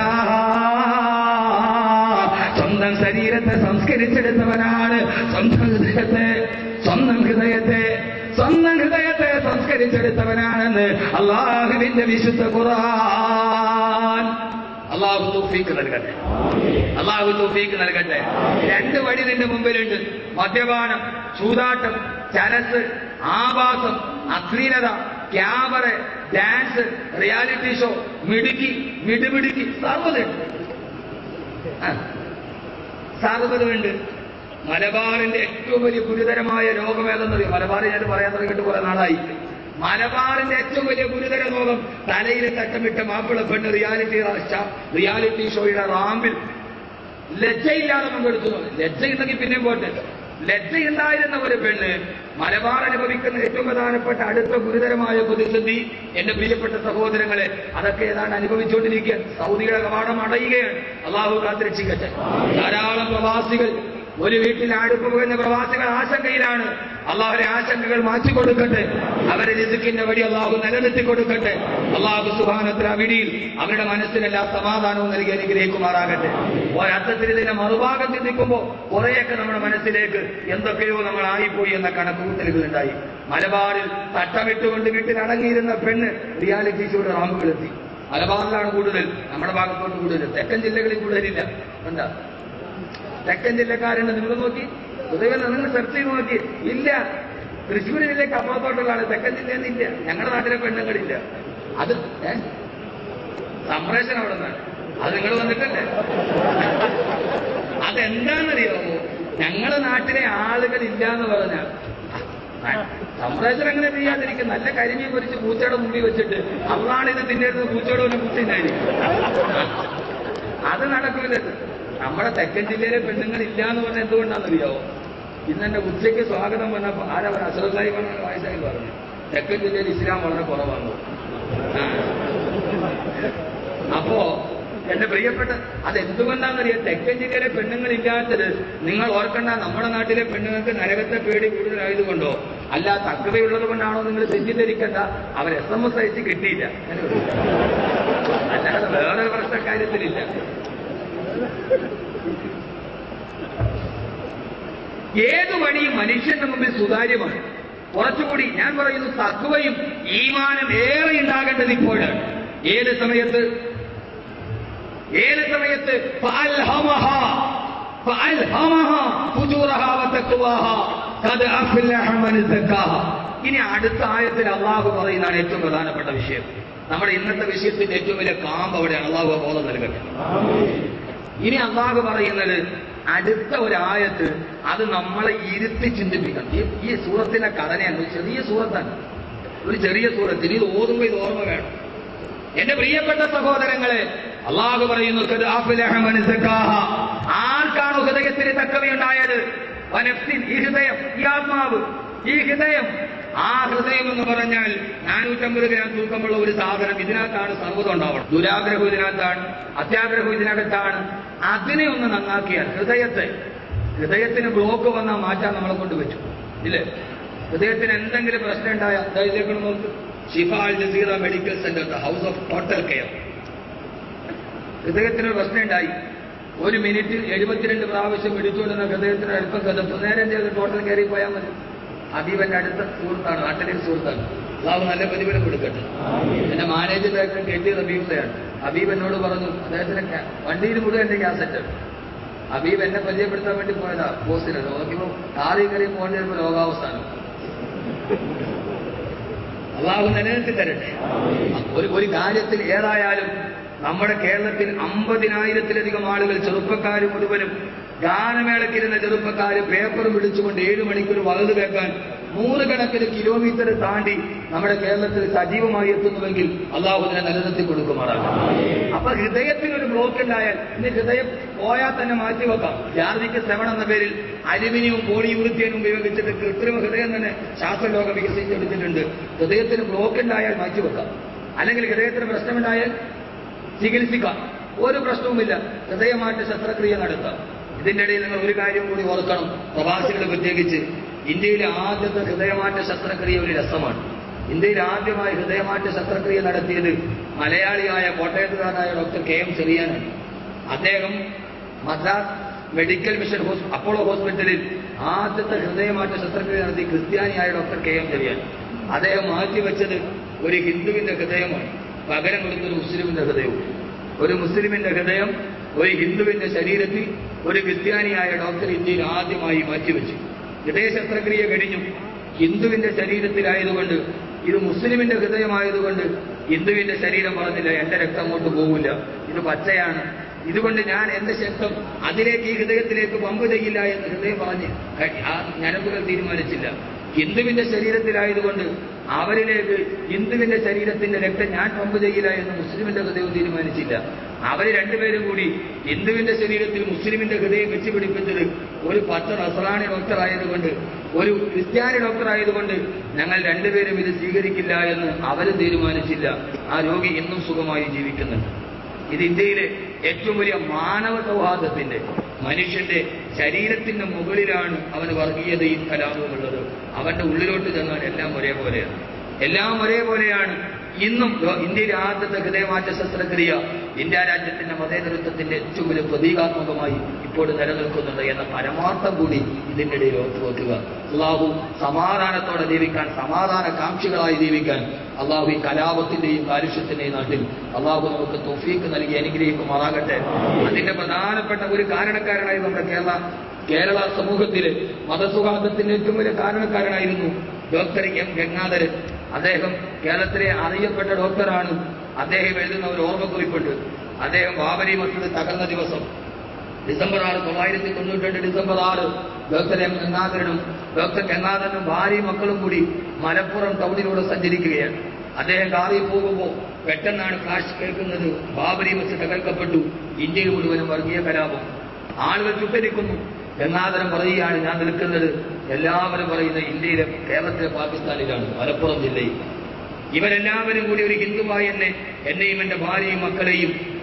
C: സ്വന്തം ശരീരത്തെ സംസ്കരിച്ചെടുത്തവനാണ് സ്വന്തം ഹൃദയത്തെ സ്വന്തം ഹൃദയത്തെ സ്വന്തം ഹൃദയത്തെ സംസ്കരിച്ചെടുത്തവനാണെന്ന് അള്ളാഹുവിന്റെ വിശുദ്ധ ഖുർആൻ അള്ളാഹു തൗഫീക്ക് നൽകട്ടെ അള്ളാഹു തൗഫീക്ക് നൽകട്ടെ രണ്ട് വഴി നിന്റെ മുമ്പിലുണ്ട് മദ്യപാനം ചൂതാട്ടം ചരസ് ആഭാസം അശ്ലീലത ക്യാമറ ഡാൻസ് റിയാലിറ്റി ഷോ മിടുക്കി മിടുമിടുക്കി സർവ്വതുണ്ട് ആ സാധുതമുണ്ട് മലബാറിന്റെ ഏറ്റവും വലിയ ഗുരുതരമായ രോഗം ഏതെന്നറിയോ മലബാർ ഞാൻ പറയാൻ തുടങ്ങിയിട്ട് കുറെ നാളായി മലബാറിന്റെ ഏറ്റവും വലിയ ഗുരുതര രോഗം തലയിൽ തട്ടമിട്ട മാപ്പിള പെണ്ണ് റിയാലിറ്റി ഷ- റിയാലിറ്റി ഷോയുടെ റാമ്പിൽ ലജ്ജയില്ലാതെ പങ്കെടുത്തു ലജ്ജയുണ്ടെങ്കിൽ പിന്നെയും പോട്ടെ ലജ്ജയുണ്ടായിരുന്ന ഒരു പെണ്ണ് മലബാർ അനുഭവിക്കുന്ന ഏറ്റവും പ്രധാനപ്പെട്ട അടുത്ത ഗുരുതരമായ പ്രതിസന്ധി എന്റെ പ്രിയപ്പെട്ട സഹോദരങ്ങളെ അതൊക്കെ ഏതാണ്ട് അനുഭവിച്ചുകൊണ്ടിരിക്കുക സൗദിയുടെ കവാടം അടയുകയാണ് അള്ളാഹു കാത്തിരക്ഷിക്കട്ടെ ധാരാളം പ്രവാസികൾ ഒരു വീട്ടിൽ അടുപ്പ് പോകുന്ന പ്രവാസികൾ ആശങ്കയിലാണ് അള്ളാഹുരെ ആശങ്കകൾ മാറ്റി കൊടുക്കട്ടെ അവരെ രിസുക്കിന്റെ വഴി അള്ളാഹു നിലനിർത്തി കൊടുക്കട്ടെ അള്ളാഹു സുബാനത്തിൽ അവിടിയിൽ അവരുടെ മനസ്സിനെല്ലാ സമാധാനവും നൽകി അനുഗ്രഹിക്കുമാറാകട്ടെ ഒരർത്ഥത്തിൽ ഇതിന്റെ മറുഭാഗം ചിന്തിക്കുമ്പോൾ കുറേയൊക്കെ നമ്മുടെ മനസ്സിലേക്ക് എന്തൊക്കെയോ നമ്മൾ ആയിപ്പോയി എന്ന കണക്കുകൂട്ടലുകൾ ഉണ്ടായി മലബാറിൽ തട്ടമിട്ടുകൊണ്ട് വീട്ടിൽ അടങ്ങിയിരുന്ന പെണ്ണ് റിയാലിറ്റി ഷോയുടെ റാമ്പുകളെത്തി മലബാറിലാണ് കൂടുതൽ നമ്മുടെ ഭാഗത്തോട്ട് കൂടുതൽ തെക്കൻ ജില്ലകളിൽ കൂടുതലില്ല എന്താ തെക്കൻ ജില്ലക്കാരുണ്ട് നിങ്ങൾ നോക്കി പൊതുവെ നിങ്ങൾ സെർച്ച് ചെയ്ത് നോക്കി ഇല്ല തൃശ്ശൂർ ജില്ലയ്ക്ക് അപ്പുറത്തോട്ടുള്ളതാണ് തെക്കൻ ജില്ലയിൽ ഇല്ല ഞങ്ങളുടെ നാട്ടിലെ പെണ്ണുങ്ങളില്ല അത് ഏ? സംപ്രേഷണം അവിടെ നിന്നാണ് അത് നിങ്ങൾ വന്നിട്ടല്ലേ അതെന്താണെന്നറിയാമോ ഞങ്ങളുടെ നാട്ടിലെ ആളുകൾ ഇല്ല എന്ന് പറഞ്ഞാൽ സംപ്രേഷണം എങ്ങനെ ചെയ്യാതിരിക്കും നല്ല കരിമീൻ പൊരിച്ച് പൂച്ചയുടെ മുമ്പിൽ വെച്ചിട്ട് അവളാണ് ഇത് തിന്നേരുന്നത് പൂച്ചയുടെ ഒരു പൂച്ചയിലായിരിക്കും അത് നടക്കൂല നമ്മുടെ തെക്കൻ ജില്ലയിലെ പെണ്ണുങ്ങൾ ഇല്ല എന്ന് പറഞ്ഞാൽ എന്തുകൊണ്ടാണെന്നറിയാവോ ഇന്ന് എന്റെ ഉച്ചയ്ക്ക് സ്വാഗതം പറഞ്ഞപ്പോ ആരാ അസറസായി പറഞ്ഞ വായിച്ചായി പറഞ്ഞു തെക്കൻ ജില്ലയിൽ ഇസ്ലാം വളരെ കുറവാണ് ആ. അപ്പോ എന്റെ പ്രിയപ്പെട്ട അത് എന്തുകൊണ്ടാണെന്നറിയാം തെക്കൻ ജില്ലയിലെ പെണ്ണുങ്ങളില്ലാത്തത് നിങ്ങൾ ഓർക്കണ്ട നമ്മുടെ നാട്ടിലെ പെണ്ണുങ്ങൾക്ക് നരകത്തെ പേടി കൂടുതലായതുകൊണ്ടോ അല്ല തക്കവയുള്ളത് കൊണ്ടാണോ നിങ്ങൾ തെറ്റിദ്ധരിക്കണ്ട അവർ എസ് എം എസ് അയച്ച് കിട്ടിയില്ല അങ്ങനെ ഒരു അല്ലാതെ വേറൊരു പ്രശ്ന കാര്യത്തിലില്ല ഏത് വഴിയും മനുഷ്യന്റെ മുമ്പിൽ സുതാര്യമാണ് കുറച്ചുകൂടി ഞാൻ പറയുന്നു തത്വയും ഈമാനും ഏറെ ഉണ്ടാകേണ്ടത് ഇപ്പോഴാണ് ഏത് സമയത്ത് ഏത് സമയത്ത് ഫഅൽഹമഹ ഫഅൽഹമഹ ഫുജൂറഹ വതഖ്വാഹ ഖദ് അഫ്ലഹ മൻ സക്കാഹ ഇനി അടുത്ത ആയത്തിൽ അള്ളാഹു പറയുന്നതാണ് ഏറ്റവും പ്രധാനപ്പെട്ട വിഷയം നമ്മുടെ ഇന്നത്തെ വിഷയത്തിന്റെ ഏറ്റവും വലിയ കാമ്പ് അവിടെയാണ് അള്ളാഹു ബോധം നൽകട്ടെ ഇനി അള്ളാഹു പറയുന്നത് അടുത്ത ഒരായത്ത് അത് നമ്മളെ ഇരുത്തി ചിന്തിപ്പിക്കണം ഈ ഈ സൂറത്തിന്റെ ഘടനയാണ് ഒരു ചെറിയ സൂറത്താണ് ഒരു ചെറിയ സൂറത്ത് ഇനി ഇത് ഓർമ്മ ഇത് ഓർമ്മ വേണം എന്റെ പ്രിയപ്പെട്ട സഹോദരങ്ങളെ അള്ളാഹു പറയുന്നു "ഖദ് അഫ്ലഹ മൻ സക്കാഹ." ആർക്കാണ് ഹൃദയത്തിന് തക്കവയുണ്ടായത് വനഫ്സിൻ ഈ ഹൃദയം ഈ ആത്മാവ് ഈ ഹൃദയം ആ ഹൃദയം എന്ന് പറഞ്ഞാൽ നാനൂറ്റമ്പത് ഗ്രാം തൂക്കമുള്ള ഒരു സാധനം ഇതിനകത്താണ് സർവ്വതം ഉണ്ടാവണം ദുരാഗ്രഹം ഇതിനകത്താണ് അത്യാഗ്രഹം ഇതിനകത്താണ് അതിനെ ഒന്ന് നന്നാക്കിയാൽ ഹൃദയത്തെ ഹൃദയത്തിന് ബ്ലോക്ക് വന്നാൽ മാറ്റാൻ നമ്മളെ കൊണ്ട് വെച്ചു ഇല്ലേ ഹൃദയത്തിന് എന്തെങ്കിലും പ്രശ്നം ഉണ്ടായ ധൈര്യക്കണം നോക്ക് Shifa al Jazeera medical centre the house of total care ഹൃദയത്തിന് പ്രശ്നം ഉണ്ടായി ഒരു മിനിറ്റിൽ എഴുപത്തിരണ്ട് പ്രാവശ്യം പിടിച്ചുകൊണ്ടുന്ന ഹൃദയത്തിന് അടുപ്പം കഥപ്പ് നേരം ചെയ്ത് ടോട്ടൽ കയറി പോയാൽ മതി ഹബീബന്റെ അടുത്ത സുഹൃത്താണ് നാട്ടിലെ ഒരു സുഹൃത്താണ് അള്ളാഹു നല്ല പ്രതിഫലം കൊടുക്കട്ടെ എന്റെ മാനേജർ ഡയറക്ടർ കെ ടി ഹബീബയാണ് ഹബീബ് എന്നോട് പറഞ്ഞു അദ്ദേഹത്തിന് ക്യാ- വണ്ടിയിൽ മുഴുവൻ എന്റെ ക്യാസറ്റ് ഹബീബ് എന്നെ പരിചയപ്പെടുത്താൻ വേണ്ടി പോയതാ പോസ്റ്റില് നോക്കിയപ്പോ കാറി കയറി പോകേണ്ടി വരുമ്പോ ലോകാവസ്ഥാനം അള്ളാഹു നിലനിർത്തി തരട്ടെ ഒരു ഒരു കാര്യത്തിൽ ഏതായാലും നമ്മുടെ കേരളത്തിൽ അമ്പതിനായിരത്തിലധികം ആളുകൾ ചെറുപ്പക്കാർ മുഴുവനും ഗാനമേളക്കിരുന്ന ചെറുപ്പക്കാർ പേപ്പർ പിടിച്ചുകൊണ്ട് ഏഴു മണിക്കൂർ വലത് കേൾക്കാൻ നൂറുകണക്കിന് കിലോമീറ്റർ താണ്ടി നമ്മുടെ കേരളത്തിൽ സജീവമായി എത്തുന്നുവെങ്കിൽ അള്ളാഹുദിനെ നിലനിർത്തി കൊടുക്കുമാറാണ് അപ്പൊ ഹൃദയത്തിന് ഒരു ബ്ലോക്ക് ഉണ്ടായാൽ ഇന്ന് ഹൃദയം പോയാൽ തന്നെ മാറ്റിവെക്കാം ജാർദിക്ക് സെവൻ എന്ന പേരിൽ അലുമിനിയവും പോളിയൂറിത്യനും ഉപയോഗിച്ചിട്ട് കൃത്രിമ ഹൃദയം തന്നെ ശാസ്ത്രലോകം വികസിച്ചെടുത്തിട്ടുണ്ട് ഹൃദയത്തിന് ബ്ലോക്ക് ഉണ്ടായാൽ മാറ്റിവെക്കാം അല്ലെങ്കിൽ ഹൃദയത്തിന് പ്രശ്നമുണ്ടായാൽ ചികിത്സിക്കാം ഒരു പ്രശ്നവുമില്ല ഹൃദയമാറ്റ ശസ്ത്രക്രിയ നടത്താം ഇതിന്റെ ഇടയിൽ നിങ്ങൾ ഒരു കാര്യം കൂടി ഓർക്കണം പ്രവാസികൾ പ്രത്യേകിച്ച് ഇന്ത്യയിലെ ആദ്യത്തെ ഹൃദയമാറ്റ ശസ്ത്രക്രിയ ഒരു രസമാണ് ഇന്ത്യയിൽ ആദ്യമായി ഹൃദയമാറ്റ ശസ്ത്രക്രിയ നടത്തിയത് മലയാളിയായ കോട്ടയത്തുകാരനായ ഡോക്ടർ കെ എം ചെറിയാനാണ് അദ്ദേഹം മദ്രാസ് മെഡിക്കൽ മിഷൻ ഹോസ് അപ്പോളോ ഹോസ്പിറ്റലിൽ ആദ്യത്തെ ഹൃദയമാറ്റ ശസ്ത്രക്രിയ നടത്തി ക്രിസ്ത്യാനിയായ ഡോക്ടർ കെ എം ചെറിയാൻ അദ്ദേഹം മാറ്റിവെച്ചത് ഒരു ഹിന്ദുവിന്റെ ഹൃദയമാണ് പകരം കൊടുത്തൊരു മുസ്ലിമിന്റെ ഹൃദയവും ഒരു മുസ്ലിമിന്റെ ഹൃദയം ഒരു ഹിന്ദുവിന്റെ ശരീരത്തിൽ ഒരു ക്രിസ്ത്യാനിയായ ഡോക്ടർ ഇന്ത്യയിൽ ആദ്യമായി മാറ്റിവെച്ചു ഹൃദയ ശസ്ത്രക്രിയ കഴിഞ്ഞു ഹിന്ദുവിന്റെ ശരീരത്തിലായതുകൊണ്ട് ഇത് മുസ്ലിമിന്റെ ഹൃദയമായതുകൊണ്ട് ഹിന്ദുവിന്റെ ശരീരം പറഞ്ഞില്ല എന്റെ രക്തം അങ്ങോട്ട് പോകില്ല ഇത് പച്ചയാണ് ഇതുകൊണ്ട് ഞാൻ എന്റെ ശക്തം അതിലേക്ക് ഈ ഹൃദയത്തിലേക്ക് പമ്പ് ചെയ്യില്ല എന്ന് ഹൃദയം പറഞ്ഞ് കഴി- ആ ഞരമ്പുകൾ തീരുമാനിച്ചില്ല ഹിന്ദുവിന്റെ ശരീരത്തിലായതുകൊണ്ട് അവരിലേക്ക് ഹിന്ദുവിന്റെ ശരീരത്തിന്റെ രക്തം ഞാൻ പമ്പ് ചെയ്യില്ല എന്ന് മുസ്ലിമിന്റെ ഹൃദയവും തീരുമാനിച്ചില്ല അവര് രണ്ടുപേരും കൂടി ഹിന്ദുവിന്റെ ശരീരത്തിൽ മുസ്ലിമിന്റെ ഹൃദയം വെച്ച് പിടിപ്പിച്ചത് ഒരു പത്ത് നസറാണി ഡോക്ടർ ആയതുകൊണ്ട് ഒരു ക്രിസ്ത്യാനി ഡോക്ടർ ആയതുകൊണ്ട് ഞങ്ങൾ രണ്ടുപേരും ഇത് സ്വീകരിക്കില്ല എന്ന് അവരും തീരുമാനിച്ചില്ല ആ രോഗി ഇന്നും സുഖമായി ജീവിക്കുന്നുണ്ട് ഇത് ഇന്ത്യയിലെ ഏറ്റവും വലിയ മാനവ സൗഹാർദ്ദത്തിന്റെ മനുഷ്യന്റെ ശരീരത്തിന്റെ മുകളിലാണ് അവന് വർഗീയതയും കലാപവും ഉള്ളത് അവന്റെ ഉള്ളിലോട്ട് ചെന്നാൽ എല്ലാം ഒരേപോലെയാണ് എല്ലാം ഒരേപോലെയാണ് ഇന്നും ലോ- ഇന്ത്യയിലെ ആദ്യത്തെ ഹൃദയമാറ്റ ശസ്ത്രക്രിയ ഇന്ത്യ രാജ്യത്തിന്റെ മതേതരത്വത്തിന്റെ ഏറ്റവും വലിയ പ്രതീകാത്മകമായി ഇപ്പോൾ നിലനിൽക്കുന്നുണ്ട് എന്ന പരമാർത്ഥം കൂടി ഇതിന്റെ ഇടയിൽ ഓർത്തു വെക്കുക അള്ളാഹു സമാധാനത്തോടെ ജീവിക്കാൻ സമാധാന കാംക്ഷികളായി ജീവിക്കാൻ അള്ളാഹു ഈ കലാപത്തിന്റെയും കാലുഷ്യത്തിന്റെയും നാട്ടിൽ അള്ളാഹു നമുക്ക് തൊഫീക്ക് നൽകി അനുഗ്രഹിക്കുമാറാകട്ടെ അതിന്റെ പ്രധാനപ്പെട്ട ഒരു കാരണക്കാരനായി നമ്മുടെ കേരള കേരള സമൂഹത്തില് മതസുഖാന്തത്തിന്റെ ഏറ്റവും വലിയ കാരണക്കാരനായിരുന്നു ഡോക്ടർ എം ഗംഗാധരൻ അദ്ദേഹം കേരളത്തിലെ അറിയപ്പെട്ട ഡോക്ടറാണ് അദ്ദേഹം എഴുതുന്ന ഒരു ഓർമ്മക്കുറിപ്പുണ്ട് അദ്ദേഹം ബാബരി മസ്ജിദ് തകർന്ന ദിവസം ഡിസംബർ ആറ് തൊള്ളായിരത്തി തൊണ്ണൂറ്റി രണ്ട് ഡിസംബർ ആറ് ഡോക്ടർ എം ഗംഗാധരനും ഡോക്ടർ ഗംഗാധരനും ഭാര്യയും മക്കളും കൂടി മലപ്പുറം ടൗണിലൂടെ സഞ്ചരിക്കുകയാണ് അദ്ദേഹം കാറിൽ പോകുമ്പോൾ പെട്ടെന്നാണ് ഫ്ലാഷ് കേൾക്കുന്നത് ബാബരി മസ്ജിദ് തകർക്കപ്പെട്ടു ഇന്ത്യയിൽ മുഴുവനും വർഗീയ കലാപം ആളുകൾ ചുട്ടരിക്കുന്നു ഗംഗാധരൻ പറയുകയാണ് ഞാൻ നിൽക്കുന്നത് എല്ലാവരും പറയുന്ന ഇന്ത്യയിലെ കേരളത്തിലെ പാകിസ്ഥാനിലാണ് മലപ്പുറം ജില്ലയിൽ ഇവരെല്ലാവരും കൂടി ഒരു ഹിന്ദുവായി എന്നെ എന്നെയും എന്റെ ഭാര്യയും മക്കളെയും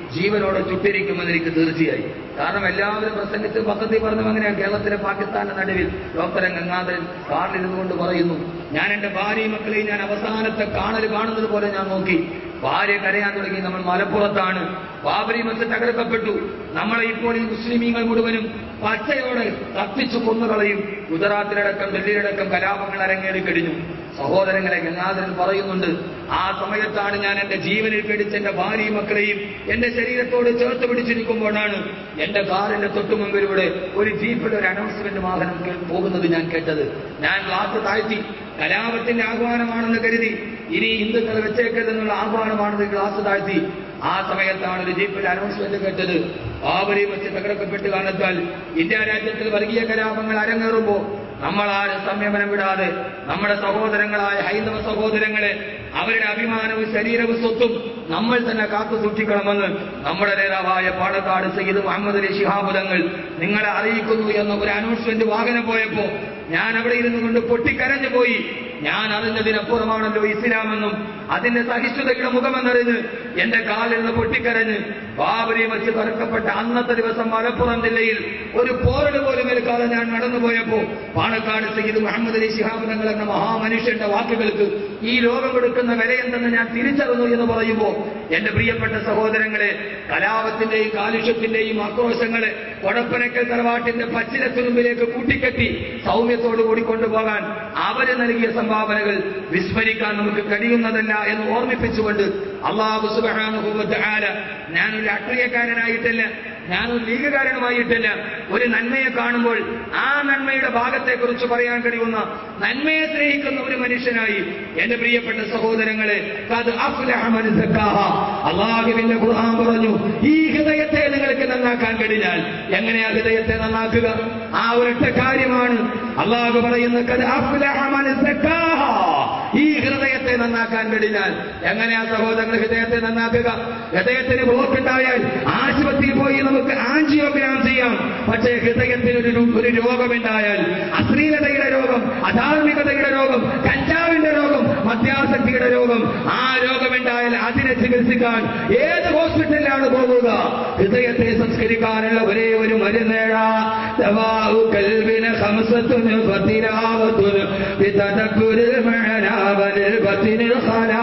C: ജീവനോടെ ചുട്ടിരിക്കുമെന്ന് എനിക്ക് തീർച്ചയായി കാരണം എല്ലാവരും പ്രസംഗത്തിൽ പദ്ധതി പറഞ്ഞു അങ്ങനെയാണ് കേരളത്തിലെ പാകിസ്ഥാന്റെ നടുവിൽ ഡോക്ടർ ഗംഗാധരൻ കാറിലിരുന്നു കൊണ്ട് പറയുന്നു ഞാൻ എന്റെ ഭാര്യയും മക്കളെയും ഞാൻ അവസാനത്തെ കാണൽ കാണുന്നത് പോലെ ഞാൻ നോക്കി ഭാര്യ കരയാൻ തുടങ്ങി നമ്മൾ മലപ്പുറത്താണ് ബാബരി മസ്ജിദ് തകർക്കപ്പെട്ടു നമ്മളെ ഇപ്പോൾ ഈ മുസ്ലിമീങ്ങൾ മുഴുവനും പച്ചയോടെ കത്തിച്ചു കൊന്നുകളയും ഗുജറാത്തിലടക്കം ഡൽഹിയിലടക്കം കലാപങ്ങൾ അരങ്ങേറി കഴിഞ്ഞു സഹോദരങ്ങളെ ഗംഗാധരൻ പറയുന്നുണ്ട് ആ സമയത്താണ് ഞാൻ എന്റെ ജീവനിൽ പിടിച്ച് എന്റെ ഭാര്യയും മക്കളെയും എന്റെ ശരീരത്തോട് ചേർത്ത് പിടിച്ചിരിക്കുമ്പോഴാണ് എന്റെ കാറിന്റെ തൊട്ടുമുമ്പിലൂടെ ഒരു ജീപ്പിൽ ഒരു അനൗൺസ്മെന്റ് വാഹനം കേ- പോകുന്നത് ഞാൻ കേട്ടത് ഞാൻ ഗ്ലാസ് താഴ്ത്തി കലാപത്തിന്റെ ആഹ്വാനമാണെന്ന് കരുതി ഇനി ഹിന്ദുക്കൾ വെച്ചേക്കരുതെന്നുള്ള ആഹ്വാനമാണെന്ന് ഗ്ലാസ് താഴ്ത്തി ആ സമയത്താണ് ഒരു ജീപ്പിൽ അനൗൺസ്മെന്റ് കേട്ടത് ബാബരി വെച്ച് തകർക്കപ്പെട്ട് കാണത്താൽ ഇന്ത്യ രാജ്യത്തിൽ വർഗീയ കലാപങ്ങൾ അരങ്ങേറുമ്പോ നമ്മൾ ആരും സംയമനം വിടാതെ നമ്മുടെ സഹോദരങ്ങളായ ഹൈന്ദവ സഹോദരങ്ങളെ അവരുടെ അഭിമാനവും ശരീരവും സ്വത്തും നമ്മൾ തന്നെ കാത്തു സൂക്ഷിക്കണമെന്ന് നമ്മുടെ നേതാവായ പാണക്കാട് സയ്യിദ് മുഹമ്മദ് അലി ശിഹാബുദങ്ങൾ നിങ്ങളെ അറിയിക്കുന്നു എന്ന ഒരു അനൗൺസ്മെന്റ് വാഹനം പോയപ്പോ ഞാൻ അവിടെ ഇരുന്നു കൊണ്ട് പൊട്ടിക്കരഞ്ഞു പോയി ഞാൻ അറിഞ്ഞതിനപ്പുറമാണല്ലോ ഇസ്ലാമെന്നും അതിന്റെ സഹിഷ്ണുതയുടെ മുഖമെന്നറിഞ്ഞ് എന്റെ കാലിൽ നിന്ന് പൊട്ടിക്കരഞ്ഞ് ബാബരി വെച്ച് തറക്കപ്പെട്ട അന്നത്തെ ദിവസം മലപ്പുറം ജില്ലയിൽ ഒരു പോരട് പോലും ഏൽക്കാതെ ഞാൻ നടന്നു പോയപ്പോ പാണക്കാട് സയ്യിദ് മുഹമ്മദ് അലി ശിഹാബ് തങ്ങൾ എന്ന മഹാമനുഷ്യന്റെ വാക്കുകൾക്ക് ഈ ലോകം കൊടുക്കുന്ന വിലയെന്തെന്ന് ഞാൻ തിരിച്ചറിഞ്ഞു എന്ന് പറയുമ്പോ എന്റെ പ്രിയപ്പെട്ട സഹോദരങ്ങളെ കലാപത്തിന്റെയും കാലുഷ്യത്തിന്റെയും ആക്രോശങ്ങളെ കൊടപ്പനക്കൽ തറവാട്ടിന്റെ പച്ചിലത്തുരുമ്പിലേക്ക് കൂട്ടിക്കെട്ടി സൗമ്യത്തോടു കൂടി കൊണ്ടുപോകാൻ അവര് നൽകിയ സംഭാവനകൾ വിസ്മരിക്കാൻ നമുക്ക് കഴിയുന്നതല്ല എന്ന് ഓർമ്മിപ്പിച്ചുകൊണ്ട് അള്ളാഹു സുബാനുഭവത്തെ ആല ഞാനൊരു രാഷ്ട്രീയക്കാരനായിട്ടല്ല ഞാനൊരു ലീഗുകാരനുമായിട്ടല്ല ഒരു നന്മയെ കാണുമ്പോൾ ആ നന്മയുടെ ഭാഗത്തെക്കുറിച്ച് പറയാൻ കഴിയുന്ന നന്മയെ സ്നേഹിക്കുന്ന ഒരു മനുഷ്യനായി എന്റെ പ്രിയപ്പെട്ട സഹോദരങ്ങളെ ഖദ് അഫ്ലഹ മൻ സക്കാഹ. അള്ളാഹുവിന്റെ ഖുർആൻ പറഞ്ഞു ഈ ഹൃദയത്തെ നിങ്ങൾക്ക് നന്നാക്കാൻ കഴിഞ്ഞാൽ എങ്ങനെയാ ഹൃദയത്തെ നന്നാക്കുക ആ ഒരൊറ്റ കാര്യമാണ് അള്ളാഹു പറയുന്നത് ഖദ് അഫ്ലഹ മൻ സക്കാഹ. ഈ ഹൃദയത്തെ നന്നാക്കാൻ കഴിഞ്ഞാൽ എങ്ങനെയാ സഹോദരങ്ങൾ ഹൃദയത്തെ നന്നാക്കുക ഹൃദയത്തിന് ബ്ലോക്ക് ഉണ്ടായാൽ ആശുപത്രിയിൽ പോയി നമുക്ക് ആൻജിയോഗ്രാം ചെയ്യാം പക്ഷേ ഹൃദയത്തിന് ഒരു രോ- ഒരു രോഗമുണ്ടായാൽ അശ്ലീലതയുടെ രോഗം അധാർമികതയുടെ രോഗം കഞ്ചാവിന്റെ രോഗം മദ്യാസക്തിയുടെ രോഗം ആ രോഗമുണ്ടായാൽ അതിനെ ചികിത്സിക്കാൻ ഏത് ഹോസ്പിറ്റലിലാണ് പോകുക ഹൃദയത്തെ സംസ്കരിക്കാനുള്ള ഒരേ ഒരു മരുന്നേഴാ ദവാഉ കൽബിന് ഖംസത്തുന് ഫതിലാവത്തുന് ബിതദബ്ബുരിൽ മഅനാ വലിൽ ബത്തിനിൽ ഖലാ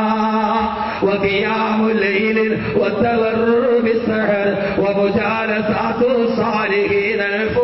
C: وقيام الليل والتضرع بالسحر ومجالسات الصالحين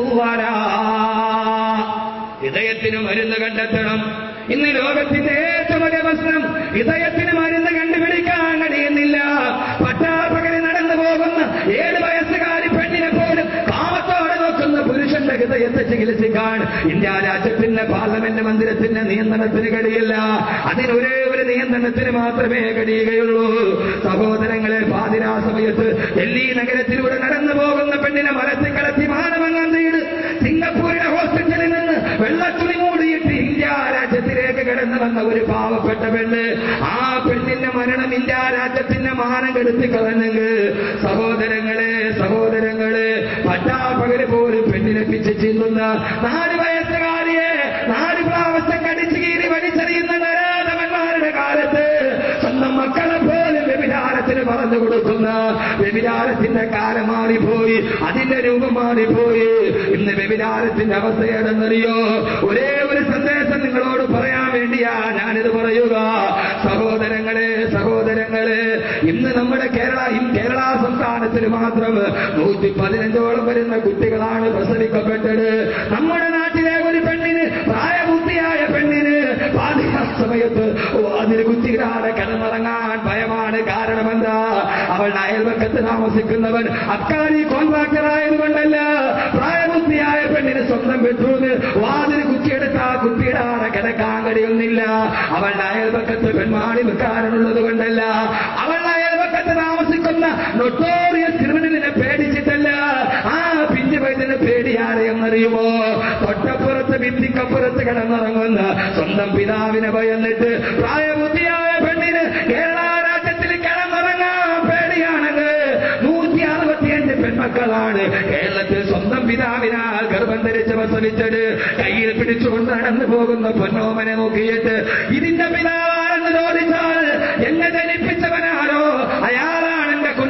C: الفضلاء ഹൃദയത്തിന് മരുന്ന് കണ്ടെത്തണം ഇന്ന് ലോകത്തിന്റെ ഏറ്റവും വലിയ പ്രശ്നം ഹൃദയത്തിന് മരുന്ന് കണ്ടുപിടിക്കാൻ കഴിയുന്നില്ല പട്ടാപകല് നടന്നു പോകുന്ന ഏഴ് വയസ്സുകാരി പെണ്ണിനെ പോലും കാമത്തോടെ നോക്കുന്ന പുരുഷന്റെ ഹൃദയത്തെ ചികിത്സിക്കാൻ ഇന്ത്യ രാജ്യത്തിന്റെ പാർലമെന്റ് മന്ദിരത്തിന്റെ നിയന്ത്രണത്തിന് കഴിയില്ല അതിന് ഒരേ ഒരു നിയന്ത്രണത്തിന് മാത്രമേ കഴിയുകയുള്ളൂ സഹോദരങ്ങളെ പാതിരാ സമയത്ത് ഡൽഹി നഗരത്തിലൂടെ നടന്നു പോകുന്ന പെണ്ണിനെ മരത്തിൽ കടത്തി മാനവങ്ങാന്തീട് സിംഗപ്പൂരിലെ ഹോസ്പിറ്റലിൽ നിന്ന് വെള്ളത്തുണി മൂടിയിട്ട് ഇന്ത്യ രാജ്യത്തിലേക്ക് കടന്നു വന്ന ഒരു പാവപ്പെട്ട പെണ്ണ് ആ പെണ്ണിന്റെ മരണം ഇന്ത്യ രാജ്യത്തിന്റെ മാനം കെടുത്തി കളഞ്ഞെങ്കിൽ സഹോദരങ്ങളെ സഹോദരങ്ങളെ പട്ടാപ്പകല് പോലും പെണ്ണിനെ പിച്ച് ചിന്തുന്ന നാല് വയസ്സുകാരിയെ നാല് പ്രാവശ്യം കടിച്ചു കീറി വലിച്ചെറിയുന്ന നരാധവന്മാരുടെ കാലത്ത് സ്വന്തം മക്കളെ പോലും വ്യഭിചാരത്തിന് പറഞ്ഞു കൊടുക്കുന്ന വ്യഭിചാരത്തിന്റെ കാലം മാറിപ്പോയി അതിന്റെ രൂപം മാറിപ്പോയി ഇന്ന് വ്യഭിചാരത്തിന്റെ അവസ്ഥയാണെന്നറിയോ ഒരേ ഒരു സന്ദേശം നിങ്ങളോട് പറയാൻ വേണ്ടിയാ ഞാനിത് പറയുക സഹോദരങ്ങളെ സഹോദരങ്ങളെ ഇന്ന് നമ്മുടെ കേരള ഈ കേരള സംസ്ഥാനത്തിൽ മാത്രം നൂറ്റി പതിനഞ്ചോളം വരുന്ന കുട്ടികളാണ് പ്രസവിക്കപ്പെട്ടത് നമ്മുടെ നാട്ടിലെ ഒരു പെണ്ണിന് പ്രായബുദ്ധിയായ പെണ്ണിന് പാതിരാ സമയത്ത് ഓ, അതിന് കുത്തിയിടാതെ കിടന്നിറങ്ങാൻ ഭയമാണ് കാരണമെന്താ അവളുടെ അയൽവക്കത്ത് താമസിക്കുന്നവൻ അക്കാരി കോൺട്രാക്ടർ ആയതുകൊണ്ടല്ല പ്രായബുദ്ധിയായ പെണ്ണിന് സ്വന്തം ബെഡ്റൂമിൽ വാതിന് കുത്തിയെടുത്ത കുത്തിയിടാതെ കിടക്കാൻ കഴിയുന്നില്ല അവളുടെ അയൽവക്കത്ത് പെൺമാണി വെക്കാനുള്ളത് കൊണ്ടല്ല അവളുടെ അയൽവക്കത്ത് താമസിക്കുന്ന നൊട്ടോറിയസ് ക്രിമിനലിനെ പേടിച്ചിട്ടല്ല ആ പിഞ്ചു വൈദ്യന് പേടിയാരെ എന്നറിയുമോ തൊട്ടപ്പുറത്ത് ഭിത്തിക്കപ്പുറത്ത് കിടന്നിറങ്ങുന്ന സ്വന്തം പിതാവിനെ ഭയന്നിട്ട് പ്രായബുദ്ധിയായ പെണ്ണിന് കേരള രാജ്യത്തിൽ കിടന്നിറങ്ങാൻ പേടിയാണെന്ന് നൂറ്റി അറുപത്തിയഞ്ച് പെൺമക്കളാണ് കേരളത്തിൽ സ്വന്തം പിതാവിനാൽ ഗർഭം ധരിച്ച് പ്രസവിച്ചത് കയ്യിൽ പിടിച്ചുകൊണ്ട് നടന്നു പോകുന്ന പൊന്നോമനെ നോക്കിയിട്ട് ഇതിന്റെ പിതാവാണെന്ന് ചോദിച്ചാൽ എന്നെ ജനിപ്പിച്ചവനാരോ അയാളാണ് എന്റെ കുഞ്ഞിനെ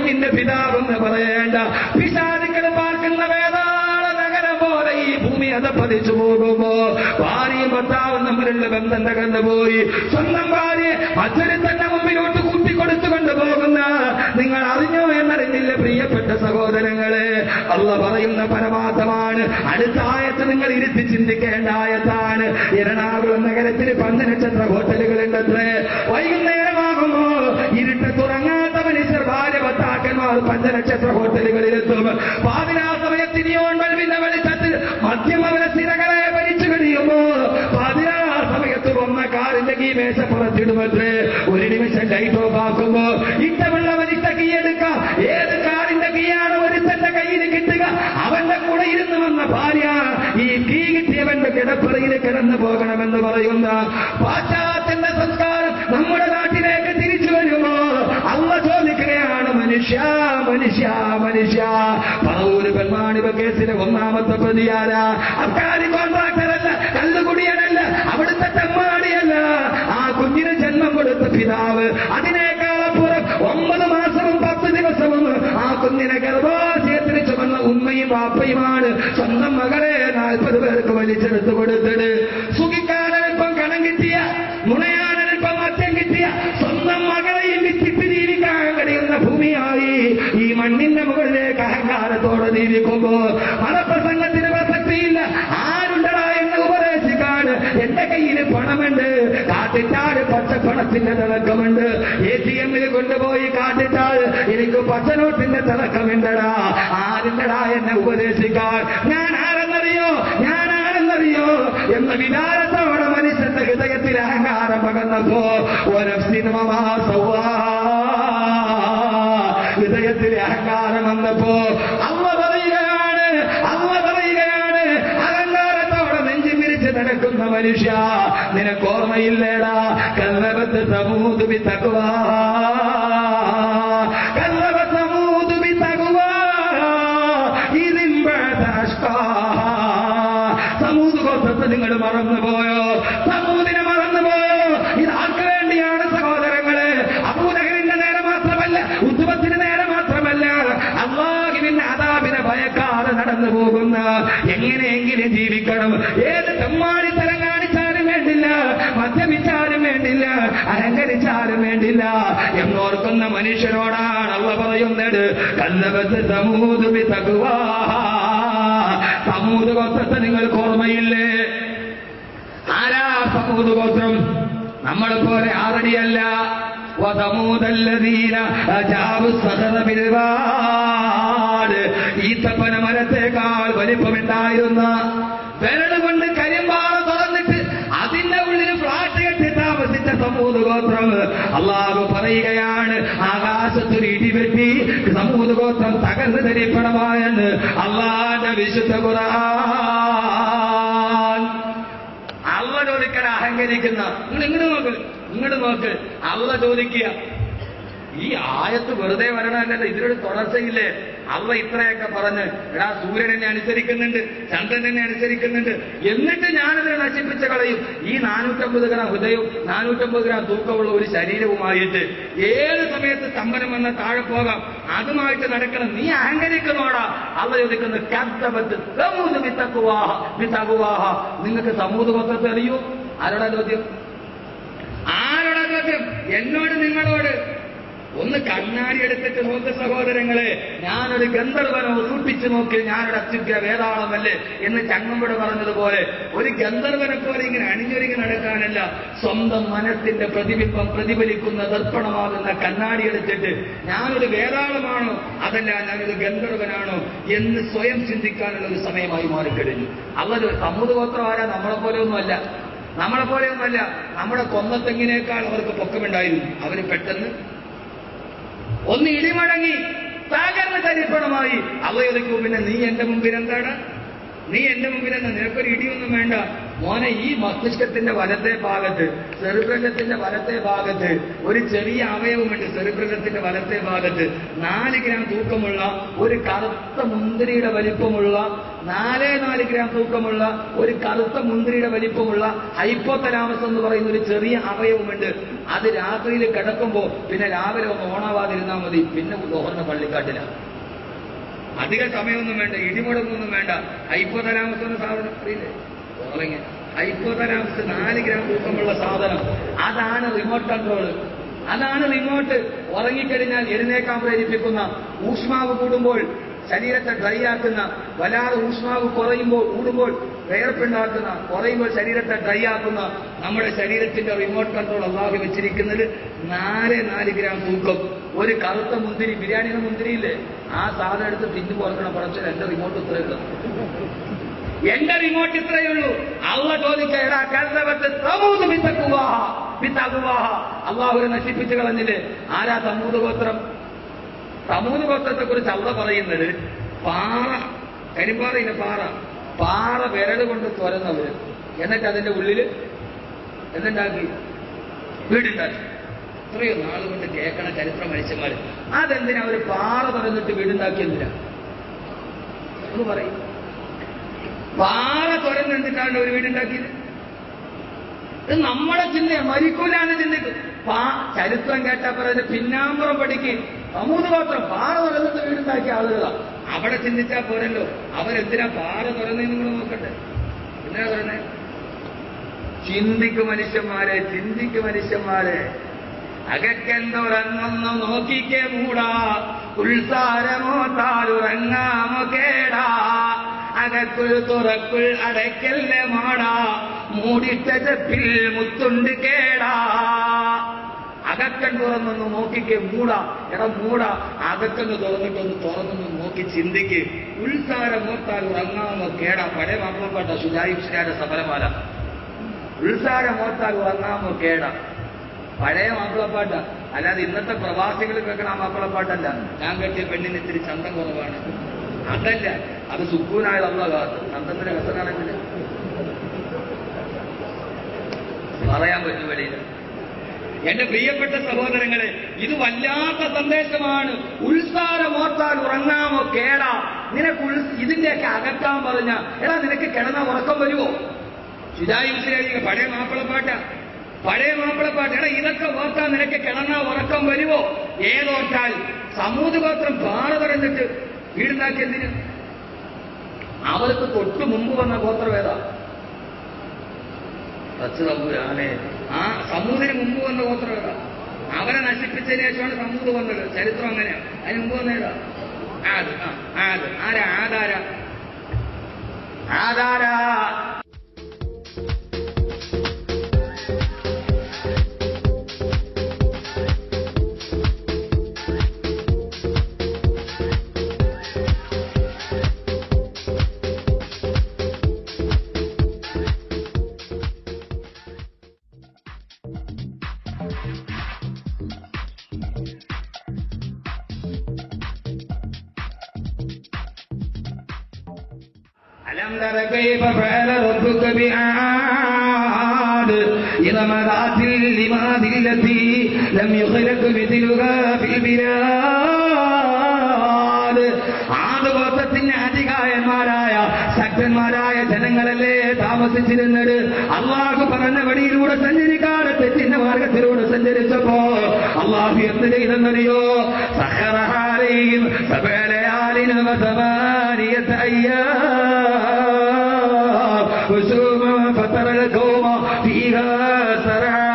C: കുഞ്ഞിന്റെ പിതാവെന്ന് പറയേണ്ട പിശാചുക്കൾ പാർക്കുന്ന വേതാള നഗരം പോലെ ഈ ഭൂമി അതപ്പതിച്ചു പോകുമ്പോ ഭാര്യയും ഭർത്താവും തമ്മിലുള്ള ബന്ധം തകർന്നു പോയി സ്വന്തം ഭാര്യയെ മറ്റൊരു തന്നെ മുമ്പിലോട്ട് കൂട്ടിക്കൊടുത്തുകൊണ്ട് പോകുന്ന നിങ്ങൾ അറിഞ്ഞോ എന്നറിഞ്ഞില്ല പ്രിയപ്പെട്ട സഹോദരങ്ങളെ അള്ള പറയുന്ന പരമാർത്ഥമാണ് അടുത്ത ആയത്ത് നിങ്ങൾ ഇരുത്തി ചിന്തിക്കേണ്ട ആയത്താണ് എറണാകുളം നഗരത്തിൽ പന്തനക്ഷത്ര ഹോട്ടലുകളുണ്ടത്രേ വൈകുന്നേരമാകുമ്പോ ഇരുട്ടത്തുറങ്ങാത്ത മനുഷ്യർ ഭാര്യ ഭർത്താക്കന്മാർ പഞ്ചനക്ഷത്ര ഹോട്ടലുകളിലെത്തും പാതിരാ സമയത്ത് നിയോൺ ബൾബിന്റെ വെളിച്ചത്തിൽ മധ്യമവര സിരകളെ ഭരിച്ചു കഴിയുമ്പോ പാതിരാ സമയത്ത് വന്ന കാറിന്റെ കീ മേശപ്പുറത്തിടുമത്രേ ഒരു നിമിഷം ലൈറ്റ് ഓഫ് ആക്കുമ്പോ ഇഷ്ടമുള്ള വലിച്ച കീ എടുക്കാം ഏത് കാറിന്റെ കീയാണ് ഒരുത്തന്റെ കയ്യിൽ കിട്ടുക അവന്റെ കൂടെ ഇരുന്ന് വന്ന ഭാര്യ ഈ കീ കിട്ടിയവന്റെ കിടപ്പറയിൽ കിടന്നു പോകണമെന്ന് പറയുന്ന പാശ്ചാത്യന്റെ സംസ്കാരം നമ്മുടെ നാട്ടിലേക്ക് തിരിച്ചു വരുമോ അള്ള ചോദിക്കുകയാണ് മനുഷ്യ മനുഷ്യ മനുഷ്യ പറവൂര് പെൺമാണിവ കേസിലെ ഒന്നാമത്തെ പ്രതിയാര അബ്കാരി കോൺട്രാക്ടറല്ല കല്ലുകുടിയനല്ല അവിടുത്തെ തെമ്മാടിയല്ല ആ കുഞ്ഞിന് ജന്മം കൊടുത്ത പിതാവ് അതിനേക്കാളപ്പുറം ഒമ്പത് മാസവും പത്ത് ദിവസവും ആ കുഞ്ഞിനെ ഗർഭാശയത്തിന് ചുമന്ന ഉമ്മയും വാപ്പയുമാണ് സ്വന്തം മകളെ നാൽപ്പത് പേർക്ക് വലിച്ചെടുത്ത് കൊടുത്തത് സുഖിക്കാനൽപ്പം കണം കിട്ടിയ മുണയാനൽപ്പം മറ്റം കിട്ടിയ സ്വന്തം മകളെയും വിറ്റിട്ട് ജീവിക്കാൻ കഴിയുന്ന ഭൂമിയായി ഈ മണ്ണിന്റെ മുകളിലേക്ക് അഹങ്കാരത്തോടെ ജീവിക്കുമ്പോ മതപ്രസംഗത്തിന് പ്രസക്തിയില്ല ആരുണ്ടടാ എന്ന് ഉപദേശിക്കാൻ എന്റെ കയ്യിൽ പണമുണ്ട് കാട്ടിട്ടാട് പച്ചപ്പണത്തിന്റെ തിളക്കമുണ്ട് എ ടി എമ്മിൽ കൊണ്ടുപോയി കാട്ടിട്ടാൽ എനിക്ക് പച്ചനോട്ടിന്റെ തിളക്കമുണ്ടടാ ആരുണ്ടടാ എന്നെ ഉപദേശിക്കാൻ ഞാൻ ആരെന്നറിയോ ഞാൻ ആരെന്നറിയോ എന്ന വിചാരത്തോടെ മനുഷ്യന്റെ ഹൃദയത്തിൽ അഹങ്കാരം പകർന്നപ്പോ ഒരു സിനിമ ഹൃദയത്തിൽ അഹങ്കാരം വന്നപ്പോ അമ്മ പറയുകയാണ് അമ്മ പറയുകയാണ് അഹങ്കാരത്തോടെ നെഞ്ചു പിരിച്ച് നടക്കുന്ന മനുഷ്യ നിനക്ക് ഓർമ്മയില്ലേടാ കല്ലവത്ത് സമൂത് തകുവാ കല്ലവത്ത് സമൂത് തകുവാ സമൂത് കൊത്തത്ത് നിങ്ങൾ മറന്നുപോയോ സമൂതിനെ മറന്നുപോയോ ഇത് ആർക്ക് വേണ്ടിയാണ് സഹോദരങ്ങളെ അബൂലഹലിന്റെ നേരെ മാത്രമല്ല ഉദ്ഭവത്തിന് നേരെ മാത്രമല്ല അള്ളാഹുവിന്റെ അതാപിനെ ഭയക്കാതെ നടന്നു പോകുന്ന എങ്ങനെയെങ്കിലും ജീവിക്കണം ഏത് തെമ്മാടിത്തരം കാണിച്ചാലും വേണ്ടില്ല മദ്യപിച്ചാലും വേണ്ടില്ല അഹങ്കരിച്ചാലും വേണ്ടില്ല എന്നോർക്കുന്ന മനുഷ്യരോടാണ് അള്ള പറയുന്നത് കല്ലവത്ത് സമൂതുമി തകുവാ സമൂത് ഗോത്രത്തെ നിങ്ങൾക്ക് ഓർമ്മയില്ലേ ആരാ സമൂത് ഗോത്രം നമ്മളെ പോലെ ആറടിയല്ല വതമൂതല്ലതീന ഈത്തപ്പന മരത്തേക്കാൾ വലിപ്പമുണ്ടായിരുന്ന വിരട് കൊണ്ട് കരിമ്പാറ തുറന്നിട്ട് അതിന്റെ ഉള്ളിൽ ഫ്ലാറ്റ് കെട്ടി താമസിച്ച സമൂത് ഗോത്രം അള്ളാഹു പറയുകയാണ് ആകാശത്തൊരു ഇടിവെട്ടി സമൂത് ഗോത്രം തകർന്ന് ധരിപ്പണമായെന്ന് അള്ളാന്റെ വിശുദ്ധ ഖുർആൻ അള്ള ചോദിക്കണ അഹങ്കരിക്കുന്ന നിങ്ങൾ ഇങ്ങോട്ട് നോക്ക് ഇങ്ങോട്ട് നോക്ക് അള്ള ചോദിക്കുക ഈ ആയത്ത് വെറുതെ വരണമല്ലല്ലോ ഇതിനൊരു തുടർച്ചയില്ലേ അള്ള ഇത്രയൊക്കെ പറഞ്ഞ് എടാ സൂര്യൻ എന്നെ അനുസരിക്കുന്നുണ്ട് ചന്ദ്രൻ എന്നെ അനുസരിക്കുന്നുണ്ട് എന്നിട്ട് ഞാനത് നശിപ്പിച്ച കളയും ഈ നാനൂറ്റമ്പത് ഗ്രാം ഹൃദയവും നാനൂറ്റമ്പത് ഗ്രാം തൂക്കമുള്ള ഒരു ശരീരവുമായിട്ട് ഏത് സമയത്ത് സ്തംഭനം വന്ന താഴെ പോകാം അതുമായിട്ട് നടക്കണം നീ അഹങ്കരിക്കുന്നോടാ അള്ള ചോദിക്കുന്നത് കത്തപത്ത് സമൂത് വിത്തക്കുവാഹ വിത്തകുവാഹ നിങ്ങൾക്ക് സമൂത് മൊത്തത്തെ അറിയൂ ആരോടാ ചോദ്യം ആരോടാ ചോദ്യം എന്നോട് നിങ്ങളോട് ഒന്ന് കണ്ണാടി എടുത്തിട്ട് നോക്ക് സഹോദരങ്ങളെ ഞാനൊരു ഗന്ധർവനെ സൂക്ഷിച്ചു നോക്കി ഞാനൊരു അത്യുഗ്ര വേതാളമല്ലേ എന്ന് ചങ്ങമ്പുഴ പറഞ്ഞതുപോലെ ഒരു ഗന്ധർവനെ പോലെ ഇങ്ങനെ അണിഞ്ഞൊരുങ്ങി നടക്കാനല്ല സ്വന്തം മനസ്സിന്റെ പ്രതിബിംബം പ്രതിഫലിക്കുന്ന ദർപ്പണമാകുന്ന കണ്ണാടി എടുത്തിട്ട് ഞാനൊരു വേതാളമാണോ അതല്ല ഞാനൊരു ഗന്ധർവനാണോ എന്ന് സ്വയം ചിന്തിക്കാനുള്ള ഒരു സമയമായി മാറിക്കഴിഞ്ഞു അവര് സമുദ്രഗോത്രം ആരാ നമ്മളെ പോലെയൊന്നുമല്ല നമ്മളെ പോലെയൊന്നുമല്ല നമ്മുടെ കൊന്നത്തെങ്ങിനേക്കാൾ അവർക്ക് പൊക്കമുണ്ടായിരുന്നു അവര് പെട്ടെന്ന് ഒന്ന് ഇടിമടങ്ങി തകർന്ന് തരിപ്പണമായി അവയൊലിക്കൂ പിന്നെ നീ എന്റെ മുമ്പിൽ എന്താണ് നീ എന്റെ മുമ്പിൽ എന്താ നിനക്കൊരു ഇടിയൊന്നും വേണ്ട മോനെ ഈ മസ്തിഷ്കത്തിന്റെ വലത്തെ ഭാഗത്ത് സെറിബ്രലത്തിന്റെ വലത്തെ ഭാഗത്ത് ഒരു ചെറിയ അവയവമുണ്ട് സെറിബ്രലത്തിന്റെ വലത്തെ ഭാഗത്ത് നാല് ഗ്രാം തൂക്കമുള്ള ഒരു കറുത്ത മുന്തിരിയുടെ വലിപ്പമുള്ള നാലേ നാല് ഗ്രാം തൂക്കമുള്ള ഒരു കറുത്ത മുന്തിരിയുടെ വലിപ്പമുള്ള ഹൈപ്പോതലാമസ് എന്ന് പറയുന്ന ഒരു ചെറിയ അവയവമുണ്ട് അത് രാത്രിയിൽ കിടക്കുമ്പോ പിന്നെ രാവിലെ ഒന്ന് ഓണാവാതിരുന്നാൽ മതി പിന്നെ ലോഹറിന്റെ പള്ളിക്കാട്ടിലാണ് അധിക സമയമൊന്നും വേണ്ട ഇടിമുടങ്ങൊന്നും വേണ്ട ഹൈപ്പോതലാമസ് എന്ന സാധനം അറിയില്ലേ ഉറങ്ങി ഹൈപ്പോതലാമസ് നാല് ഗ്രാം തൂക്കമുള്ള സാധനം അതാണ് റിമോട്ട് കൺട്രോൾ അതാണ് റിമോട്ട് ഉറങ്ങിക്കഴിഞ്ഞാൽ എഴുന്നേക്കാൻ പ്രേരിപ്പിക്കുന്ന ഊഷ്മാവ് കൂടുമ്പോൾ ശരീരത്തെ ഡ്രൈ ആക്കുന്ന വല്ലാതെ ഊഷ്മാവ് കുറയുമ്പോൾ കൂടുമ്പോൾ വേർപ്പുണ്ടാക്കുന്ന കുറയുമ്പോൾ ശരീരത്തെ ഡ്രൈ ആക്കുന്ന നമ്മുടെ ശരീരത്തിന്റെ റിമോട്ട് കൺട്രോൾ അള്ളാഹു വെച്ചിരിക്കുന്നത് നാല് നാല് ഗ്രാം തൂക്കം ഒരു കറുത്ത മുന്തിരി ബിരിയാണിയുടെ മുന്തിരിയില്ലേ ആ സാധനം എടുത്ത് തിന്നു പുറക്കണം പറച്ചാൽ എന്റെ റിമോട്ട് ഇത്രയുള്ളൂ എന്റെ റിമോട്ട് ഇത്രയേ ഉള്ളൂ അള്ള ചോദിക്കേടാ അള്ളാഹുരെ നശിപ്പിച്ചു കളഞ്ഞില്ലേ ആരാ തമൂത് ഗോത്രം തമൂത് ഗോത്രത്തെ കുറിച്ച് അള്ള പറയുന്നത് പാറ കരിമ്പാറയിലെ പാറ പാറ വിരൽ കൊണ്ട് തുരന്നവര് എന്നിട്ട് അതിന്റെ ഉള്ളില് എന്തുണ്ടാക്കി വീടുണ്ടാക്കി എത്രയോ നാൾ കൊണ്ട് കേൾക്കണ ചരിത്ര മനുഷ്യന്മാര് അതെന്തിനാ അവര് പാറ തുറന്നിട്ട് വീടുണ്ടാക്കി എന്തിനാ ഒന്ന് പറയും പാറ തുറന്നെടുത്തിട്ടാണ് ഒരു വീടുണ്ടാക്കിയത് ഇത് നമ്മുടെ ചിന്തയാണ് മരിക്കൂലാന്ന് ചിന്തിക്കും പാ ചരിത്രം കേട്ടാ പറയുന്നത് പിന്നാമ്പുറം പഠിക്ക് സമൂഹ ഗോത്രം പാറ തുറന്നിട്ട് വീടുണ്ടാക്കിയ ആളുകളാ അവിടെ ചിന്തിച്ചാ പോരല്ലോ അവരെന്തിനാ പാറ തുറന്നതെന്ന് കൂടെ നോക്കട്ടെ എന്തിനാ തുറന്നേ ചിന്തിക്ക് മനുഷ്യന്മാരെ ചിന്തിക്ക് മനുഷ്യന്മാരെ അകക്കെന്തുറങ്ങുന്നു നോക്കിക്കേ മൂടാ ഉത്സാരമോ താലുറങ്ങാമോ കേടാ അകക്കുൾ തുറക്കുൾ അടയ്ക്കല്ലേ മാടാ മൂടിട്ട ചെപ്പിൽ മുത്തുണ്ട് കേടാ അകക്കൻ തുറന്നൊന്ന് നോക്കിക്ക് മൂടാ എടാ മൂടാ അകക്കന്ന് തുറന്നിട്ടൊന്ന് തുറന്നൊന്ന് നോക്കി ചിന്തിക്ക് ഉത്സാരം ഓർത്താൽ ഉറങ്ങാമോ കേടാ പഴയ മാപ്പിളപ്പാട്ട സുജായുഷ്കാരുടെ സമരമാല ഉത്സാരം ഓർത്താൽ ഉറങ്ങാമോ കേടാ പഴയ മാപ്പിളപ്പാട്ട അല്ലാതെ ഇന്നത്തെ പ്രവാസികൾ കേൾക്കണ ആ മാപ്പിളപ്പാട്ടല്ല ഞാൻ കെട്ടിയ പെണ്ണിന് ഇത്തിരി ചന്തം കുറവാണ് അതല്ല അത് സുക്കൂനായ അള്ള കാത്ത് ചന്തത്തിന്റെ രസമാണെങ്കിൽ പറയാൻ പറ്റും വെളിയിൽ എന്റെ പ്രിയപ്പെട്ട സഹോദരങ്ങളെ ഇത് വല്ലാത്ത സന്ദേശമാണ് ഉത്സാരം ഓർത്താൽ ഉറങ്ങാമോ കേടാ നിനക്ക് ഉൾ ഇതിന്റെയൊക്കെ അകറ്റാൻ പറഞ്ഞ എടാ നിനക്ക് കിടന്ന ഉറക്കം വരുമോ ശുചായി മുസ്ലിം പഴയ മാപ്പിളപ്പാട്ട പഴയ മാപ്പിളപ്പാട്ട് എടാ ഇതൊക്കെ ഓർത്താൽ നിനക്ക് കിടന്ന ഉറക്കം വരുമോ ഏതോർത്താൽ സമൂഹ ഗോത്രം പാറ തുറന്നിട്ട് വീടുണ്ടാക്കിയതിന് അവർക്ക് തൊട്ട് മുമ്പ് വന്ന ഗോത്രം ഏതാ റച്ച് തമ്പുരാനെ ആ സമൂഹത്തിന് മുമ്പ് വന്ന ഗോത്രം ഏതാ അവരെ നശിപ്പിച്ചതിന് ശേഷമാണ് സമൂഹം വന്നത് ചരിത്രം അങ്ങനെയാണ് അതിന് മുമ്പ് വന്നേതാ ആത് ആ ആത് ആരാ ആധാര ആധാര ألم تر كيف فعل ربك بعاد إرم ذات العماد التي لم يخلق مثلها في البلاد ആദ് ഗോത്രത്തിന്റെ അധികായന്മാരായ ശക്തന്മാരായ ജനങ്ങളല്ലേ താമസിച്ചിരുന്നത് അള്ളാഹു പറഞ്ഞ വഴിയിലൂടെ സഞ്ചരിക്കാതെ തെറ്റിന്റെ മാർഗത്തിലൂടെ സഞ്ചരിച്ചപ്പോ അള്ളാഹു എന്ത് ചെയ്തെന്നറിയോ സഹറഹാരെയും സബലയാലിനും സമാനിയത്ത് അയ്യാ خشوما فترى القوم فيها سرعا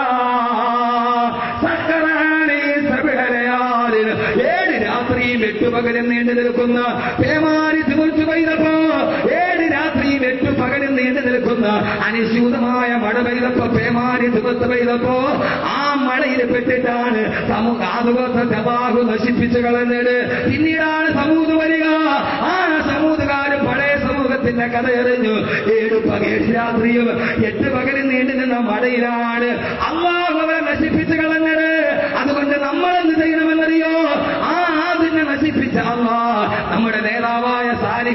C: سخر عليه سبع ليال ഏഴ് രാത്രിയും എട്ട് പകലും നീണ്ടു നിൽക്കുന്ന പേമാരി തിമിർച്ചു പെയ്തപ്പോ ഏഴ് രാത്രിയും എട്ട് പകലും നീണ്ടു നിൽക്കുന്ന അനുസ്യൂതമായ മഴ പെയ്തപ്പോ പേമാരി തിമിർത്ത് പെയ്തപ്പോ ആ മഴയിൽ പെട്ടിട്ടാണ് സമൂഹ ആതുകോത്രത്തെ അള്ളാഹു നശിപ്പിച്ചു കളഞ്ഞത് പിന്നീടാണ് സമൂഹം വരിക ആ സമൂഹകാരും പഴയ സമൂഹത്തിന്റെ കഥ എറിഞ്ഞു ഏഴ് പകൽ രാത്രിയും എട്ട് പകലും നീണ്ടു നിന്ന മഴയിലാണ് അള്ളാഹു അവരെ നശിപ്പിച്ചു കളഞ്ഞത് അതുകൊണ്ട് നമ്മൾ എന്ത് ചെയ്യണമെന്നറിയോ ആ ആദിനെ നശിപ്പിച്ച അള്ളാ നമ്മുടെ നേതാവായ സാരിക പറയുന്ന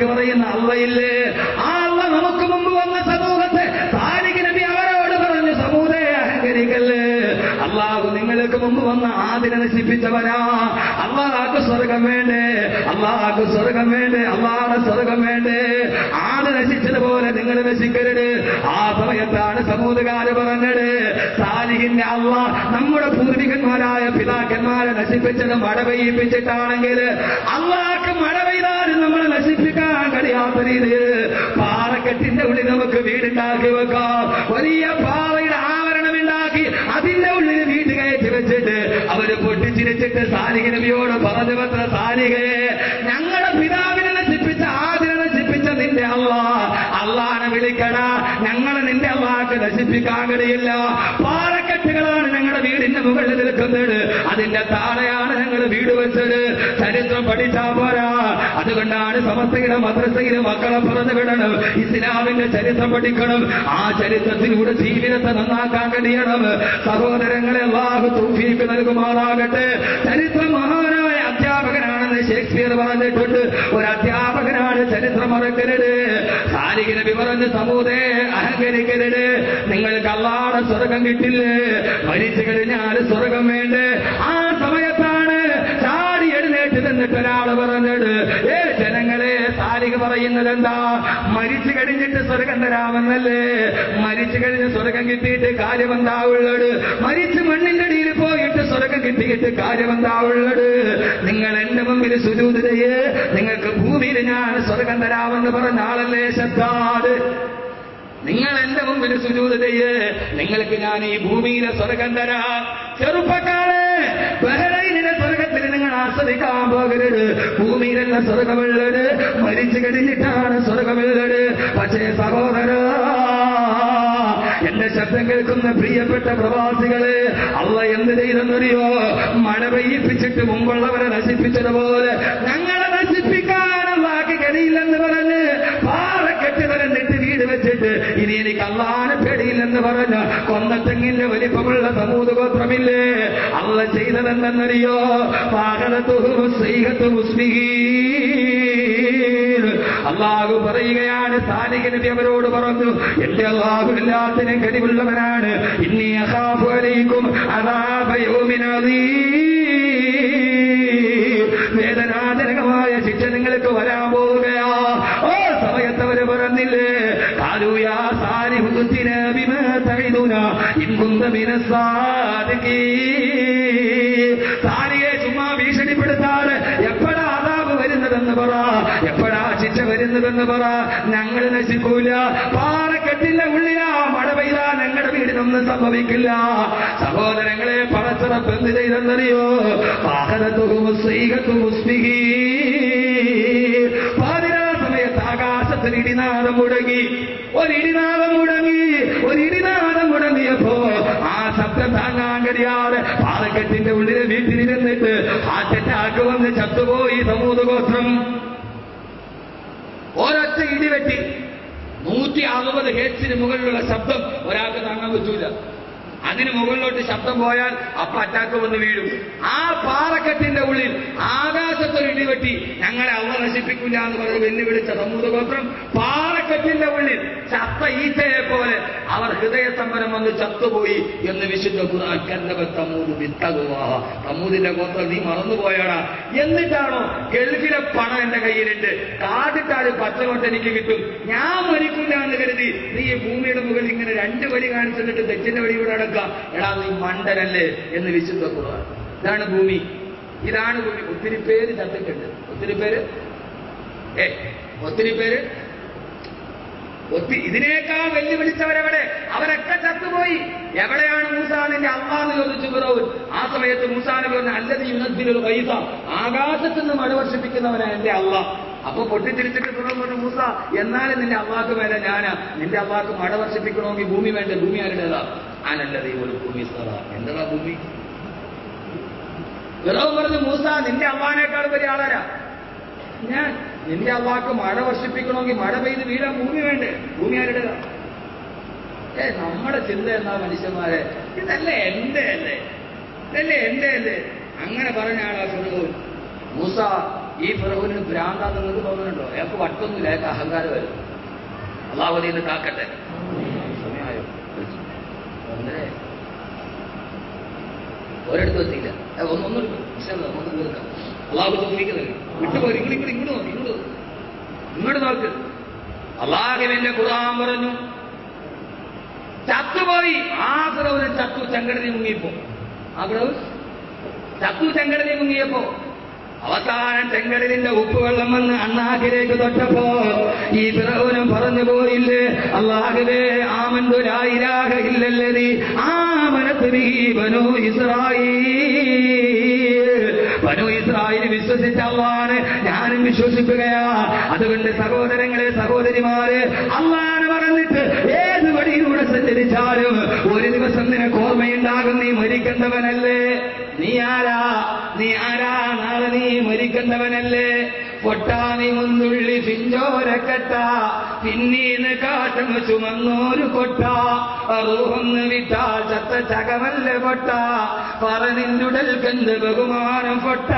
C: അള്ളയില്ലേ ആ അള്ള നമുക്ക് മുമ്പ് വന്ന സമൂഹത്തെ താരിഖ് നബി അവരോട് പറഞ്ഞു സമൂഹത്തെ അഹങ്കരിക്കല്ലേ അള്ളാഹു നിങ്ങൾക്ക് മുമ്പ് വന്ന ആദിനെ നശിപ്പിച്ചവനാ അള്ളാഹ്ക്ക് സ്വർഗം വേണ്ടേ അള്ളാഹ്ക്ക് സ്വർഗം വേണ്ടേ അള്ളാഹ് സ്വർഗം വേണ്ടേ ആട് നശിച്ചതുപോലെ നിങ്ങൾ നശിക്കരുത് ആ സമയത്താണ് സമൂഹകാര് പറഞ്ഞത് സാലിഹിന്റെ അള്ള നമ്മുടെ പൂർവികന്മാരായ പിതാക്കന്മാരെ നശിപ്പിച്ചത് മഴ പെയ്യിപ്പിച്ചിട്ടാണെങ്കിൽ അള്ളാഹ്ക്ക് മഴ പെയ്താലും നമ്മളെ നശിപ്പിക്കാൻ കഴിയാത്ത രീതിയിൽ പാറക്കെട്ടിന്റെ ഉള്ളിൽ നമുക്ക് വീടുണ്ടാക്കി വെക്കാം വലിയ പാറയുടെ ആവരണമുണ്ടാക്കി അതിന്റെ ഉള്ളിൽ വീട് കയറ്റി വെച്ചിട്ട് അവര് പൊട്ടിച്ചിരിച്ചിട്ട് സാലിക നബിയോട് പറഞ്ഞു പത്ര സാലികയെ ഞങ്ങളുടെ പിതാവിനെ നശിപ്പിച്ച ആദിനെ നശിപ്പിച്ച നിന്റെ അള്ള അള്ളാനെ വിളിക്കട ഞങ്ങൾ നിന്റെ അള്ളാക്ക് നശിപ്പിക്കാൻ കഴിയില്ല പാറക്കെട്ടുകളാണ് ഞങ്ങളുടെ വീടിന്റെ മുകളിൽ നിൽക്കുന്നത് അതിന്റെ താഴെയാണ് ഞങ്ങൾ വീട് വെച്ചത് ചരിത്രം പഠിച്ചാ പോരാ അതുകൊണ്ടാണ് സമസ്തയുടെ മദ്രസയിലെ മക്കളെ പറഞ്ഞു വിടണം ഇസ്ലാമിന്റെ ചരിത്രം പഠിക്കണം ആ ചരിത്രത്തിലൂടെ ജീവിതത്തെ നന്നാക്കാൻ കഴിയണം സഹോദരങ്ങളെ അള്ളാഹു തൗഫീക്ക് നൽകുമാറാകട്ടെ ചരിത്രം മഹാനായ അധ്യാപകനാണെന്ന് ഷേക്സ്പിയർ പറഞ്ഞിട്ടുണ്ട് ഒരു അധ്യാപകനാണ് ചരിത്രം മറക്കരുത് സാലിക നബി പറഞ്ഞ് സമൂഹേ അഹങ്കരിക്കരുത് നിങ്ങൾക്ക് അള്ളാടെ സ്വർഗം കിട്ടില്ലേ മരിച്ചു കഴിഞ്ഞാൽ സ്വർഗം വേണ്ടേ ആ സമയത്താണ് ചാടി എഴുന്നേറ്റ് നിന്നിട്ട് ഒരാൾ പറഞ്ഞത് ഏ ജനങ്ങളെ സാലിക പറയുന്നത് എന്താ മരിച്ചു കഴിഞ്ഞിട്ട് സ്വർഗം തരാമെന്നല്ലേ മരിച്ചു കഴിഞ്ഞ് സ്വർഗം കിട്ടിയിട്ട് കാര്യം എന്താ ഉള്ളത് മരിച്ച് മണ്ണിന്റെ അടിയിൽ പോയിട്ട് സ്വർഗം കിട്ടിയിട്ട് കാര്യം എന്താ ഉള്ളത് നിങ്ങൾ എന്റെ മുമ്പിൽ സുജൂത് ചെയ്യേ നിങ്ങൾക്ക് ഭൂമിയിൽ ഞാൻ സ്വർഗം തരാമെന്ന് പറഞ്ഞ ആളല്ലേ ശബ്ദാട് നിങ്ങൾ എന്റെ മുമ്പിൽ സുജൂത് ചെയ്യേ നിങ്ങൾക്ക് ഞാൻ ഈ ഭൂമിയിലെ സ്വർഗം തരാം ചെറുപ്പക്കാരെ ബഹ്റൈനിലെ സ്വർഗത്തിൽ നിങ്ങൾ ആസ്വദിക്കാൻ പോകരുത് ഭൂമിയിലല്ല സ്വർഗമുള്ളത് മരിച്ചു കഴിഞ്ഞിട്ടാണ് സ്വർഗമുള്ളത് പക്ഷേ സഹോദര എന്റെ ശബ്ദം കേൾക്കുന്ന പ്രിയപ്പെട്ട പ്രവാസികളെ അള്ള എന്ത് ചെയ്തെന്നറിയോ മഴ പെയ്യിപ്പിച്ചിട്ട് മുമ്പുള്ളവരെ നശിപ്പിച്ചതുപോലെ ഞങ്ങളെ നശിപ്പിക്കാൻ ബാക്കി കഴിയില്ലെന്ന് പറഞ്ഞ് പാറക്കെട്ട് വരന്നിട്ട് വീട് വെച്ചിട്ട് ഇനി എനിക്ക് അള്ളാനെ പേടിയില്ലെന്ന് പറഞ്ഞ കൊന്നത്തെങ്ങിന്റെ വലിപ്പമുള്ള സമൂഹ ഗോത്രമില്ലേ അള്ള ചെയ്തതെന്തെന്നറിയോ പാകലത്തുഹു സൈഹത്തു മുസ്ലിഹീൻ അള്ളാഹു പറയുകയാണ് സാലിക നബി അവരോട് പറഞ്ഞു എന്റെ അള്ളാഹു എല്ലാത്തിനും കഴിവുള്ളവനാണ് ഇനി അഖാഫു അലൈക്കും അദാബ യൗമിൻ അദീം. വേദനാജനകമായ ശിക്ഷ നിങ്ങൾക്ക് വരാൻ പോവുകയാ ഓ സമയത്ത് അവര് പറഞ്ഞില്ലേ കാലൂയാ സാരി ഹുദുത്തിന ബിമ തഇദുന ഇൻ കുന്ത മിനസ്സാദിഖീ സാരിയെ ചുമ്മാ ഭീഷണിപ്പെടുത്താതെ എപ്പോഴാ അതാപ് വരുന്നതെന്ന് പറ എപ്പോഴാ ശിക്ഷ വരുന്നതെന്ന് പറ ഞങ്ങൾ നശിക്കൂല പാറക്കെട്ടിന്റെ ഉള്ളിലാ മഴ പെയ്താ ഞങ്ങളുടെ വീടിനൊന്നും സംഭവിക്കില്ല സഹോദരങ്ങളെ പടച്ചിറപ്പ് എന്ത് ചെയ്തെന്നറിയോ പാകരത്തും സ്ത്രീകത്തും മുസ്ലിഹീ പാതിരാ സമയത്ത് ആകാശത്തിൽ ഇടിനാദം മുടങ്ങി ഒരു ഇടിനാദം മുടങ്ങി ഒരു ഇടിനാദം മുടങ്ങിയപ്പോ ആ ശബ്ദം താങ്ങാൻ കഴിയാതെ പാറക്കെട്ടിന്റെ ഉള്ളിലെ വീട്ടിലിരുന്നിട്ട് ഹാർട്ട് അറ്റാക്ക് വന്ന് ചത്തുപോയി സമൂഹഗോത്രം ഒരൊറ്റ ഇടിവെട്ടി നൂറ്റി അറുപത് ഹേറ്റ്സിന് മുകളിലുള്ള ശബ്ദം ഒരാൾക്ക് താങ്ങാൻ പറ്റൂല അതിന് മുകളിലോട്ട് ശബ്ദം പോയാൽ അപ്പ അറ്റാക്ക് വന്ന് വീഴും ആ പാറക്കെട്ടിന്റെ ഉള്ളിൽ ആകാശത്തൊരു ഇടിവെട്ടി ഞങ്ങളെ അവ നശിപ്പിക്കില്ല എന്ന് പറഞ്ഞ് വെല്ലുവിളിച്ച സമൂഹഗോത്രം പാറക്കെട്ടിന്റെ ഉള്ളിൽ ചത്ത ഈച്ചയെ പോലെ അവർ ഹൃദയസമ്പരം വന്ന് ചത്തുപോയി എന്ന് വിശുദ്ധ ഖുർആൻ കന്നബ തമ്മൂത് വിത്തകുവാഹ തമ്മൂതിന്റെ ഗോത്രം നീ മറന്നുപോയാടാ എന്നിട്ടാണോ ഗൾഫിലെ പണം എന്റെ കയ്യിലുണ്ട് കാതിട്ടാട് പച്ചകൊട്ട് എനിക്ക് കിട്ടും ഞാൻ മരിക്കില്ല എന്ന് കരുതി നീ ഈ ഭൂമിയുടെ മുകളിൽ ഇങ്ങനെ രണ്ട് വരി കാണിച്ചിട്ട് തെറ്റിന്റെ വഴി ഇവിടെ അടക്കാം എടാ നീ മണ്ടനല്ലേ എന്ന് വിശുദ്ധ ഖുർആൻ ഇതാണ് ഭൂമി ഇതാണ് ഭൂമി ഒത്തിരി പേര് ചത്തിട്ടുണ്ട് ഒത്തിരി പേര് ഏ ഒത്തിരി പേര് ഒത്തി ഇതിനേക്കാൾ വെല്ലുവിളിച്ചവരെവിടെ അവരൊക്കെ ചത്തുപോയി എവിടെയാണ് മൂസാ നിന്റെ അള്ളാന്ന് ചോദിച്ചു ഫിറോൻ ആ സമയത്ത് മൂസാന് പറഞ്ഞ അല്ലത് യുനദ്ദിലൊരു പൈസ ആകാശത്ത് നിന്ന് മഴ വർഷിപ്പിക്കുന്നവനാ എന്റെ അള്ള അപ്പൊ പൊട്ടിത്തിരിച്ചിട്ട് ഫിറോൻ പറഞ്ഞു മൂസ എന്നാലും നിന്റെ അള്ളാക്ക് മേലെ ഞാനാ നിന്റെ അള്ളാക്ക് മഴ വർഷിപ്പിക്കണമെങ്കിൽ ഭൂമി വേണ്ട ഭൂമി ആരുടേതാ ആനല്ലത് ഈ ഒരു ഭൂമി സ്ഥല എന്നതാ ഭൂമി ഫിറോൻ പറഞ്ഞു മൂസ നിന്റെ അള്ളാനേക്കാൾ വലിയ ആളാരാ ഞാൻ നിന്റെ അള്ളാക്ക് മഴ വർഷിപ്പിക്കണമെങ്കിൽ മഴ പെയ്ത് വീഴാൻ ഭൂമി വേണ്ടേ ഭൂമി ആരുടേതാ ഏ നമ്മുടെ ചിന്ത എന്നാ മനുഷ്യന്മാരെ ഇതല്ലേ എന്റെ അല്ലേ ഇതല്ലേ എന്റെ അല്ലേ അങ്ങനെ പറഞ്ഞ ആളാ ഫിറോൻ മൂസ ഈ ഫിറോവിന് ഭ്രാന്താ നിങ്ങൾക്ക് തോന്നുന്നുണ്ടോ അയാൾക്ക് വട്ടൊന്നുമില്ല അയാൾക്ക് അഹങ്കാരം വരും അള്ളാഹുദീ നിന്ന് കാക്കട്ടെ സമയമായോ ഒന്നരേ ഒരിടത്തും എത്തിയില്ല ഏ, ഒന്ന് ഒന്നെടുക്കും ഒന്ന് തീർക്കാം അള്ളാഹു തോന്നിക്ക് നൽകും വിട്ടുപോയി ഇങ്ങോട്ട് ഇങ്ങോട്ട് ഇങ്ങോട്ട് നോക്കി ഇങ്ങോട്ട് നോക്ക്. ഇങ്ങോട്ട് നോക്ക് അള്ളാഹുവിന്റെ ഖുർആൻ പറഞ്ഞു ചത്തുപോയി ആ ഫിറോവിന് ചത്തു ചെങ്കടലിൽ മുങ്ങിയപ്പോ ആ ഫിറോവ് ചത്തു ചെങ്കടലിൽ മുങ്ങിയപ്പോ അവസാനം ചെങ്കടലിന്റെ ഉപ്പുവെള്ളം വന്ന് അണ്ണാക്കിലേക്ക് തൊട്ടപ്പോ ഈ ഫിറോനും പറഞ്ഞു പോയില്ലേ അള്ളാഹുവേ ആമന്തു ലായിരാഹ ഇല്ലല്ലതി ആമനത്ത് ബിഹി ബനൂ ഇസ്രായീൽ ബനു ഇസ്രായേൽ വിശ്വസിച്ച അള്ളാന് ഞാനും വിശ്വസിക്കുകയാ അതുകൊണ്ട് സഹോദരങ്ങളെ സഹോദരിമാര് അള്ളാന് പറഞ്ഞിട്ട് ഏത് വഴിയിലൂടെ സഞ്ചരിച്ചാലും ഒരു ദിവസം നിനക്ക് ഓർമ്മയുണ്ടാകും നീ മരിക്കേണ്ടവനല്ലേ നീ ആരാ നീ ആരാ നാളെ നീ മരിക്കേണ്ടവനല്ലേ പൊട്ടാനി മുന്തുള്ളി പിഞ്ചോരക്കട്ട പിന്നീന്ന് കാറ്റം ചുമന്നോരു കൊട്ട റൂഹൊന്ന് വിട്ടാൽ ചത്ത ചകമല്ല പൊട്ട പറനിന്നുടൽ കണ്ട് ബഹുമാനം പൊട്ട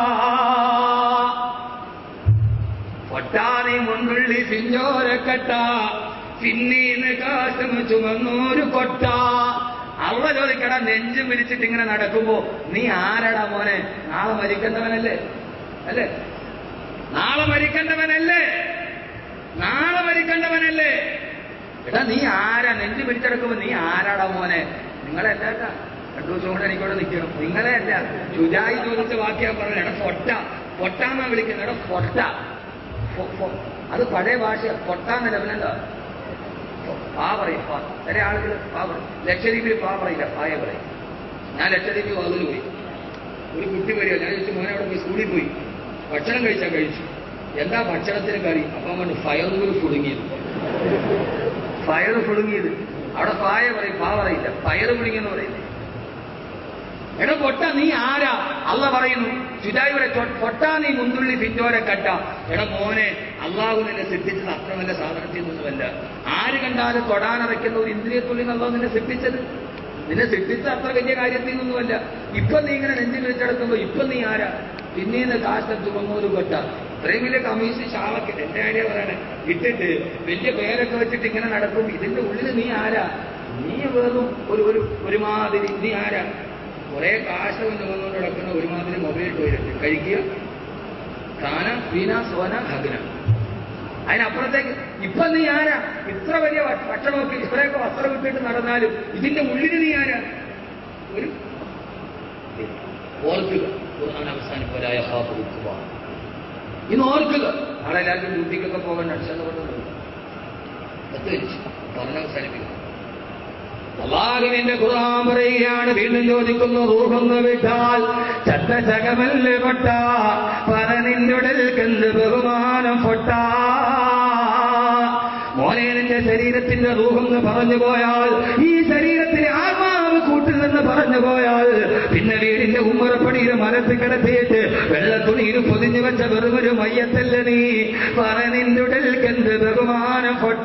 C: പൊട്ടാനി മുന്തുള്ളി പിഞ്ചോരക്കട്ട പിന്നീന്ന് കാറ്റം ചുമന്നോരു കൊട്ട അവ ചോദിക്കട നെഞ്ചും വിരിച്ചിട്ട് ഇങ്ങനെ നടക്കുമ്പോ നീ ആരാടാ മോനെ നാളെ മരിക്കേണ്ടവനല്ലേ അല്ലേ നാളെ മരിക്കേണ്ടവനല്ലേ നാളെ മരിക്കേണ്ടവനല്ലേ എടാ നീ ആരാ നെഞ്ചു പിടിച്ചെടുക്കുമ്പോ നീ ആരാടാ മോനെ നിങ്ങളെ അല്ലാട്ടാ രണ്ടു ദിവസം കൊണ്ട് എനിക്കവിടെ നിൽക്കണം നിങ്ങളെ അല്ല ചുജായി ചോദിച്ച വാക്യാ പറഞ്ഞു എടാ പൊട്ട പൊട്ടാന്നാ വിളിക്കുന്നത് എടാ പൊട്ട ഫൊ- ഫൊ- അത് പഴയ ഭാഷ പൊട്ടാന്ന ലെവലെന്താ പാ പറയും പാ ചില ആളുകൾ പാ പറയും ലക്ഷദ്വീപിൽ പാ പറയില്ല പായ പറയും ഞാൻ ലക്ഷദ്വീപിൽ വാതിൽ പോയി ഒരു കുട്ടി വരിക ഞാൻ ചോദിച്ചു മോനെ അവിടെ പോയി സ്കൂളിൽ പോയി ഭക്ഷണം കഴിച്ചാൽ കഴിച്ചു എന്താ ഭക്ഷണത്തിന് കറി അപ്പം കൊണ്ട് ഫയറുകൾ പുഴുങ്ങിയത് ഫയർ പുഴുങ്ങിയത് അവിടെ പായ പറയും പാ പറയില്ല ഫയർ പുഴുങ്ങിയെന്ന് പറയുന്നത് എടാ പൊട്ട നീ ആരാ അല്ല പറയുന്നു ചുജായിയുടെ പൊട്ട നീ മുന്തുള്ളി പിഞ്ചോരെ കട്ട എടാ മോനെ അള്ളാഹു നിന്നെ സൃഷ്ടിച്ചത് അത്ര നല്ല സാധനത്തിൽ നിന്നുമല്ല ആര് കണ്ടാലും തൊടാനറയ്ക്കുന്ന ഒരു ഇന്ദ്രിയത്തുള്ളിൽ നിന്നല്ലോ നിന്നെ സൃഷ്ടിച്ചത് നിന്നെ സൃഷ്ടിച്ച അത്ര വലിയ കാര്യത്തിൽ നിന്നുമല്ല ഇപ്പൊ നീ ഇങ്ങനെ നെഞ്ചിൽ വെച്ചെടുക്കുമ്പോ ഇപ്പൊ നീ ആരാ പിന്നീന്ന് കാശത്ത് വന്നൊരു കൊട്ട ഇത്രയും വലിയ കമ്മീഷൻ ശാളൊക്കെ എന്റെ ഐഡിയ പറയണേ ഇട്ടിട്ട് വലിയ പേരൊക്കെ വെച്ചിട്ട് ഇങ്ങനെ നടക്കും ഇതിന്റെ ഉള്ളിൽ നീ ആരാ നീ വെറും ഒരു ഒരു ഒരുമാതിരി നീ ആരാ കുറെ കാശ് കൊണ്ട് വന്നുകൊണ്ട് കിടക്കുന്ന ഒരുമാതിരി മൊബൈൽ ടോയ്ലറ്റ് കഴിക്കുക ഖാന വീന സോന ഹഗ്ന അതിനപ്പുറത്തേക്ക് ഇപ്പൊ നീ ആരാ ഇത്ര വലിയ ഭ- ഭക്ഷണമൊക്കെ ഇത്രയൊക്കെ വസ്ത്രം ഇട്ടിട്ട് നടന്നാലും ഇതിന്റെ ഉള്ളിൽ നീ ആരാ ഒരു ഓർക്കുക ഖുർആൻ അവസാനിപ്പോരായ ഇന്ന് ഓർക്കുക നാളെ എല്ലാവർക്കും ഡ്യൂട്ടിക്കൊക്കെ പോകേണ്ട അടിച്ചെന്ന് പറഞ്ഞിട്ടുണ്ട് കത്തുവരിച്ചു പറഞ്ഞ അവസാനിപ്പിക്കുക അള്ളാഹുവിന്റെ ഖുർആൻ പറയുകയാണ് വീണ്ടും ചോദിക്കുന്നു റൂഹൊന്ന് വിട്ടാൽ ചത്ത ചകമല്ല് പൊട്ട പറനിന്നുടൽ കന്ത് ബഹുമാനം പൊട്ട മോനെ നിന്റെ ശരീരത്തിന്റെ റൂഹെന്ന് പറഞ്ഞു പോയാൽ ഈ ശരീരത്തിന് ആത്മാവ് കൂട്ടിൽ നിന്ന് പറഞ്ഞു പോയാൽ പിന്നെ വീടിന്റെ ഉമ്മറപ്പടിയിൽ മരത്ത് കിടത്തിയിട്ട് വെള്ളത്തുണിയിൽ പൊതിഞ്ഞു വെച്ച വെറുമൊരു മയ്യത്തല്ല നീ പറനിന്നുടൽ കന്ത് ബഹുമാനം പൊട്ട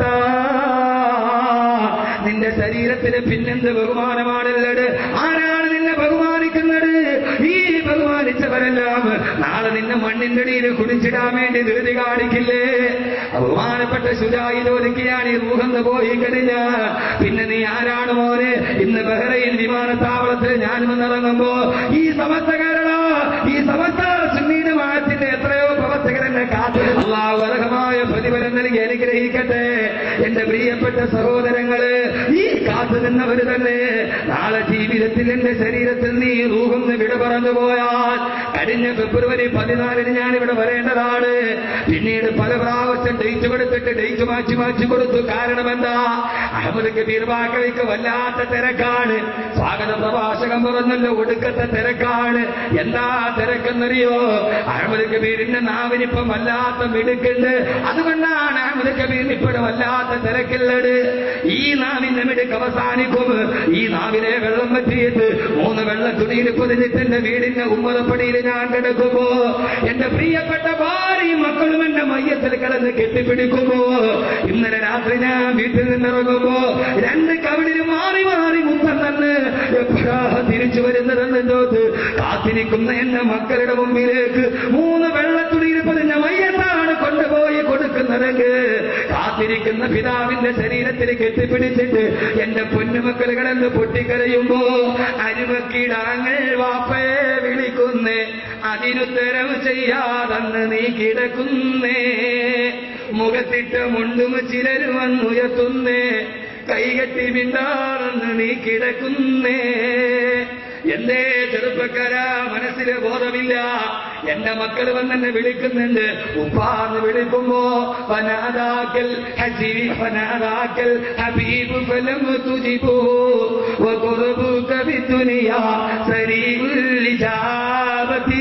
C: നിന്റെ ശരീരത്തിന് പിന്നെന്ത് ബഹുമാനമാണല്ലത് ആരാണ് നിന്നെ ബഹുമാനിക്കുന്നത് ഈ ബഹുമാനിച്ചവരെല്ലാം നാളെ നിന്നെ മണ്ണിന്റെ അടിയിൽ കുടിച്ചിടാൻ വേണ്ടി ധൃതി കാണിക്കില്ലേ ബഹുമാനപ്പെട്ട ശുചായി ചോദിക്കുകയാണ് ഈ റൂഹന്ന് പോയി കഴിഞ്ഞ പിന്നെ നീ ആരാണ് മോനെ ഇന്ന് ബഹ്റൈൻ വിമാനത്താവളത്തിൽ ഞാൻ വന്നിറങ്ങുമ്പോ ഈ സമസ്ത കേരള ഈ സമസ്ത സുന്നീട് മാറ്റത്തിന്റെ എത്രയോ പ്രവർത്തകരെന്നെ കാത്തു അള്ളാഹു അർഹമായ പ്രതിഫലം നൽകി അനുഗ്രഹിക്കട്ടെ എന്റെ പ്രിയപ്പെട്ട സഹോദരങ്ങള് ഈ കാത്തു നിന്നവര് തന്നെ നാളെ ജീവിതത്തിൽ എന്റെ ശരീരത്തിൽ നീ റൂഹെന്ന് വിട പറഞ്ഞു പോയാൽ കഴിഞ്ഞ ഫെബ്രുവരി പതിനാലിന് ഞാൻ ഇവിടെ വരേണ്ടതാണ് പിന്നീട് പല പ്രാവശ്യം ഡേറ്റ് കൊടുത്തിട്ട് ഡേറ്റ് മാറ്റി മാറ്റി കൊടുത്തു കാരണം എന്താ അഹമ്മദ് കബീർ ബാക്കവിക്ക് വല്ലാത്ത തിരക്കാണ് സ്വാഗത പ്രഭാഷകം പറഞ്ഞല്ലോ ഒടുക്കത്തെ തിരക്കാണ് എന്താ തിരക്കെന്നറിയോ അഹമ്മദ് കബീറിന്റെ നാവിനിപ്പം വല്ലാത്ത മിടുക്കുണ്ട് അതുകൊണ്ടാണ് അഹമ്മദ് കബീറിന് ഇപ്പോഴും വല്ലാത്ത തിരക്കുള്ളത് ഈ നാവിന്റെ മിടുക്ക് അവസാനിക്കും ഈ നാവിലെ വെള്ളം പറ്റിയിട്ട് മൂന്ന് വെള്ള തുണിയിൽ പൊതിഞ്ഞിട്ട് എന്റെ വീടിന്റെ ഉമ്മറപ്പടിയിൽ ഞാൻ കിടക്കുമ്പോ എന്റെ പ്രിയപ്പെട്ട ഭാര്യയും മക്കളും എന്റെ മയ്യത്തിൽ കിടന്ന് കെട്ടിപ്പിടിക്കുമ്പോ ഇന്നലെ രാത്രി ഞാൻ വീട്ടിൽ നിന്നിറങ്ങുമ്പോ രണ്ട് കവിളിൽ മാറി മാറി മുത്തം തന്നെ എപ്പോഴാ തിരിച്ചു വരുന്നതെന്ന് ചോദിച്ച് കാത്തിരിക്കുന്ന എന്റെ മക്കളുടെ മുമ്പിലേക്ക് മൂന്ന് വെള്ളത്തുണിയിൽ കൊടുക്കുന്നതെങ്കിൽ കാത്തിരിക്കുന്ന പിതാവിന്റെ ശരീരത്തിൽ കെട്ടിപ്പിടിച്ചിട്ട് എന്റെ പൊന്നുമക്കൾ കിടന്ന് പൊട്ടിക്കരയുമ്പോ അരുമക്കിടാങ്ങൾ വാപ്പയെ വിളിക്കുന്നേ അതിനുത്തരവ് ചെയ്യാതെന്ന് നീ കിടക്കുന്നേ മുഖത്തിട്ട മുണ്ടും ചിലര് വന്നുയർത്തുന്നേ കൈകെട്ടി മിണ്ടാറെന്ന് നീ കിടക്കുന്നേ എന്തേ ചെറുപ്പക്കാരാ മനസ്സിലെ ബോധമില്ല എന്റെ മക്കൾ വന്നെന്നെ വിളിക്കുന്നുണ്ട് ഉപ്പാന്ന് വിളിക്കുമ്പോ ഫനാദാക്കൽ ഹജീബി ഫനാദാക്കൽ ഹബീബ് ഫലം തുജിബു വഖുർബുക ബിദുനിയാ സരീഉൽ ഇജാബതി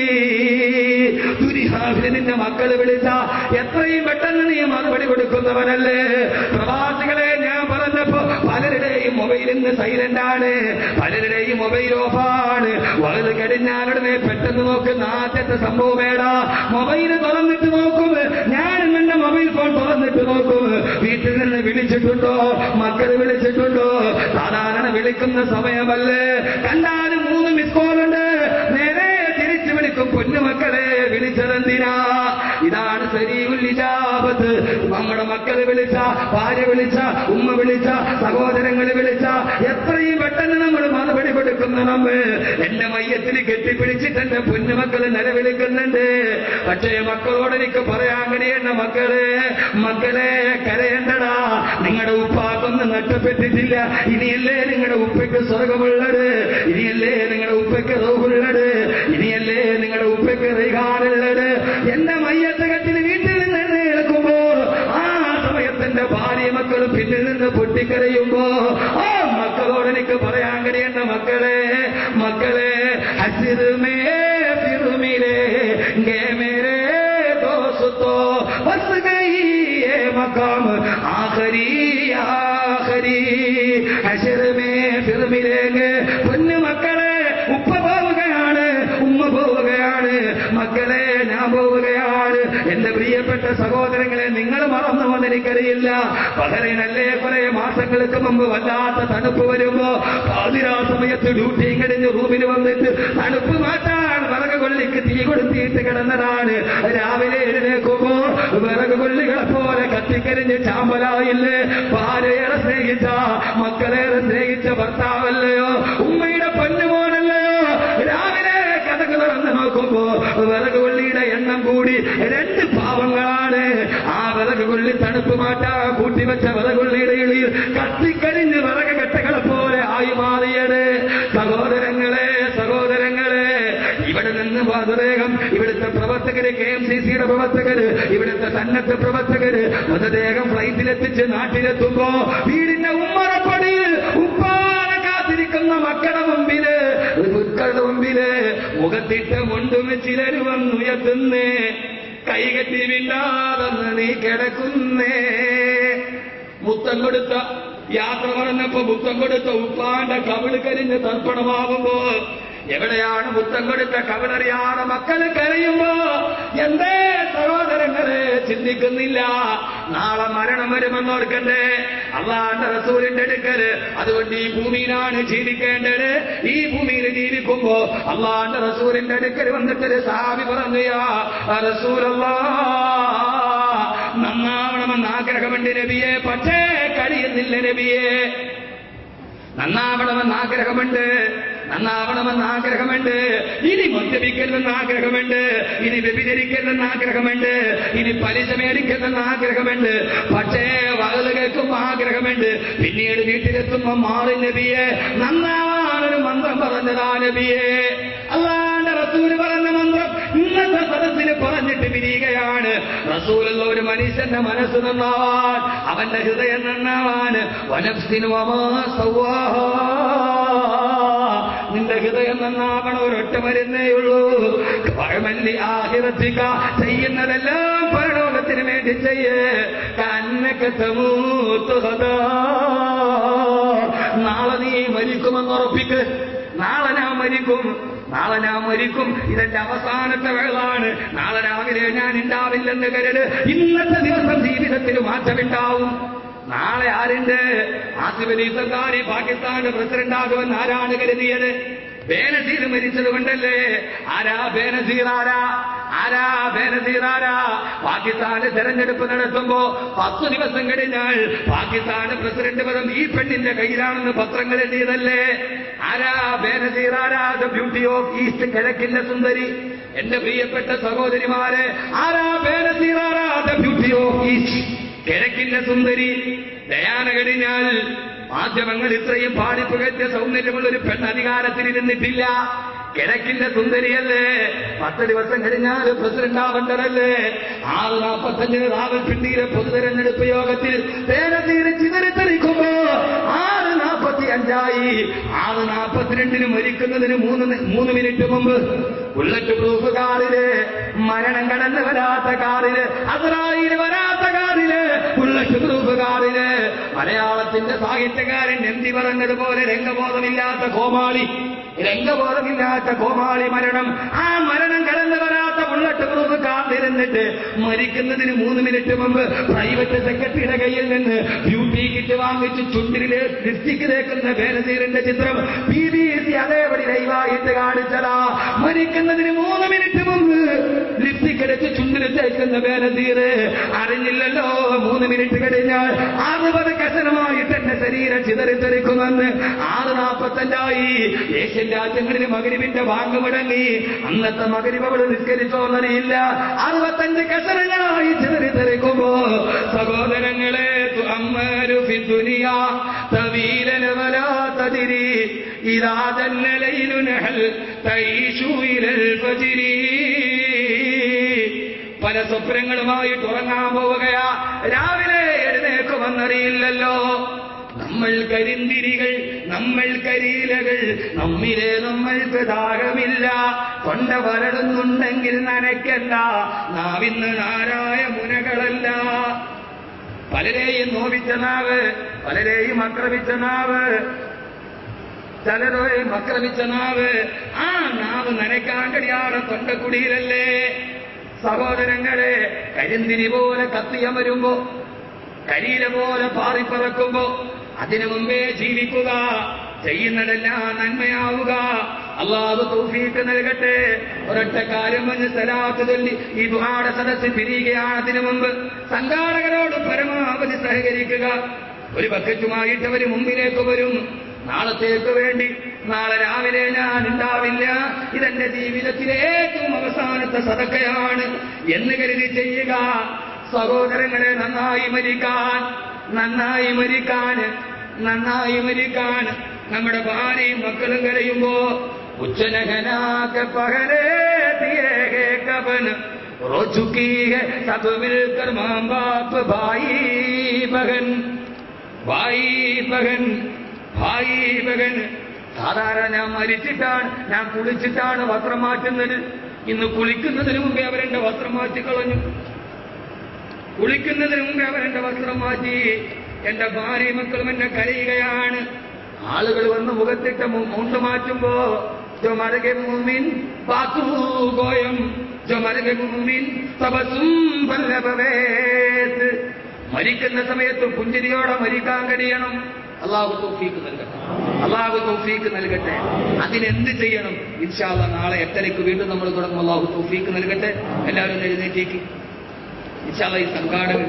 C: ദുനിയാവിൽ നിന്റെ മക്കൾ വിളിച്ച എത്രയും പെട്ടെന്ന് നീ മറുപടി കൊടുക്കുന്നവനല്ലേ പ്രവാസികളെ ഞാൻ പറഞ്ഞപ്പോ പലരുടെയും മൊബൈൽ ഇന്ന് സൈലന്റ് ആണ് പലരുടെയും മൊബൈൽ ഓഫാണ് വലുത് കഴിഞ്ഞാലുടനെ പെട്ടെന്ന് നോക്കുന്ന ആദ്യത്തെ സംഭവം ഏടാ മൊബൈൽ തുറന്നിട്ട് നോക്കും ഞാൻ എന്റെ മൊബൈൽ ഫോൺ തുറന്നിട്ട് നോക്കും വീട്ടിൽ നിന്ന് വിളിച്ചിട്ടുണ്ടോ മക്കൾ വിളിച്ചിട്ടുണ്ടോ സാധാരണ വിളിക്കുന്ന സമയമല്ലേ കണ്ടാലും മൂന്ന് മിസ് കോൾ ഉണ്ട് നേരെ തിരിച്ചു വിളിക്കും പൊന്നുമക്കളെ വിളിച്ചതെന്തിനാ ഇതാണ് ശരീഉല്ലിജാബത്ത് നമ്മുടെ മക്കളെ വിളിച്ച ഭാര്യ വിളിച്ച ഉമ്മ വിളിച്ച സഹോദരങ്ങൾ വിളിച്ച എത്രയും പെട്ടെന്ന് നമ്മൾ മറുപടി കൊടുക്കുന്ന നമ്മ എന്റെ മയ്യത്തിൽ കെട്ടിപ്പിടിച്ചിട്ട് എന്റെ പൊന്നുമക്കള് നിലവിളിക്കുന്നുണ്ട് പക്ഷേ മക്കളോട് എനിക്ക് പറയാൻ കഴിയേണ്ട മക്കളെ മക്കളെ കരയണ്ടടാ നിങ്ങളുടെ ഉപ്പാക്കൊന്നും നഷ്ടപ്പെട്ടിട്ടില്ല ഇനിയല്ലേ നിങ്ങളുടെ ഉപ്പയ്ക്ക് സ്വർഗമുള്ളത് ഇനിയല്ലേ നിങ്ങളുടെ ഉപ്പയ്ക്ക് റോഹുള്ളത് ഇനിയല്ലേ നിങ്ങളുടെ ഉപ്പയ്ക്ക് റൈഹാനുള്ളത് എന്റെ മയ്യത്തകത്തിന് വീട്ടിൽ നിന്ന് എഴുന്നേൽക്കുമ്പോ ആ സമയത്തിന്റെ ഭാര്യ മക്കളും പിന്നിൽ നിന്ന് പൊട്ടിക്കരയുമ്പോ ആ മക്കളോട് എനിക്ക് പറയാൻ കഴിയേണ്ട മക്കളെ മക്കളെ ഹസിറുമേ ഫിറുമിലേ ഗേ മേരേ ദോസ്തോ ബസ് ഗയി ये मकाम आखरी आखरी हशर में फिर मिलेंगे പൊന്നു മക്കളെ ഉപ്പ പോവുകയാണ് ഉമ്മ പോവുകയാണ് മക്കളെ ഞാൻ പോവുകയാണ് എന്റെ പ്രിയപ്പെട്ട സഹോദരങ്ങളെ നിങ്ങൾ മറന്നുവെന്ന് എനിക്കറിയില്ല പകരനല്ലേ കുറെ മാസങ്ങൾക്ക് മുമ്പ് വല്ലാത്ത തണുപ്പ് വരുമ്പോ പാതിരാ സമയത്ത് ഡ്യൂട്ടി കഴിഞ്ഞ് റൂമിൽ വന്നിട്ട് തണുപ്പ് മാറ്റാൻ വിറക് കൊള്ളിക്ക് തീ കൊടുത്തിട്ട് കിടന്നതാണ് രാവിലെ എഴുന്നേക്കുമ്പോ വിറക് കൊള്ളികളെ പോലെ കത്തിക്കരിഞ്ഞ് ചാമ്പലായില്ലേ ഭാര്യയേറെ സ്നേഹിച്ച മക്കളേറെ സ്നേഹിച്ച ഭർത്താവല്ലയോ ഉമ്മയുടെ പൊന്നുമോനല്ലയോ രാവിലെ കഥക് തുറന്ന് നോക്കുമ്പോ വിറക് കൊള്ളിയുടെ എണ്ണം കൂടി രണ്ട് പാവങ്ങളാണ് ആ വിറക് കൊള്ളി തണുപ്പ് മാറ്റാ കൂട്ടിവെച്ച വിറക് കൊള്ളിയുടെ ഇളിയിൽ കത്തിക്കരിഞ്ഞ് വിറക് കെട്ടകളെ പോലെ ആയി മാറിയത് സഹോദരങ്ങളെ സഹോദരങ്ങളെ ഇവിടെ നിന്ന് മൃതദേഹം ഇവിടുത്തെ പ്രവർത്തകര് കെ എം സി സിയുടെ പ്രവർത്തകര് ഇവിടുത്തെ സന്നദ്ധ പ്രവർത്തകര് മൃതദേഹം ഫ്ലൈറ്റിലെത്തിച്ച് നാട്ടിലെത്തുമ്പോ വീടിന്റെ ഉമ്മറപ്പടിയിൽ ഉപ്പാനെ കാത്തിരിക്കുന്ന മക്കളുടെ മുമ്പില് മക്കളുടെ മുമ്പില് മുഖത്തിട്ട് മുണ്ടും ചിലര് വന്നുയർത്തുന്നേ കൈകെട്ടി മിണ്ടാതെന്ന് നീ കിടക്കുന്നേ മുത്തം കൊടുത്ത യാത്ര പറഞ്ഞപ്പോ മുത്തം കൊടുത്ത ഉപ്പാന്റെ കവിള് കരിഞ്ഞ് തർപ്പണമാകുമ്പോ എവിടെയാണ് മുത്തം കൊടുത്ത കവിളറിയാതെ മക്കള് കരയുമ്പോ എന്തേ സഹോദരങ്ങളെ ചിന്തിക്കുന്നില്ല നാളെ മരണം വരുമെന്ന് ഓർക്കണ്ടേ അള്ളാന്റെ റസൂലിന്റെ അടുക്കല് അതുകൊണ്ട് ഈ ഭൂമിയിലാണ് ജീവിക്കേണ്ടത് ഈ ഭൂമിയിൽ ജീവിക്കുമ്പോ അള്ളാന്റെ റസൂലിന്റെ അടുക്കൽ വന്നിട്ട് സാബി പറഞ്ഞയാ റസൂലല്ലാ നന്നാവണമെന്ന് ആഗ്രഹമുണ്ട് നബിയെ പക്ഷേ കഴിയുന്നില്ല നബിയെ നന്നാവണമെന്ന് ആഗ്രഹമുണ്ട് നന്നാവണമെന്ന് ആഗ്രഹമുണ്ട് ഇനി മദ്യപിക്കരുതെന്ന് ആഗ്രഹമുണ്ട് ഇനി വ്യഭിചരിക്കരുതെന്ന് ആഗ്രഹമുണ്ട് ഇനി പലിശ മേടിക്കരുതെന്ന് ആഗ്രഹമുണ്ട് പക്ഷേ വകല് കേൾക്കുമ്പോ ആഗ്രഹമുണ്ട് പിന്നീട് വീട്ടിലെത്തുമ്പോ മാറി നബിയെ നന്നാവാനൊരു മന്ത്രം പറഞ്ഞതാ നബിയെ അല്ലാണ്ട് റസൂല് പറഞ്ഞ മന്ത്രം ഇന്നത്തെ സദസ്സിൽ പറഞ്ഞിട്ട് പിരിയുകയാണ് റസൂലുള്ള ഒരു മനുഷ്യന്റെ മനസ്സ് നന്നാവാൻ അവന്റെ ഹൃദയം നന്നാവാൻ വനഫ്സിന് വമാ സവ്വാഹ. നിന്റെ ഹൃദയം നന്നാവണം ഒരൊറ്റ മരുന്നേയുള്ളൂ പഴമല്ലി ആഹിറത്തിക്ക ചെയ്യുന്നതെല്ലാം പരലോകത്തിന് വേണ്ടി ചെയ്യേ കന്നൊക്കെ നാളെ നീ മരിക്കുമെന്ന് ഉറപ്പിക്ക് നാളെ ഞാൻ മരിക്കും നാളെ ഞാൻ മരിക്കും ഇതെന്റെ അവസാനത്തെ വേളാണ് നാളെ രാവിലെ ഞാൻ ഉണ്ടാവില്ലെന്ന് കരുത് ഇന്നത്തെ ദിവസം ജീവിതത്തിൽ മാറ്റമുണ്ടാവും നാളെ ആരുണ്ട് ആസിഫ് അലി സർദാരി പാകിസ്ഥാന്റെ പ്രസിഡന്റ് ആകുമെന്ന് ആരാണ് കരുതിയത് ബേനസീർ മരിച്ചത് കൊണ്ടല്ലേ ആരാ ബേനസീർ ആരാ ആരാ ബേനസീർ ആരാ പാകിസ്ഥാന് തെരഞ്ഞെടുപ്പ് നടത്തുമ്പോ പത്ത് ദിവസം കഴിഞ്ഞാൽ പാകിസ്ഥാന് പ്രസിഡന്റ് പദം ഈ പെണ്ണിന്റെ കയ്യിലാണെന്ന് പത്രങ്ങൾ എഴുതിയതല്ലേ ആരാ ബേനസീർ ആരാ ദ ബ്യൂട്ടി ഓഫ് ഈസ്റ്റ് കിഴക്കിന്റെ സുന്ദരി എന്റെ പ്രിയപ്പെട്ട സഹോദരിമാരെ ആരാ ബേനസീർ ആരാ ദ ബ്യൂട്ടി ഓഫ് ഈസ്റ്റ് കിഴക്കിന്റെ സുന്ദരി ദയാന കഴിഞ്ഞാൽ മാധ്യമങ്ങൾ ഇത്രയും പാടിപ്പുകറ്റ സൗന്ദര്യമുള്ള ഒരു പെണ്ണ് അധികാരത്തിലിരുന്നിട്ടില്ല കിഴക്കിന്റെ സുന്ദരിയല്ലേ പത്ത് ദിവസം കഴിഞ്ഞാൽ പ്രസിഡന്റ് ആവണ്ടതല്ലേ ആറ് നാൽപ്പത്തഞ്ചിന് റാവൽപിണ്ടിയിലെ പൊതു തെരഞ്ഞെടുപ്പ് യോഗത്തിൽ പേരതീരെ ചിതറിത്തെറിക്കുമ്പോ ആറ് നാൽപ്പത്തി അഞ്ചായി ആറ് നാൽപ്പത്തിരണ്ടിന് മരിക്കുന്നതിന് മൂന്ന് നി- മൂന്ന് മിനിറ്റ് മുമ്പ് ബുള്ളറ്റ് പ്രൂഫ് കാറില് മരണം കടന്ന് വരാത്ത കാറില് അസറായില് വരാത്ത കാറില് ബുള്ളറ്റ് പ്രൂഫ് കാറില് മലയാളത്തിന്റെ സാഹിത്യകാരൻ എന്തി പറഞ്ഞതുപോലെ രംഗബോധമില്ലാത്ത കോമാളി രംഗബോധമില്ലാത്ത കോമാളി മരണം ആ മരണം കടന്നു വരാത്ത ബുള്ളറ്റ് പ്രൂഫ് കാത്തിരുന്നിട്ട് മരിക്കുന്നതിന് മൂന്ന് മിനിറ്റ് മുമ്പ് പ്രൈവറ്റ് സെക്രട്ടറിയുടെ കയ്യിൽ നിന്ന് ബ്യൂട്ടി കിറ്റ് വാങ്ങിച്ച് ചുണ്ടിലെ ലിപ്സ്റ്റിക് തേക്കുന്ന ബേനസീറിന്റെ ചിത്രം ബി ബി സി അതേപടി ലൈവായിട്ട് കാണിച്ചതാ മരിക്കുന്നതിന് മൂന്ന് മിനിറ്റ് മുമ്പ് ലിപ്സ്റ്റിക് അടിച്ച് ചുണ്ടിൽ തേക്കുന്ന ബേനസീർ അറിഞ്ഞില്ലല്ലോ മൂന്ന് മിനിറ്റ് കഴിഞ്ഞാൽ അറുപത് കഷണമായിട്ട് എന്റെ ശരീരം ചിതറിത്തെറിക്കുമെന്ന് ആറ് നാൽപ്പത്തഞ്ചായി ഏഷ്യൻ രാജ്യങ്ങളിൽ മകരിവിന്റെ വാങ്ങ് മുടങ്ങി അന്നത്തെ മകരിവ് അവൾ നിസ്കരിച്ചോന്നറിയില്ല അറുപത്തഞ്ച് കഷണങ്ങളായി ചിതറിത്തെറിക്കുമ്പോ സഹോദരങ്ങളെ അമ്മരു ഫിദ്ദുനിയ തവീലന വലാ തദിരി ഇദാ ജന്നലൈലു നഹൽ തൈഷു ഇലൽ ഫജ്രി പല സ്വപ്നങ്ങളുമായിട്ട് ഉറങ്ങാൻ പോവുകയാ രാവിലെ എഴുന്നേക്കുമെന്നറിയില്ലല്ലോ നമ്മൾ കരിന്തിരികൾ നമ്മൾ കരിയിലകൾ നമ്മിലെ നമ്മൾക്ക് ദാഹമില്ല കൊണ്ട വരടുന്നുണ്ടെങ്കിൽ നനയ്ക്കല്ല നാവിന്ന് നാരായ മുനകളല്ല പലരെയും നോവിച്ച നാവ് പലരെയും ആക്രമിച്ച നാവ് ചിലരെയും ആക്രമിച്ച നാവ് ആ നാവ് നനയ്ക്കാൻ കഴിയാതെ തൊണ്ടക്കുടിയിലല്ലേ സഹോദരങ്ങളെ കരിന്തിരി പോലെ കത്തിയമരുമ്പോ കരിയില പോലെ പാറിപ്പറക്കുമ്പോ അതിനു മുമ്പേ ജീവിക്കുക ചെയ്യുന്നതെല്ലാം നന്മയാവുക അള്ളാഹു തൗഫീക്ക് നൽകട്ടെ ഒരൊറ്റ കാര്യം വന്ന് സലാത്ത് ചൊല്ലി ഈ ദുഹാട സദസ്സ് പിരിയുകയാണ് അതിനു മുമ്പ് സംഘാടകരോട് പരമാവധി സഹകരിക്കുക ഒരു ബക്കറ്റുമായിട്ട് അവർ മുമ്പിലേക്ക് വരും നാളത്തേക്ക് വേണ്ടി നാളെ രാവിലെ ഞാൻ ഉണ്ടാവില്ല ഇതെന്റെ ജീവിതത്തിലെ ഏറ്റവും അവസാനത്തെ സതക്കയാണ് എന്ന് കരുതി ചെയ്യുക സഹോദരങ്ങളെ നന്നായി മരിക്കാൻ നന്നായി മരിക്കാൻ നന്നായി മരിക്കാൻ നമ്മുടെ ഭാര്യയും മക്കളും കരയുമ്പോ ഉച്ചനകനാക്ക പകരേ ദിയേ കബൻ रो चुकी है सब मिलकर मां बाप भाई बहन ഭായി ബഹൻ ഭായി ബഹൻ സാധാരണ ഞാൻ മരിച്ചിട്ടാണ് ഞാൻ കുളിച്ചിട്ടാണ് വസ്ത്രം മാറ്റുന്നത് ഇന്ന് കുളിക്കുന്നതിന് മുമ്പേ അവരെന്റെ വസ്ത്രം മാറ്റി കളഞ്ഞു കുളിക്കുന്നതിന് മുമ്പേ അവരെന്റെ വസ്ത്രം മാറ്റി എന്റെ ഭാര്യ മക്കളും എന്നെ കരയുകയാണ് ആളുകൾ വന്ന് മുഖത്തിട്ട മു- മുണ്ട് മാറ്റുമ്പോ जो मर गए मुमिन बातू गोयम जो मर गए मुमिन തപസും പല്ലഭവേത് മരിക്കുന്ന സമയത്ത് പുഞ്ചിരിയോടെ മരിക്കാൻ കഴിയണം അള്ളാഹു തൗഫീക്ക് നൽകട്ടെ അള്ളാഹു തൗഫീക്ക് നൽകട്ടെ അതിനെന്ത് ചെയ്യണം ഇൻഷാല്ല നാളെ എട്ടരയ്ക്ക് വീണ്ടും നമ്മൾ തുടങ്ങും അള്ളാഹു തൗഫീക്ക് നൽകട്ടെ എല്ലാവരും ഒന്ന് എഴുന്നേറ്റേക്ക് ഇൻഷാല്ല ഈ സംഘാടകർ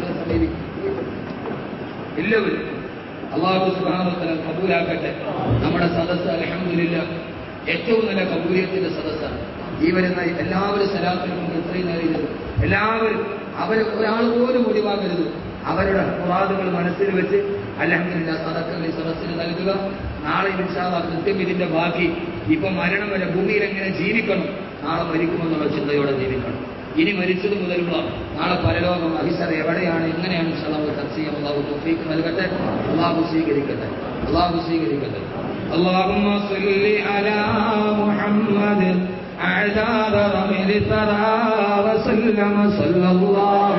C: എല്ലാവരും അള്ളാഹു സുബ്ഹാനഹുവതആല കബൂലാക്കട്ടെ നമ്മുടെ സദസ്സ് അൽഹംദുലില്ലാ ഏറ്റവും നല്ല കബൂലിയത്തിന്റെ സദസ്സാണ് ഈ വരുന്ന എല്ലാവരും സലാത്തിനും ഇത്രയും നേരം ഇരുന്നു എല്ലാവരും അവർ ഒരാൾ പോലും ഒഴിവാക്കരുത് അവരുടെ മുറാദുകൾ മനസ്സിൽ വെച്ച് അലഹമില്ല സദക്കകൾ ഈ സദസ്സിന് നൽകുക നാളെ ഇൻഷാല്ല കൃത്യം ഇതിന്റെ ബാക്കി ഇപ്പൊ മരണം വരെ ഭൂമിയിൽ എങ്ങനെ ജീവിക്കണം നാളെ മരിക്കുമെന്നുള്ള ചിന്തയോടെ ജീവിക്കണം ഇനി മരിച്ചത് മുതലുള്ള നാളെ പരലോകം അഹിസർ എവിടെയാണ് എങ്ങനെയാണ് ഇൻഷാല്ലാഹ് ചർച്ച ചെയ്യാൻ അള്ളാഹു തൗഫീക്ക് നൽകട്ടെ അള്ളാഹു സ്വീകരിക്കട്ടെ അള്ളാഹു സ്വീകരിക്കട്ടെ اللهم صل على محمد أعداد رمل الثرى وسلم صلى الله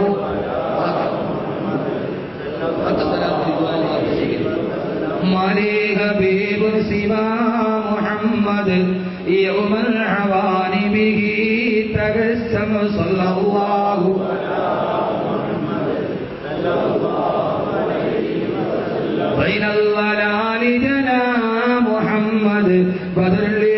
C: مالي حبيب سوى محمد يوم العوان به تبسم صلى الله بين الضلال جنا محمد بدر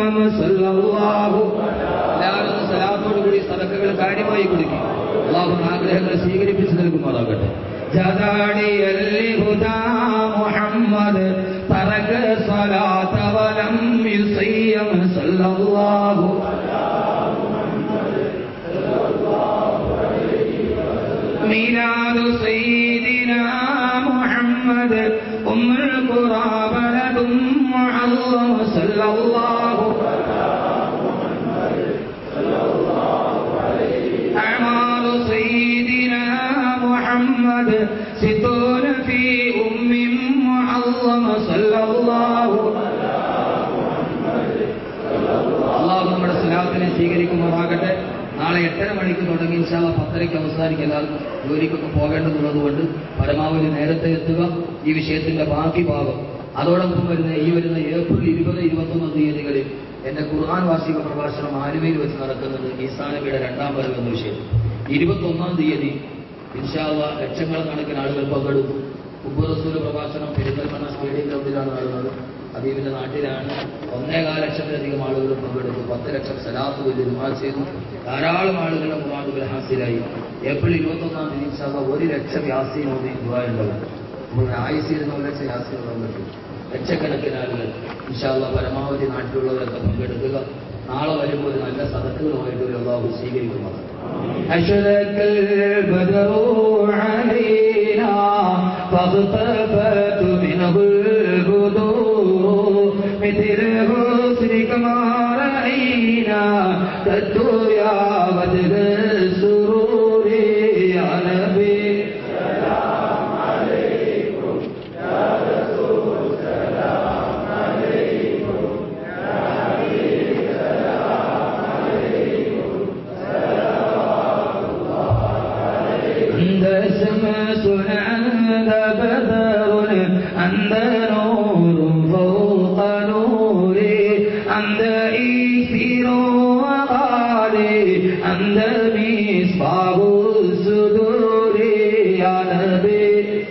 C: وسلم صلى الله എല്ലാവരും ഒന്ന് സലാത്തോടു കൂടി സദക്കകൾ കാര്യമായി കൊടുക്കും അള്ളാഹു ആഗ്രഹങ്ങൾ സ്വീകരിപ്പിച്ചു നൽകുമാറാകട്ടെ ജദാടി ഹുദാ മുഹമ്മദ് തറക സ്വലാത്ത വലം യുസയ്യം സല്ലല്ലാഹു ميلاد سيدنا محمد أم القرى بلد معظم صلى الله أعمال سيدنا محمد ستون في أم معظم صلى الله അള്ളാഹു നമ്മുടെ സ്വലാത്തിനെ സ്വീകരിക്കുമാറാകട്ടെ നാളെ എട്ടര മണിക്ക് തുടങ്ങി ഇൻഷാല്ല പത്തരയ്ക്ക് അവസാനിക്കും എല്ലാവർക്കും ജോലിക്കൊക്കെ പോകേണ്ടതുള്ളത് കൊണ്ട് പരമാവധി നേരത്തെ എത്തുക ഈ വിഷയത്തിന്റെ ബാക്കി ഭാഗം അതോടൊപ്പം വരുന്ന ഈ വരുന്ന ഏപ്രിൽ ഇരുപത് ഇരുപത്തൊന്ന് തീയതികളിൽ എന്റെ ഖുർആൻ വാർഷിക പ്രഭാഷണം ആലുവയിൽ വെച്ച് നടക്കുന്നത് ഈസാനബിയുടെ രണ്ടാം വരവ് എന്ന വിഷയം ഇരുപത്തൊന്നാം തീയതി ഇൻഷാല്ല ലക്ഷങ്ങൾ കണക്കിന് ആളുകൾ പങ്കെടുക്കും ഉപ്പുറസൂര് പ്രഭാഷണം പെരിന്തൽമണ്ണ സ്റ്റേഡിയം ഗ്രൗണ്ടിലാണ് നടന്നത് അദീബിന്റെ നാട്ടിലാണ് ഒന്നേകാല ലക്ഷത്തിലധികം ആളുകൾ പങ്കെടുത്തു പത്ത് ലക്ഷം സലാത്ത് വലിയ ദുമാ ചെയ്തു ധാരാളം ആളുകളുടെ മുറാദുകൾ ഹാസിലായി ഏപ്രിൽ ഇരുപത്തൊന്നാം തീയതി ഇൻഷാല്ല ഒരു ലക്ഷം യാസീൻ ഓതി ദുബായ് ഉണ്ടാവും നമ്മൾ ആയുസിരുന്ന ഒരു ലക്ഷം യാസീൻ ഓതാൻ പറ്റും ലക്ഷക്കണക്കിന് ആളുകൾ ഇൻഷാല്ല പരമാവധി നാട്ടിലുള്ളവരൊക്കെ പങ്കെടുക്കുക നാളെ വരുമ്പോൾ ഒരു നല്ല സദക്കുകളുമായിട്ട് ഒരു അള്ളാഹു സ്വീകരിക്കുന്നത് أشرق البدر علينا فاغتفت منه البدور مثل حسنك ما رأينا قد يا بدر السرور يا نبي أنت شمس أنت بدر أنت نور فوق نوري أنت إيسير وغالي أنت مصباح الصدور يا نبي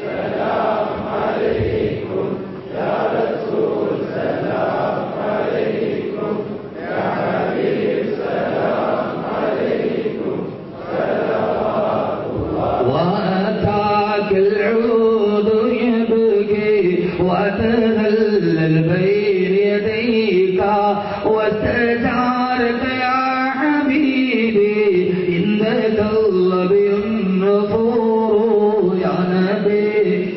C: وأتاك العود يبكي وتذلل بين يديك واستجارك يا حبيبي إنك الذي النفور يا نبي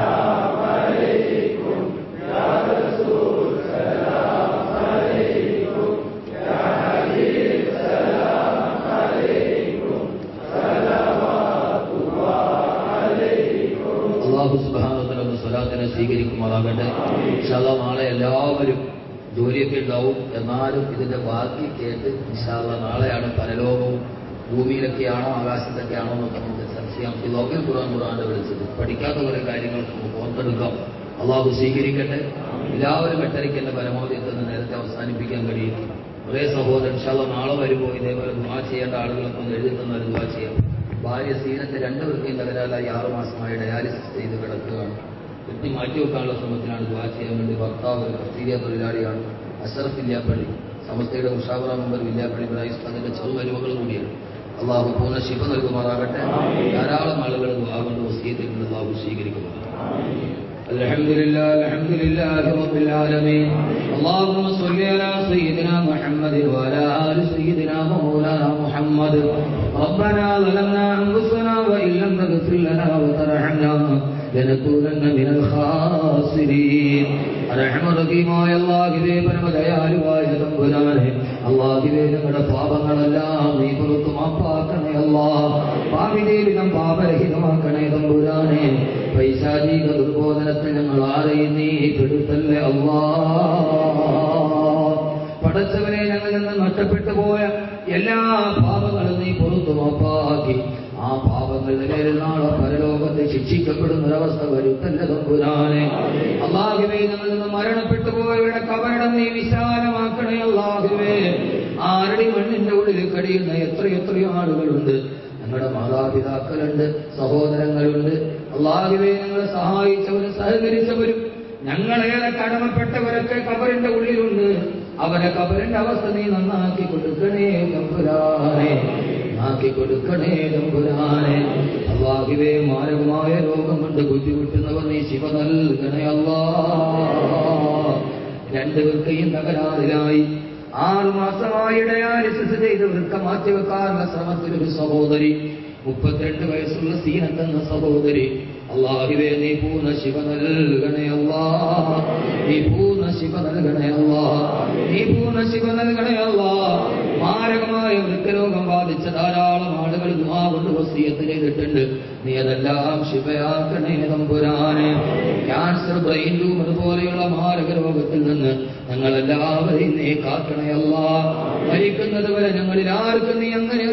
C: അള്ളാഹു സുബാനോത്തര സ്വലാത്തിനെ സ്വീകരിക്കുമാറാകട്ടെ ഇൻഷാല്ല നാളെ എല്ലാവരും ജോലിയൊക്കെ ഉണ്ടാവും എന്നാലും ഇതിന്റെ ബാക്കി കേട്ട് ഇൻഷാല്ല നാളെയാണ് പരലോകവും ഭൂമിയിലൊക്കെയാണോ ആകാശത്തൊക്കെയാണോ എന്നൊക്കെ നമുക്ക് ചർച്ച ചെയ്യാം ഈ ലോകൽ ഖുറാൻ ഖുറാന്റെ വിളിച്ചത് പഠിക്കാത്ത കുറെ കാര്യങ്ങൾക്ക് നമുക്ക് ഓർത്തെടുക്കാം അള്ളാഹു സ്വീകരിക്കട്ടെ എല്ലാവരും എട്ടരയ്ക്ക് എന്റെ പരമാവധി എത്തുന്ന നേരത്തെ അവസാനിപ്പിക്കാൻ കഴിയും ഒരേ സഹോദരൻ ഇൻഷാല്ല നാളെ വരുമ്പോൾ ഇതേപോലെ ദുവാ ചെയ്യേണ്ട ആളുകളൊക്കെ ഒന്ന് എഴുതി തന്നാൽ ദുവാ ചെയ്യാം ഭാര്യ സീനത്തെ രണ്ടുപേർക്കും തകരാറായി ആറു മാസമായി ഡയാലിസിസ് ചെയ്ത് കിടക്കുകയാണ് വെട്ടി മാറ്റി വെക്കാനുള്ള ശ്രമത്തിലാണ് ദ്വാ ചെയ്യാൻ വേണ്ടി ഭർത്താവ് ഒരു കസ്തീരിയ തൊഴിലാളിയാണ് അഷറഫ് വില്യാപ്പള്ളി സമസ്തയുടെ ഉഷാവറ മെമ്പർ വില്യാപ്പള്ളി ബ്രൈസ് അതിന്റെ ചെറുവരുവകൾ കൂടിയാണ് അള്ളാഹു പൂർണ്ണ ശിവ നൽകുമാറാകട്ടെ ധാരാളം ആളുകൾ ദ്വാ കൊണ്ട് വസീയത്തിൽ അള്ളാഹു സ്വീകരിക്കുന്നു الحمد لله الحمد لله رب العالمين اللهم صل على سيدنا محمد وعلى آل سيدنا ومولانا محمد ربنا ظلمنا أنفسنا وإن لم تغفر لنا وترحمنا لنكونن من الخاسرين റഹ്മറഹീമായ അള്ളാഹിവേ പരമദയാലുവായ തമ്പുരാനെ അള്ളാഹിവേ ഞങ്ങളുടെ പാപങ്ങളെല്ലാം നീ പുറത്തു മാപ്പാക്കണേ അല്ലാ പാപിദേവിനം പാപരഹിതമാക്കണേ തമ്പുരാനെ പൈശാചിക ദുർബോധനത്തിൽ ഞങ്ങൾ ആരെയും നീ പെടുത്തല്ലേ അല്ലാ പടച്ചവനെ ഞങ്ങളിൽ നിന്ന് നഷ്ടപ്പെട്ടു പോയ എല്ലാ പാപങ്ങളും നീ പുറത്തു മാപ്പാക്കി ആ പാപങ്ങളുടെ പേരിൽ നാളെ പരലോകത്തെ ശിക്ഷിക്കപ്പെടുന്ന ഒരവസ്ഥ വരുത്തല്ല തമ്പുരാനെ അള്ളാഹുവേ ഞങ്ങളിൽ നിന്ന് മരണപ്പെട്ടു പോയവരുടെ കബറിടം നീ വിശാലമാക്കണേ അള്ളാഹുവേ ആരുടെ മണ്ണിന്റെ ഉള്ളിൽ കഴിയുന്ന എത്രയെത്രയോ ആളുകളുണ്ട് ഞങ്ങളുടെ മാതാപിതാക്കളുണ്ട് സഹോദരങ്ങളുണ്ട് അള്ളാഹുവേ ഞങ്ങളെ സഹായിച്ചവരും സഹകരിച്ചവരും ഞങ്ങളേറെ കടമപ്പെട്ടവരൊക്കെ കബറിന്റെ ഉള്ളിലുണ്ട് അവരെ കബറിന്റെ അവസ്ഥ നീ നന്നാക്കി കൊടുക്കണേ തമ്പുരാനെ ആക്കി കൊടുക്കണേ തമ്പുരാനെ അള്ളാഹിവേ മാരകമായ രോഗം കൊണ്ട് ബുദ്ധിമുട്ടുന്നവർ നീ ശിവ നൽകണേ അല്ലാ രണ്ട് വൃക്കയും തകരാറിലായി ആറു മാസമായി ഡയാലിസിസ് ചെയ്ത് വൃക്ക മാറ്റിവെക്കാനുള്ള ശ്രമത്തിൽ ഒരു സഹോദരി മുപ്പത്തിരണ്ട് വയസ്സുള്ള സീനത്തെന്ന സഹോദരി അള്ളാഹിവേ നീ പൂർണ്ണ ശിവ നൽകണേ അല്ലാ നീ പൂർണ്ണ ശിവ നൽകണേ അല്ലാ നീ പൂർണ്ണ ശിവ നൽകണേ അല്ലാ മാരകമായ വൃക്കരോഗം ബാധിച്ച ധാരാളം ആളുകൾ ദുആ കൊണ്ട് വസിയത്ത് ചെയ്തിട്ടുണ്ട് നീ അതെല്ലാം ശിവയാക്കണേ തമ്പുരാനെ ക്യാൻസർ ബ്രെയിൻ ട്യൂമർ പോലെയുള്ള മാരക രോഗത്തിൽ നിന്ന് ഞങ്ങളെല്ലാവരെയും നീ കാക്കണേ അല്ലാ മരിക്കുന്നത് വരെ ഞങ്ങളിൽ ആർക്കും നീ അങ്ങനെ